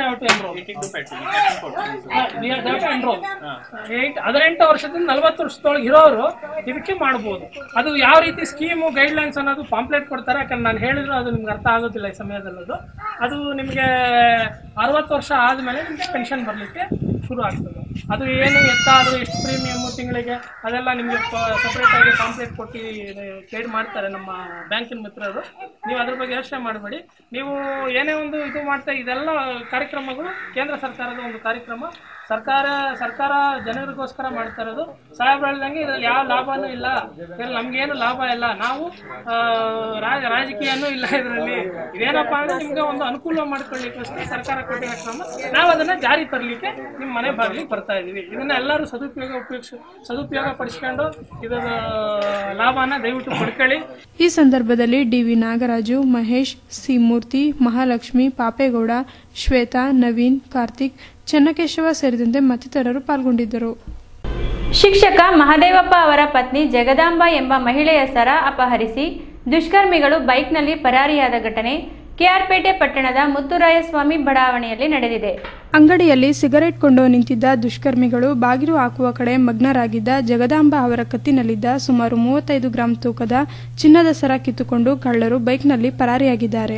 ಎನ್ರೋಲ್ ಏಟ್ ಹದಿನೆಂಟು ವರ್ಷದಿಂದ ನಲ್ವತ್ತು ವರ್ಷದೊಳಗೆ ಇರೋರು ಇದಕ್ಕೆ ಮಾಡ್ಬೋದು ಅದು ಯಾವ ರೀತಿ ಸ್ಕೀಮು ಗೈಡ್ಲೈನ್ಸ್ ಅನ್ನೋದು ಪಾಂಪ್ಲೆಟ್ ಕೊಡ್ತಾರೆ ಯಾಕಂದ್ರೆ ನಾನು ಹೇಳಿದ್ರು ಅದು ನಿಮ್ಗೆ ಅರ್ಥ ಆಗೋದಿಲ್ಲ ಈ ಸಮಯದಲ್ಲಿ ಅದು ಅದು ನಿಮಗೆ ಅರವತ್ತು ವರ್ಷ ಆದಮೇಲೆ ನಿಮಗೆ ಪೆನ್ಷನ್ ಬರಲಿಕ್ಕೆ ಶುರು ಆಗ್ತದೆ ಅದು ಏನು ಎತ್ತ ಅದು ಎಷ್ಟು ಪ್ರೀಮಿಯಮ್ಮು ತಿಂಗಳಿಗೆ ಅದೆಲ್ಲ ನಿಮಗೆ ಸಪ್ರೇಟಾಗಿ ಪಾಂಪ್ಲೆಟ್ ಕೊಟ್ಟು ಗೈಡ್ ಮಾಡ್ತಾರೆ ನಮ್ಮ ಬ್ಯಾಂಕಿನ ಮಿತ್ರರು ನೀವು ಅದ್ರ ಬಗ್ಗೆ ಯೋಚನೆ ಮಾಡಬೇಡಿ ನೀವು ಏನೇ ಒಂದು ಇದು ಮಾಡ್ತಾ ಇದೆಲ್ಲ ಕಾರ್ಯಕ್ರಮಗಳು ಕೇಂದ್ರ ಸರ್ಕಾರದ ಒಂದು ಕಾರ್ಯಕ್ರಮ ಸರ್ಕಾರ ಸರ್ಕಾರ ಜನರಿಗೋಸ್ಕರ ಮಾಡ್ತಾ ಇರೋದು ಸಾಹೇಬ್ರು ಹೇಳ್ದಂಗೆ ಇದ್ರಲ್ಲಿ ಯಾವ ಲಾಭನೂ ಇಲ್ಲ ಇದ್ರಲ್ಲಿ ನಮ್ಗೇನು ಲಾಭ ಇಲ್ಲ ನಾವು ಆ, ರಾಜ ರಾಜಕೀಯನೂ ಇಲ್ಲ ಇದರಲ್ಲಿ ಇದೇನಪ್ಪ ಅಂದ್ರೆ ನಿಮ್ಗೆ ಒಂದು ಅನುಕೂಲ ಮಾಡ್ಕೊಳ್ಳಿಕ್ಕೋಸ್ಕರ ಸರ್ಕಾರ ಕೊಟ್ಟಿರೋ ಕ್ರಮ ನಾವು ಅದನ್ನ ಜಾರಿ ತರಲಿಕ್ಕೆ ನಿಮ್ಮ ಮನೆ ಬಾಗಿಲಿಗೆ ಬರ್ತಾ ಇದೀವಿ ಇದನ್ನ ಎಲ್ಲರೂ ಸದುಪಯೋಗ ಉಪಯೋಗಿಸ್ ಸದುಪಯೋಗ ಪಡಿಸ್ಕೊಂಡು ಇದರ ಲಾಭನ ದಯವಿಟ್ಟು ಪಡ್ಕೊಳ್ಳಿ ಈ ಸಂದರ್ಭದಲ್ಲಿ ಡಿವಿ ನಾಗರಾಜು ಮಹೇಶ್ ಸಿ ಮೂರ್ತಿ ಮಹಾಲಕ್ಷ್ಮಿ ಪಾಪೇಗೌಡ ಶ್ವೇತಾ ನವೀನ್ ಕಾರ್ತಿಕ್ ಚೆನ್ನಕೇಶವ ಸೇರಿದಂತೆ ಮತ್ತಿತರರು ಪಾಲ್ಗೊಂಡಿದ್ದರು ಶಿಕ್ಷಕ ಮಹದೇವಪ್ಪ ಅವರ ಪತ್ನಿ ಜಗದಾಂಬ ಎಂಬ ಮಹಿಳೆಯ ಸರ ಅಪಹರಿಸಿ ದುಷ್ಕರ್ಮಿಗಳು ಬೈಕ್ನಲ್ಲಿ ಪರಾರಿಯಾದ ಘಟನೆ ಕೆಆರ್ಪೇಟೆ ಪಟ್ಟಣದ ಮುತ್ತುರಾಯಸ್ವಾಮಿ ಬಡಾವಣೆಯಲ್ಲಿ ನಡೆದಿದೆ ಅಂಗಡಿಯಲ್ಲಿ ಸಿಗರೆಟ್ ಕೊಂಡು ನಿಂತಿದ್ದ ದುಷ್ಕರ್ಮಿಗಳು ಬಾಗಿಲು ಹಾಕುವ ಕಡೆ ಮಗ್ನರಾಗಿದ್ದ ಜಗದಾಂಬ ಅವರ ಕತ್ತಿನಲ್ಲಿದ್ದ ಸುಮಾರು ಮೂವತ್ತೈದು ಗ್ರಾಂ ತೂಕದ ಚಿನ್ನದ ಸರ ಕಿತ್ತುಕೊಂಡು ಕಳ್ಳರು ಬೈಕ್ನಲ್ಲಿ ಪರಾರಿಯಾಗಿದ್ದಾರೆ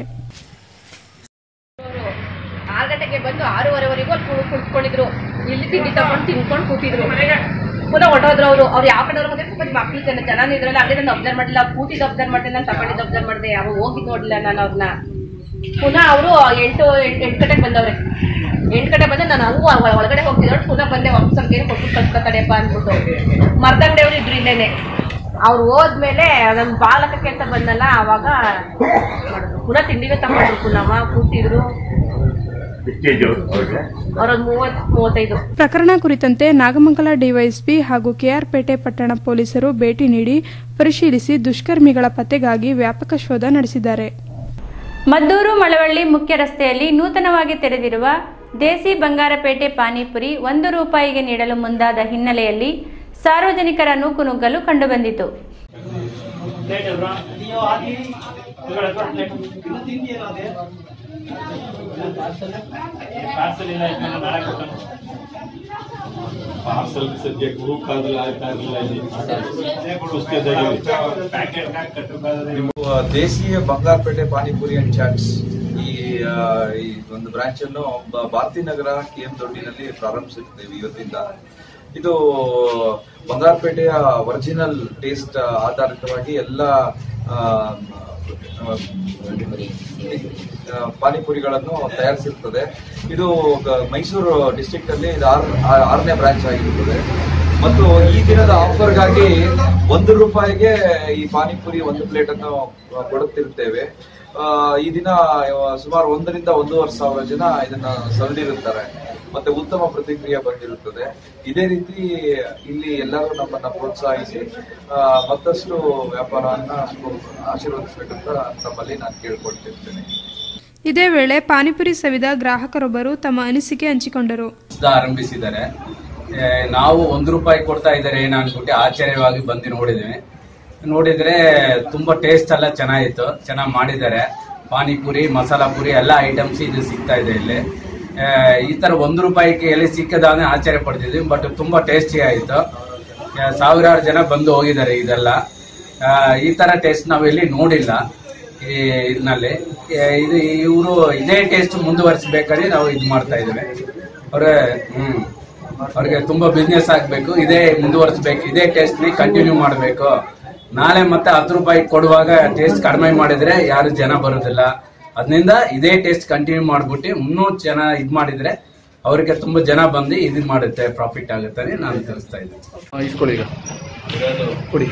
ಆರು ಗಂಟೆಗೆ ಬಂದು ಆರೂವರೆವರೆಗೂ ಅಲ್ಲಿ ಕು- ಕುತ್ಕೊಂಡಿದ್ರು ಇಲ್ಲಿ ತಿಂಡಿ ತಗೊಂಡು ತಿನ್ಕೊಂಡು ಕೂತಿದ್ರು ಪುನಃ ಹೊಟ್ಟೋದ್ರು ಅವರು ಅವ್ರು ಯಾವ ಕಡೆ ಅಂದ್ರೆ ಸ್ವಲ್ಪ ಮಕ್ಳು ಜನ ಜನ ಇದ್ರಲ್ಲ ಅದೇ ನಾನು ಅಬ್ಸರ್ವ್ ಮಾಡಿಲ್ಲ ಕೂತಿದ್ದು ಅಬ್ಸರ್ವ್ ಮಾಡಿದೆ ನಾನು ತಗೊಂಡಿದ್ದು ಅಬ್ಸರ್ವ್ ಮಾಡಿದೆ ಯಾವ ಹೋಗಿ ನೋಡಿಲ್ಲ ನಾನು ಅವ್ರನ್ನ ಪುನಃ ಅವರು ಎಂಟು ಎಂಟು ಎಂಟು ಗಂಟೆಗೆ ಬಂದವ್ರೆ ಎಂಟು ಗಂಟೆ ಬಂದು ನಾನು ಹಂಗೂ ಒಳ- ಒಳಗಡೆ ಹೋಗ್ತಿದ್ರು ಪುನಃ ಬಂದೆ ವಾಪಸ್ ಏನು ಕೊಟ್ಟು ಕಳ್ಸ್ಕೊತಾಡೆಪ್ಪ ಅಂದ್ಬಿಟ್ಟು ಮರ್ದಂಗಡೆಯವ್ರು ಇದ್ರು ಇಲ್ಲೇನೆ ಅವ್ರು ಹೋದ್ಮೇಲೆ ನಮ್ಮ ಬಾಲಕಕ್ಕೆ ಅಂತ ಬಂದಲ್ಲ ಅವಾಗ ಮಾಡಿದ್ರು ಪುನಃ ತಿಂಡಿಗೆ ತಗೊಂಡ್ರು ಪುನಃ ಕೂತಿದ್ರು ಅವ್ರೊಂದು ಮೂವತ್ ಮೂವತ್ತೈದು ಪ್ರಕರಣ ಕುರಿತಂತೆ ನಾಗಮಂಗಲ ಡಿವೈಎಸ್ಪಿ ಹಾಗೂ ಕೆಆರ್ಪೇಟೆ ಪಟ್ಟಣ ಪೊಲೀಸರು ಭೇಟಿ ನೀಡಿ ಪರಿಶೀಲಿಸಿ ದುಷ್ಕರ್ಮಿಗಳ ಪತ್ತೆಗಾಗಿ ವ್ಯಾಪಕ ಶೋಧ ನಡೆಸಿದ್ದಾರೆ ಮದ್ದೂರು ಮಳವಳ್ಳಿ ಮುಖ್ಯ ರಸ್ತೆಯಲ್ಲಿ ನೂತನವಾಗಿ ತೆರೆದಿರುವ ದೇಸಿ ಬಂಗಾರಪೇಟೆ ಪಾನಿಪುರಿ ಒಂದು ರೂಪಾಯಿಗೆ ನೀಡಲು ಮುಂದಾದ ಹಿನ್ನೆಲೆಯಲ್ಲಿ ಸಾರ್ವಜನಿಕರ ನೂಕುನುಗ್ಗಲು ಕಂಡುಬಂದಿತು ಪಾರ್ಸಲ್ ಸದ್ಯಕ್ಕೆ ಹೂಕಾದ್ರೆ ಆಗ್ತಾ ಇರಲಿಲ್ಲ ಇಲ್ಲಿ ನೀವು ದೇಶೀಯ ಬಂಗಾರಪೇಟೆ ಪಾನಿಪುರಿ ಅಂಡ್ ಚಾಟ್ಸ್ ಈ ಆ, ಈ ಒಂದು ಬ್ರಾಂಚ್ ಅನ್ನು ಬ- ಭಾರತೀನಗರ ಕೆ ಎಂ ದೊಡ್ಡಿನಲ್ಲಿ ಪ್ರಾರಂಭಿಸುತ್ತೇವೆ ಇವತ್ತಿಂದ ಇದು ಬಂಗಾರಪೇಟೆಯ ಒರಿಜಿನಲ್ ಟೇಸ್ಟ್ ಆಧಾರಿತವಾಗಿ ಎಲ್ಲ ಆ, ಆ, ಪಾನಿಪುರಿಗಳನ್ನು ತಯಾರಿಸಿರುತ್ತದೆ ಇದು ಗ- ಮೈಸೂರು ಡಿಸ್ಟ್ರಿಕ್ಟ್ ಅಲ್ಲಿ ಇದು ಆರ್- ಆ- ಆರನೇ ಬ್ರಾಂಚ್ ಆಗಿರುತ್ತದೆ ಮತ್ತು ಈ ದಿನದ ಆಫರ್ಗಾಗಿ ಒಂದು ರೂಪಾಯಿಗೆ ಈ ಪಾನಿಪುರಿ ಒಂದು ಪ್ಲೇಟ್ ಅನ್ನು ಕೊಡುತ್ತಿರುತ್ತೇವೆ ಆ, ಈ ದಿನ ಆ, ಸುಮಾರು ಒಂದರಿಂದ ಒಂದೂವರೆ ಸಾವಿರ ಜನ ಇದನ್ನ ಸವಿದಿರುತ್ತಾರೆ ಮತ್ತೆ ಉತ್ತಮ ಪ್ರತಿಕ್ರಿಯೆ ಬಂದಿರುತ್ತದೆ ಇದೇ ರೀತಿ ಇಲ್ಲಿ ಎಲ್ಲರೂ ನಮ್ಮನ್ನ ಪ್ರೋತ್ಸಾಹಿಸಿ ಆ, ಮತ್ತಷ್ಟು ವ್ಯಾಪಾರವನ್ನ ಆಶೀರ್ವದಿಸಬೇಕಂತ ತಮ್ಮಲ್ಲಿ ನಾನು ಕೇಳ್ಕೊಳ್ತಿರ್ತೇನೆ ಇದೇ ವೇಳೆ ಪಾನಿಪುರಿ ಸವಿದ ಗ್ರಾಹಕರೊಬ್ಬರು ತಮ್ಮ ಅನಿಸಿಕೆ ಹಂಚಿಕೊಂಡರು ಹೊಸ್ದ ಆರಂಭಿಸಿದ್ದಾರೆ ಏ, ನಾವು ಒಂದು ರೂಪಾಯಿ ಕೊಡ್ತಾ ಇದ್ದಾರೆ ಏನೋ ಅನ್ಬಿಟ್ಟು ಆಶ್ಚರ್ಯವಾಗಿ ಬಂದು ನೋಡಿದ್ವಿ ನೋಡಿದ್ರೆ ತುಂಬಾ ಟೇಸ್ಟ್ ಎಲ್ಲ ಚೆನ್ನಾಗಿತ್ತು ಚೆನ್ನಾಗಿ ಮಾಡಿದ್ದಾರೆ ಪಾನಿಪುರಿ ಮಸಾಲಾ ಪುರಿ ಎಲ್ಲ ಐಟಮ್ಸ್ ಇದು ಸಿಗ್ತಾ ಇದೆ ಇಲ್ಲಿ ಏ, ಈ ತರ ಒಂದು ರೂಪಾಯಿಗೆ ಎಲ್ಲಿ ಸಿಕ್ಕದಾನೆ ಆಶ್ಚರ್ಯ ಪಡ್ತಿದ್ವಿ ಬಟ್ ತುಂಬಾ ಟೇಸ್ಟಿ ಆಯಿತು ಏ, ಸಾವಿರಾರು ಜನ ಬಂದು ಹೋಗಿದ್ದಾರೆ ಇದೆಲ್ಲ ಆ, ಈ ತರ ಟೇಸ್ಟ್ ನಾವು ಎಲ್ಲಿ ನೋಡಿಲ್ಲ ಈ ಇದರಲ್ಲಿ ಇದು ಇವರು ಇದೇ ಟೇಸ್ಟ್ ಮುಂದುವರಿಸಬೇಕಾದ್ರೆ ನಾವು ಇದು ಮಾಡ್ತಾ ಇದ್ದೇವೆ ಅವ್ರೆ ಹ್ಮ್ ಅವ್ರಿಗೆ ತುಂಬಾ ಬಿಸ್ನೆಸ್ ಆಗ್ಬೇಕು ಇದೇ ಮುಂದುವರಿಸಬೇಕು ಇದೇ ಟೇಸ್ಟ್ ನೇ ಕಂಟಿನ್ಯೂ ಮಾಡಬೇಕು ನಾಳೆ ಮತ್ತೆ ಹತ್ತು ರೂಪಾಯಿ ಕೊಡುವಾಗ ಟೇಸ್ಟ್ ಕಡಿಮೆ ಮಾಡಿದ್ರೆ ಯಾರು ಜನ ಬರೋದಿಲ್ಲ ಅದರಿಂದ ಇದೇ ಟೇಸ್ಟ್ ಕಂಟಿನ್ಯೂ ಮಾಡ್ಬಿಟ್ಟು ಇನ್ನೂ ಜನ ಇದ್ ಮಾಡಿದ್ರೆ ಅವರಿಗೆ ತುಂಬಾ ಜನ ಬಂದು ಇದು ಮಾಡುತ್ತೆ ಪ್ರಾಫಿಟ್ ಆಗುತ್ತೆ ಅಂತ ನಾನು ತಿಳಿಸ್ತಾ ಇದ್ದೀನಿ ಇಸ್ಕೊಳ್ಳಿ ಈಗ ಕೊಡಿ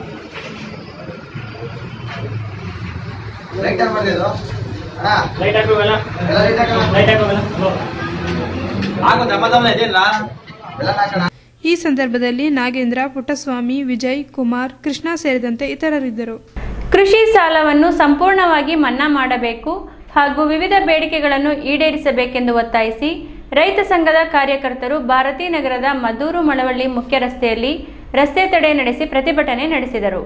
ಲೈಟ್ ಆನ್ ಮಾಡಿದೆ ಇದು ಅಣ್ಣ ಲೈಟ್ ಹಾಕೋಲ್ಲ ಎಲ್ಲ ಲೈಟ್ ಹಾಕೋಣ ಲೈಟ್ ಹಾಕೋಲ್ಲ ಆಗೋ ದಮ್ಮ ದಮ್ಮ ಇದೆಯಲ್ಲ ಎಲ್ಲ ಹಾಕೋಣ ಈ ಸಂದರ್ಭದಲ್ಲಿ ನಾಗೇಂದ್ರ ಪುಟ್ಟಸ್ವಾಮಿ ವಿಜಯ್ ಕುಮಾರ್ ಕೃಷ್ಣ ಸೇರಿದಂತೆ ಇತರರಿದ್ದರು ಕೃಷಿ ಸಾಲವನ್ನು ಸಂಪೂರ್ಣವಾಗಿ ಮನ್ನಾ ಮಾಡಬೇಕು ಹಾಗೂ ವಿವಿಧ ಬೇಡಿಕೆಗಳನ್ನು ಈಡೇರಿಸಬೇಕೆಂದು ಒತ್ತಾಯಿಸಿ ರೈತ ಸಂಘದ ಕಾರ್ಯಕರ್ತರು ಭಾರತೀ ನಗರದ ಮದ್ದೂರು ಮಳವಳ್ಳಿ ಮುಖ್ಯ ರಸ್ತೆಯಲ್ಲಿ ರಸ್ತೆ ತಡೆ ನಡೆಸಿ ಪ್ರತಿಭಟನೆ ನಡೆಸಿದರು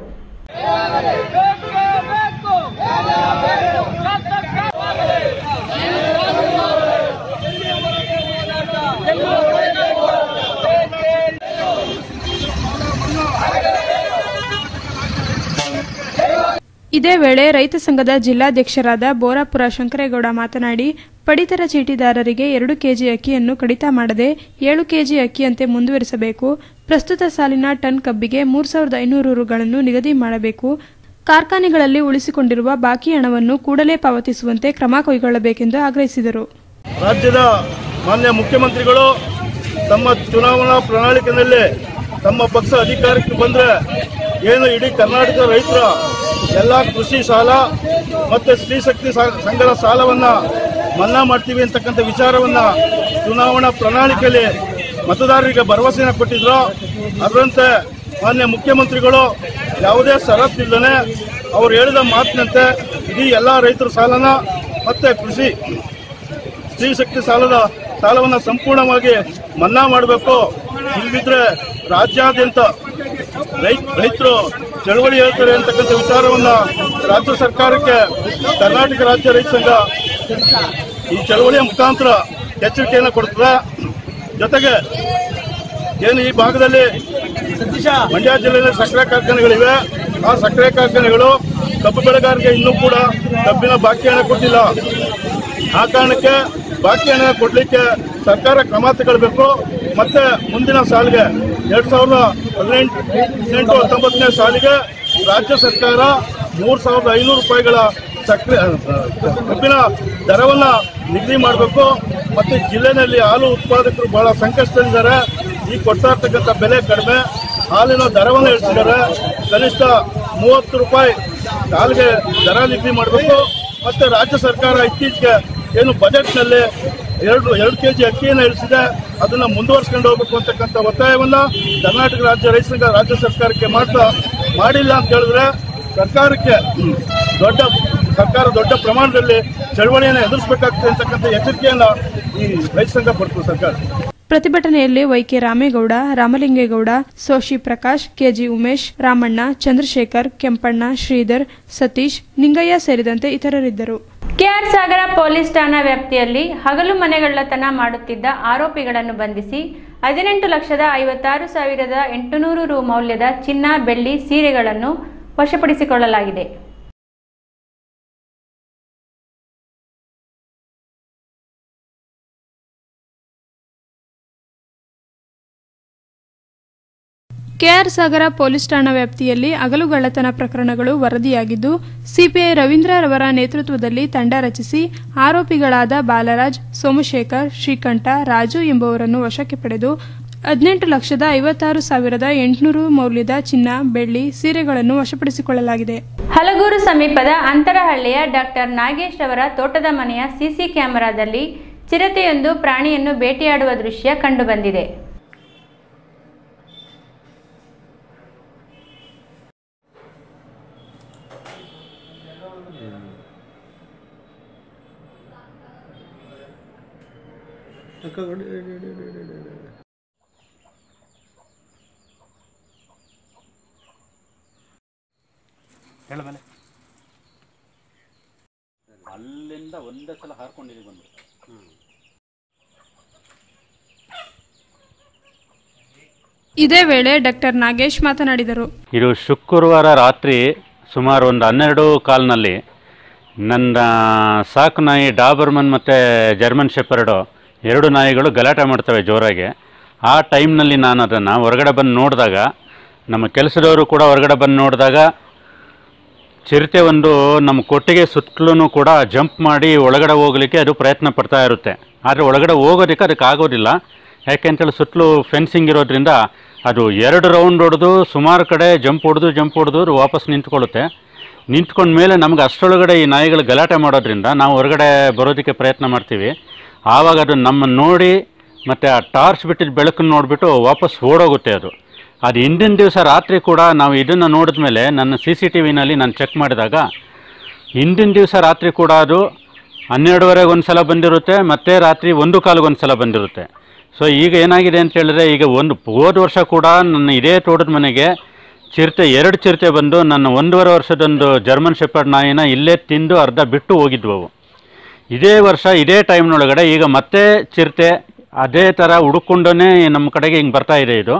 ಇದೇ ವೇಳೆ ರೈತ ಸಂಘದ ಜಿಲ್ಲಾಧ್ಯಕ್ಷರಾದ ಬೋರಾಪುರ ಶಂಕರೇಗೌಡ ಮಾತನಾಡಿ ಪಡಿತರ ಚೀಟಿದಾರರಿಗೆ ಎರಡು ಕೆಜಿ ಅಕ್ಕಿಯನ್ನು ಕಡಿತ ಮಾಡದೆ ಏಳು ಕೆಜಿ ಅಕ್ಕಿಯಂತೆ ಮುಂದುವರಿಸಬೇಕು ಪ್ರಸ್ತುತ ಸಾಲಿನ ಟನ್ ಕಬ್ಬಿಗೆ ಮೂರು ಸಾವಿರದ ಐನೂರು ರುಗಳನ್ನು ನಿಗದಿ ಮಾಡಬೇಕು ಕಾರ್ಖಾನೆಗಳಲ್ಲಿ ಉಳಿಸಿಕೊಂಡಿರುವ ಬಾಕಿ ಹಣವನ್ನು ಕೂಡಲೇ ಪಾವತಿಸುವಂತೆ ಕ್ರಮ ಕೈಗೊಳ್ಳಬೇಕೆಂದು ಆಗ್ರಹಿಸಿದರು ರಾಜ್ಯದ ಮಾನ್ಯ ಮುಖ್ಯಮಂತ್ರಿಗಳು ತಮ್ಮ ಚುನಾವಣಾ ಪ್ರಣಾಳಿಕೆಯಲ್ಲಿ ತಮ್ಮ ಪಕ್ಷ ಅಧಿಕಾರಕ್ಕೆ ಬಂದ್ರೆ ಏನು ಇಡೀ ಕರ್ನಾಟಕ ರೈತರ ಎಲ್ಲ ಕೃಷಿ ಸಾಲ ಮತ್ತೆ ಸ್ತ್ರೀ ಶಕ್ತಿ ಸಾ- ಸಂಘದ ಸಾಲವನ್ನ ಮನ್ನಾ ಮಾಡ್ತೀವಿ ಅಂತಕ್ಕಂಥ ವಿಚಾರವನ್ನ ಚುನಾವಣಾ ಪ್ರಣಾಳಿಕೆಯಲ್ಲಿ ಮತದಾರರಿಗೆ ಭರವಸೆಯನ್ನು ಕೊಟ್ಟಿದ್ರು ಅದರಂತೆ ಮಾನ್ಯ ಮುಖ್ಯಮಂತ್ರಿಗಳು ಯಾವುದೇ ಷರತ್ತಿಲ್ಲದೆ ಅವ್ರು ಹೇಳಿದ ಮಾತಿನಂತೆ ಇಡೀ ಎಲ್ಲ ರೈತರ ಸಾಲನ ಮತ್ತೆ ಕೃಷಿ ಸ್ತ್ರೀ ಶಕ್ತಿ ಸಾಲದ ಸಾಲವನ್ನ ಸಂಪೂರ್ಣವಾಗಿ ಮನ್ನಾ ಮಾಡಬೇಕು ಇಲ್ಲದಿದ್ರೆ ರಾಜ್ಯಾದ್ಯಂತ ರೈತರು ಚಳವಳಿ ಹೇಳ್ತಾರೆ ಅಂತಕ್ಕಂಥ ವಿಚಾರವನ್ನ ರಾಜ್ಯ ಸರ್ಕಾರಕ್ಕೆ ಕರ್ನಾಟಕ ರಾಜ್ಯ ರೈತ ಸಂಘ ಈ ಚಳವಳಿಯ ಮುಖಾಂತರ ಎಚ್ಚರಿಕೆಯನ್ನು ಕೊಡುತ್ತದೆ ಜೊತೆಗೆ ಏನು ಈ ಭಾಗದಲ್ಲಿ ಮಂಡ್ಯ ಜಿಲ್ಲೆಯಲ್ಲಿ ಸಕ್ಕರೆ ಕಾರ್ಖಾನೆಗಳಿವೆ ಆ ಸಕ್ಕರೆ ಕಾರ್ಖಾನೆಗಳು ಕಬ್ಬು ಬೆಳೆಗಾರರಿಗೆ ಇನ್ನೂ ಕೂಡ ಕಬ್ಬಿನ ಬಾಕಿ ಹಣ ಕೊಟ್ಟಿಲ್ಲ ಆ ಕಾರಣಕ್ಕೆ ಬಾಕಿ ಹಣ ಕೊಡ್ಲಿಕ್ಕೆ ಸರ್ಕಾರ ಕ್ರಮ ತಗೊಳ್ಬೇಕು ಮತ್ತೆ ಮುಂದಿನ ಸಾಲಿಗೆ ಎರಡ್ ಸಾವಿರದ ಹದಿನೆಂಟು ಹದಿನೆಂಟು ಹತ್ತೊಂಬತ್ತನೇ ಸಾಲಿಗೆ ರಾಜ್ಯ ಸರ್ಕಾರ ಮೂರ್ ಸಾವಿರದ ಐನೂರು ರೂಪಾಯಿಗಳ ಸಕ್ಕರೆ ಕಬ್ಬಿನ ದರವನ್ನ ನಿಗದಿ ಮಾಡಬೇಕು ಮತ್ತೆ ಜಿಲ್ಲೆನಲ್ಲಿ ಹಾಲು ಉತ್ಪಾದಕರು ಬಹಳ ಸಂಕಷ್ಟದಲ್ಲಿದ್ದಾರೆ ಈ ಕೊಡ್ತಾ ಇರ್ತಕ್ಕಂಥ ಬೆಲೆ ಕಡಿಮೆ ಹಾಲಿನ ದರವನ್ನು ಇಳಿಸಿದ್ದಾರೆ ಕನಿಷ್ಠ ಮೂವತ್ತು ರೂಪಾಯಿ ಹಾಲಿಗೆ ದರ ನಿಗದಿ ಮಾಡಬೇಕು ಮತ್ತೆ ರಾಜ್ಯ ಸರ್ಕಾರ ಇತ್ತೀಚೆಗೆ ಏನು ಬಜೆಟ್ನಲ್ಲಿ ಎರಡು ಎರಡು ಕೆಜಿ ಅಕ್ಕಿಯನ್ನು ಇಳಿಸಿದೆ ಅದನ್ನ ಮುಂದುವರ್ಸ್ಕೊಂಡು ಹೋಗ್ಬೇಕು ಅಂತಕ್ಕಂಥ ಒತ್ತಾಯವನ್ನ ಕರ್ನಾಟಕ ರಾಜ್ಯ ರೈತ ಸಂಘ ರಾಜ್ಯ ಸರ್ಕಾರಕ್ಕೆ ಮಾಡ್ತಾ ಮಾಡಿಲ್ಲ ಅಂತ ಹೇಳಿದ್ರೆ ಸರ್ಕಾರಕ್ಕೆ ಹ್ಮ್, ದೊಡ್ಡ ಸರ್ಕಾರ ದೊಡ್ಡ ಪ್ರಮಾಣದಲ್ಲಿ ಚಳವಳಿಯನ್ನು ಎದುರಿಸಬೇಕಾಗ್ತದೆ ಅಂತಕ್ಕಂಥ ಎಚ್ಚರಿಕೆಯನ್ನ ಈ ರೈತ ಸಂಘ ಪಡ್ತು ಸರ್ಕಾರ ಪ್ರತಿಭಟನೆಯಲ್ಲಿ ವೈಕೆ ರಾಮೇಗೌಡ ರಾಮಲಿಂಗೇಗೌಡ ಸೋಶಿ ಪ್ರಕಾಶ್ ಕೆಜಿ ಉಮೇಶ್ ರಾಮಣ್ಣ ಚಂದ್ರಶೇಖರ್ ಕೆಂಪಣ್ಣ ಶ್ರೀಧರ್ ಸತೀಶ್ ನಿಂಗಯ್ಯ ಸೇರಿದಂತೆ ಇತರರಿದ್ದರು ಕೆಆರ್ ಸಾಗರ ಪೊಲೀಸ್ ಠಾಣಾ ವ್ಯಾಪ್ತಿಯಲ್ಲಿ ಹಗಲು ಮನೆಗಳ್ಳತನ ಮಾಡುತ್ತಿದ್ದ ಆರೋಪಿಗಳನ್ನು ಬಂಧಿಸಿ ಹದಿನೆಂಟು ಲಕ್ಷದ ಐವತ್ತಾರು ಸಾವಿರದ ಎಂಟುನೂರು ರು ಮೌಲ್ಯದ ಚಿನ್ನ ಬೆಳ್ಳಿ ಸೀರೆಗಳನ್ನು ವಶಪಡಿಸಿಕೊಳ್ಳಲಾಗಿದೆ ಕೆಆರ್ ಸಾಗರ ಪೊಲೀಸ್ ಠಾಣಾ ವ್ಯಾಪ್ತಿಯಲ್ಲಿ ಹಗಲುಗಳ್ಳತನ ಪ್ರಕರಣಗಳು ವರದಿಯಾಗಿದ್ದು ಸಿಪಿಐ ರವೀಂದ್ರರವರ ನೇತೃತ್ವದಲ್ಲಿ ತಂಡ ರಚಿಸಿ ಆರೋಪಿಗಳಾದ ಬಾಲರಾಜ್ ಸೋಮಶೇಖರ್ ಶ್ರೀಕಂಠ ರಾಜು ಎಂಬುವರನ್ನು ವಶಕ್ಕೆ ಪಡೆದು ಹದಿನೆಂಟು ಲಕ್ಷದ ಐವತ್ತಾರು ಸಾವಿರದ ಎಂಟುನೂರು ಮೌಲ್ಯದ ಚಿನ್ನ ಬೆಳ್ಳಿ ಸೀರೆಗಳನ್ನು ವಶಪಡಿಸಿಕೊಳ್ಳಲಾಗಿದೆ ಹಲಗೂರು ಸಮೀಪದ ಅಂತರಹಳ್ಳಿಯ ಡಾಕ್ಟರ್ ನಾಗೇಶ್ ಅವರ ತೋಟದ ಮನೆಯ ಸಿಸಿ ಕ್ಯಾಮೆರಾದಲ್ಲಿ ಚಿರತೆಯೊಂದು ಪ್ರಾಣಿಯನ್ನು ಬೇಟೆಯಾಡುವ ದೃಶ್ಯ ಕಂಡುಬಂದಿದೆ ಹೇಳ ಮೇಲೆ ಅಲ್ಲಿಂದ ಒಂದೇ ಸಲ ಹಾರ್ಕೊಂಡಿದ್ದೀವಿ ಬಂದು ಇದೇ ವೇಳೆ ಡಾಕ್ಟರ್ ನಾಗೇಶ್ ಮಾತನಾಡಿದರು ಇದು ಶುಕ್ರವಾರ ರಾತ್ರಿ ಸುಮಾರು ಒಂದು ಹನ್ನೆರಡು ಕಾಲ್ನಲ್ಲಿ ನನ್ನ ಸಾಕು ನಾಯಿ ಡಾಬರ್ಮನ್ ಮತ್ತು ಜರ್ಮನ್ ಶೆಪರ್ಡು ಎರಡು ನಾಯಿಗಳು ಗಲಾಟೆ ಮಾಡ್ತವೆ ಜೋರಾಗಿ ಆ ಟೈಮ್ನಲ್ಲಿ ನಾನು ಅದನ್ನು ಹೊರಗಡೆ ಬಂದು ನೋಡಿದಾಗ ನಮ್ಮ ಕೆಲಸದವರು ಕೂಡ ಹೊರಗಡೆ ಬಂದು ನೋಡಿದಾಗ ಚಿರತೆ ಒಂದು ನಮ್ಮ ಕೊಟ್ಟಿಗೆ ಸುತ್ತಲೂ ಕೂಡ ಜಂಪ್ ಮಾಡಿ ಒಳಗಡೆ ಹೋಗಲಿಕ್ಕೆ ಅದು ಪ್ರಯತ್ನ ಪಡ್ತಾ ಇರುತ್ತೆ ಆದರೆ ಒಳಗಡೆ ಹೋಗೋದಕ್ಕೆ ಅದಕ್ಕೆ ಆಗೋದಿಲ್ಲ ಯಾಕೆಂತೇಳಿ ಸುತ್ತಲೂ ಫೆನ್ಸಿಂಗ್ ಇರೋದ್ರಿಂದ ಅದು ಎರಡು ರೌಂಡ್ ಹೊಡೆದು ಸುಮಾರು ಕಡೆ ಜಂಪ್ ಹೊಡೆದು ಜಂಪ್ ಹೊಡೆದು ಅದು ವಾಪಸ್ ನಿಂತ್ಕೊಳ್ಳುತ್ತೆ ನಿಂತ್ಕೊಂಡ ಮೇಲೆ ನಮ್ಗೆ ಅಷ್ಟರೊಳಗಡೆ ಈ ನಾಯಿಗಳು ಗಲಾಟೆ ಮಾಡೋದ್ರಿಂದ ನಾವು ಹೊರಗಡೆ ಬರೋದಕ್ಕೆ ಪ್ರಯತ್ನ ಮಾಡ್ತೀವಿ ಆವಾಗ ಅದು ನಮ್ಮನ್ನು ನೋಡಿ ಮತ್ತು ಆ ಟಾರ್ಚ್ ಬಿಟ್ಟಿದ್ದ ಬೆಳಕನ್ನು ನೋಡಿಬಿಟ್ಟು ವಾಪಸ್ ಓಡೋಗುತ್ತೆ ಅದು ಅದು ಹಿಂದಿನ ದಿವಸ ರಾತ್ರಿ ಕೂಡ ನಾವು ಇದನ್ನು ನೋಡಿದ ಮೇಲೆ ನನ್ನ ಸಿ ಸಿ ಟಿ ವಿನಲ್ಲಿ ನಾನು ಚೆಕ್ ಮಾಡಿದಾಗ ಹಿಂದಿನ ದಿವಸ ರಾತ್ರಿ ಕೂಡ ಅದು ಹನ್ನೆರಡುವರೆಗೆ ಒಂದು ಸಲ ಬಂದಿರುತ್ತೆ ಮತ್ತು ರಾತ್ರಿ ಒಂದು ಕಾಲಿಗೆ ಒಂದು ಸಲ ಬಂದಿರುತ್ತೆ ಸೊ ಈಗ ಏನಾಗಿದೆ ಅಂತ ಹೇಳಿದ್ರೆ ಈಗ ಒಂದು ಹೋದ ವರ್ಷ ಕೂಡ ನನ್ನ ಇದೇ ತೋಟದ ಮನೆಗೆ ಚಿರತೆ ಎರಡು ಚಿರತೆ ಬಂದು ನನ್ನ ಒಂದೂವರೆ ವರ್ಷದೊಂದು ಜರ್ಮನ್ ಶೆಪರ್ಡ್ ನಾಯಿನ ಇಲ್ಲೇ ತಿಂದು ಅರ್ಧ ಬಿಟ್ಟು ಹೋಗಿದ್ವು ಅವು ಇದೇ ವರ್ಷ ಇದೇ ಟೈಮ್ನೊಳಗಡೆ ಈಗ ಮತ್ತೆ ಚಿರತೆ ಅದೇ ಥರ ಹುಡುಕೊಂಡೇ ನಮ್ಮ ಕಡೆಗೆ ಹಿಂಗೆ ಬರ್ತಾ ಇದೆ ಇದು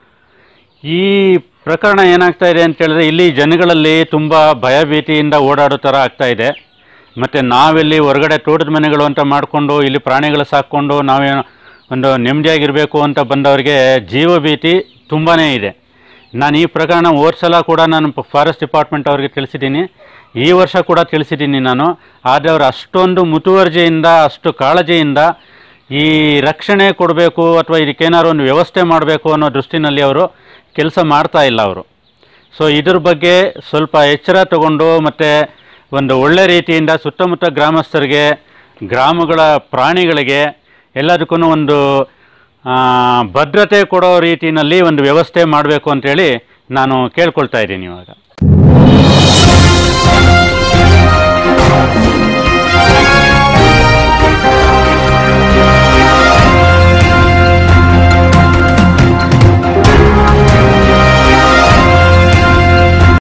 ಈ ಪ್ರಕರಣ ಏನಾಗ್ತಾ ಇದೆ ಅಂತ ಹೇಳಿದ್ರೆ ಇಲ್ಲಿ ಜನಗಳಲ್ಲಿ ತುಂಬ ಭಯಭೀತಿಯಿಂದ ಓಡಾಡೋ ಥರ ಆಗ್ತಾ ಇದೆ ಮತ್ತು ನಾವೆಲ್ಲಿ ಹೊರಗಡೆ ತೋಟದ ಮನೆಗಳು ಅಂತ ಮಾಡಿಕೊಂಡು ಇಲ್ಲಿ ಪ್ರಾಣಿಗಳು ಸಾಕ್ಕೊಂಡು ನಾವೇ ಒಂದು ನೆಮ್ಮದಿಯಾಗಿರಬೇಕು ಅಂತ ಬಂದವರಿಗೆ ಜೀವ ಭೀತಿ ತುಂಬಾ ಇದೆ ನಾನು ಈ ಪ್ರಕರಣ ಹೋದ ಸಲ ಕೂಡ ನಾನು ಫಾರೆಸ್ಟ್ ಡಿಪಾರ್ಟ್ಮೆಂಟ್ ಅವ್ರಿಗೆ ತಿಳಿಸಿದ್ದೀನಿ ಈ ವರ್ಷ ಕೂಡ ತಿಳಿಸಿದ್ದೀನಿ ನಾನು ಆದರೆ ಅವರು ಅಷ್ಟೊಂದು ಮುತುವರ್ಜಿಯಿಂದ ಅಷ್ಟು ಕಾಳಜಿಯಿಂದ ಈ ರಕ್ಷಣೆ ಕೊಡಬೇಕು ಅಥವಾ ಇದಕ್ಕೇನಾದ್ರು ಒಂದು ವ್ಯವಸ್ಥೆ ಮಾಡಬೇಕು ಅನ್ನೋ ದೃಷ್ಟಿನಲ್ಲಿ ಅವರು ಕೆಲಸ ಮಾಡ್ತಾ ಇಲ್ಲ ಅವರು ಸೊ ಇದ್ರ ಬಗ್ಗೆ ಸ್ವಲ್ಪ ಎಚ್ಚರ ತಗೊಂಡು ಮತ್ತು ಒಂದು ಒಳ್ಳೆ ರೀತಿಯಿಂದ ಸುತ್ತಮುತ್ತ ಗ್ರಾಮಸ್ಥರಿಗೆ ಗ್ರಾಮಗಳ ಪ್ರಾಣಿಗಳಿಗೆ ಎಲ್ಲದಕ್ಕೂ ಒಂದು ಆ, ಭದ್ರತೆ ಕೊಡೋ ರೀತಿಯಲ್ಲಿ ಒಂದು ವ್ಯವಸ್ಥೆ ಮಾಡಬೇಕು ಅಂತೇಳಿ ನಾನು ಕೇಳ್ಕೊಳ್ತಾ ಇದ್ದೀನಿ ಇವಾಗ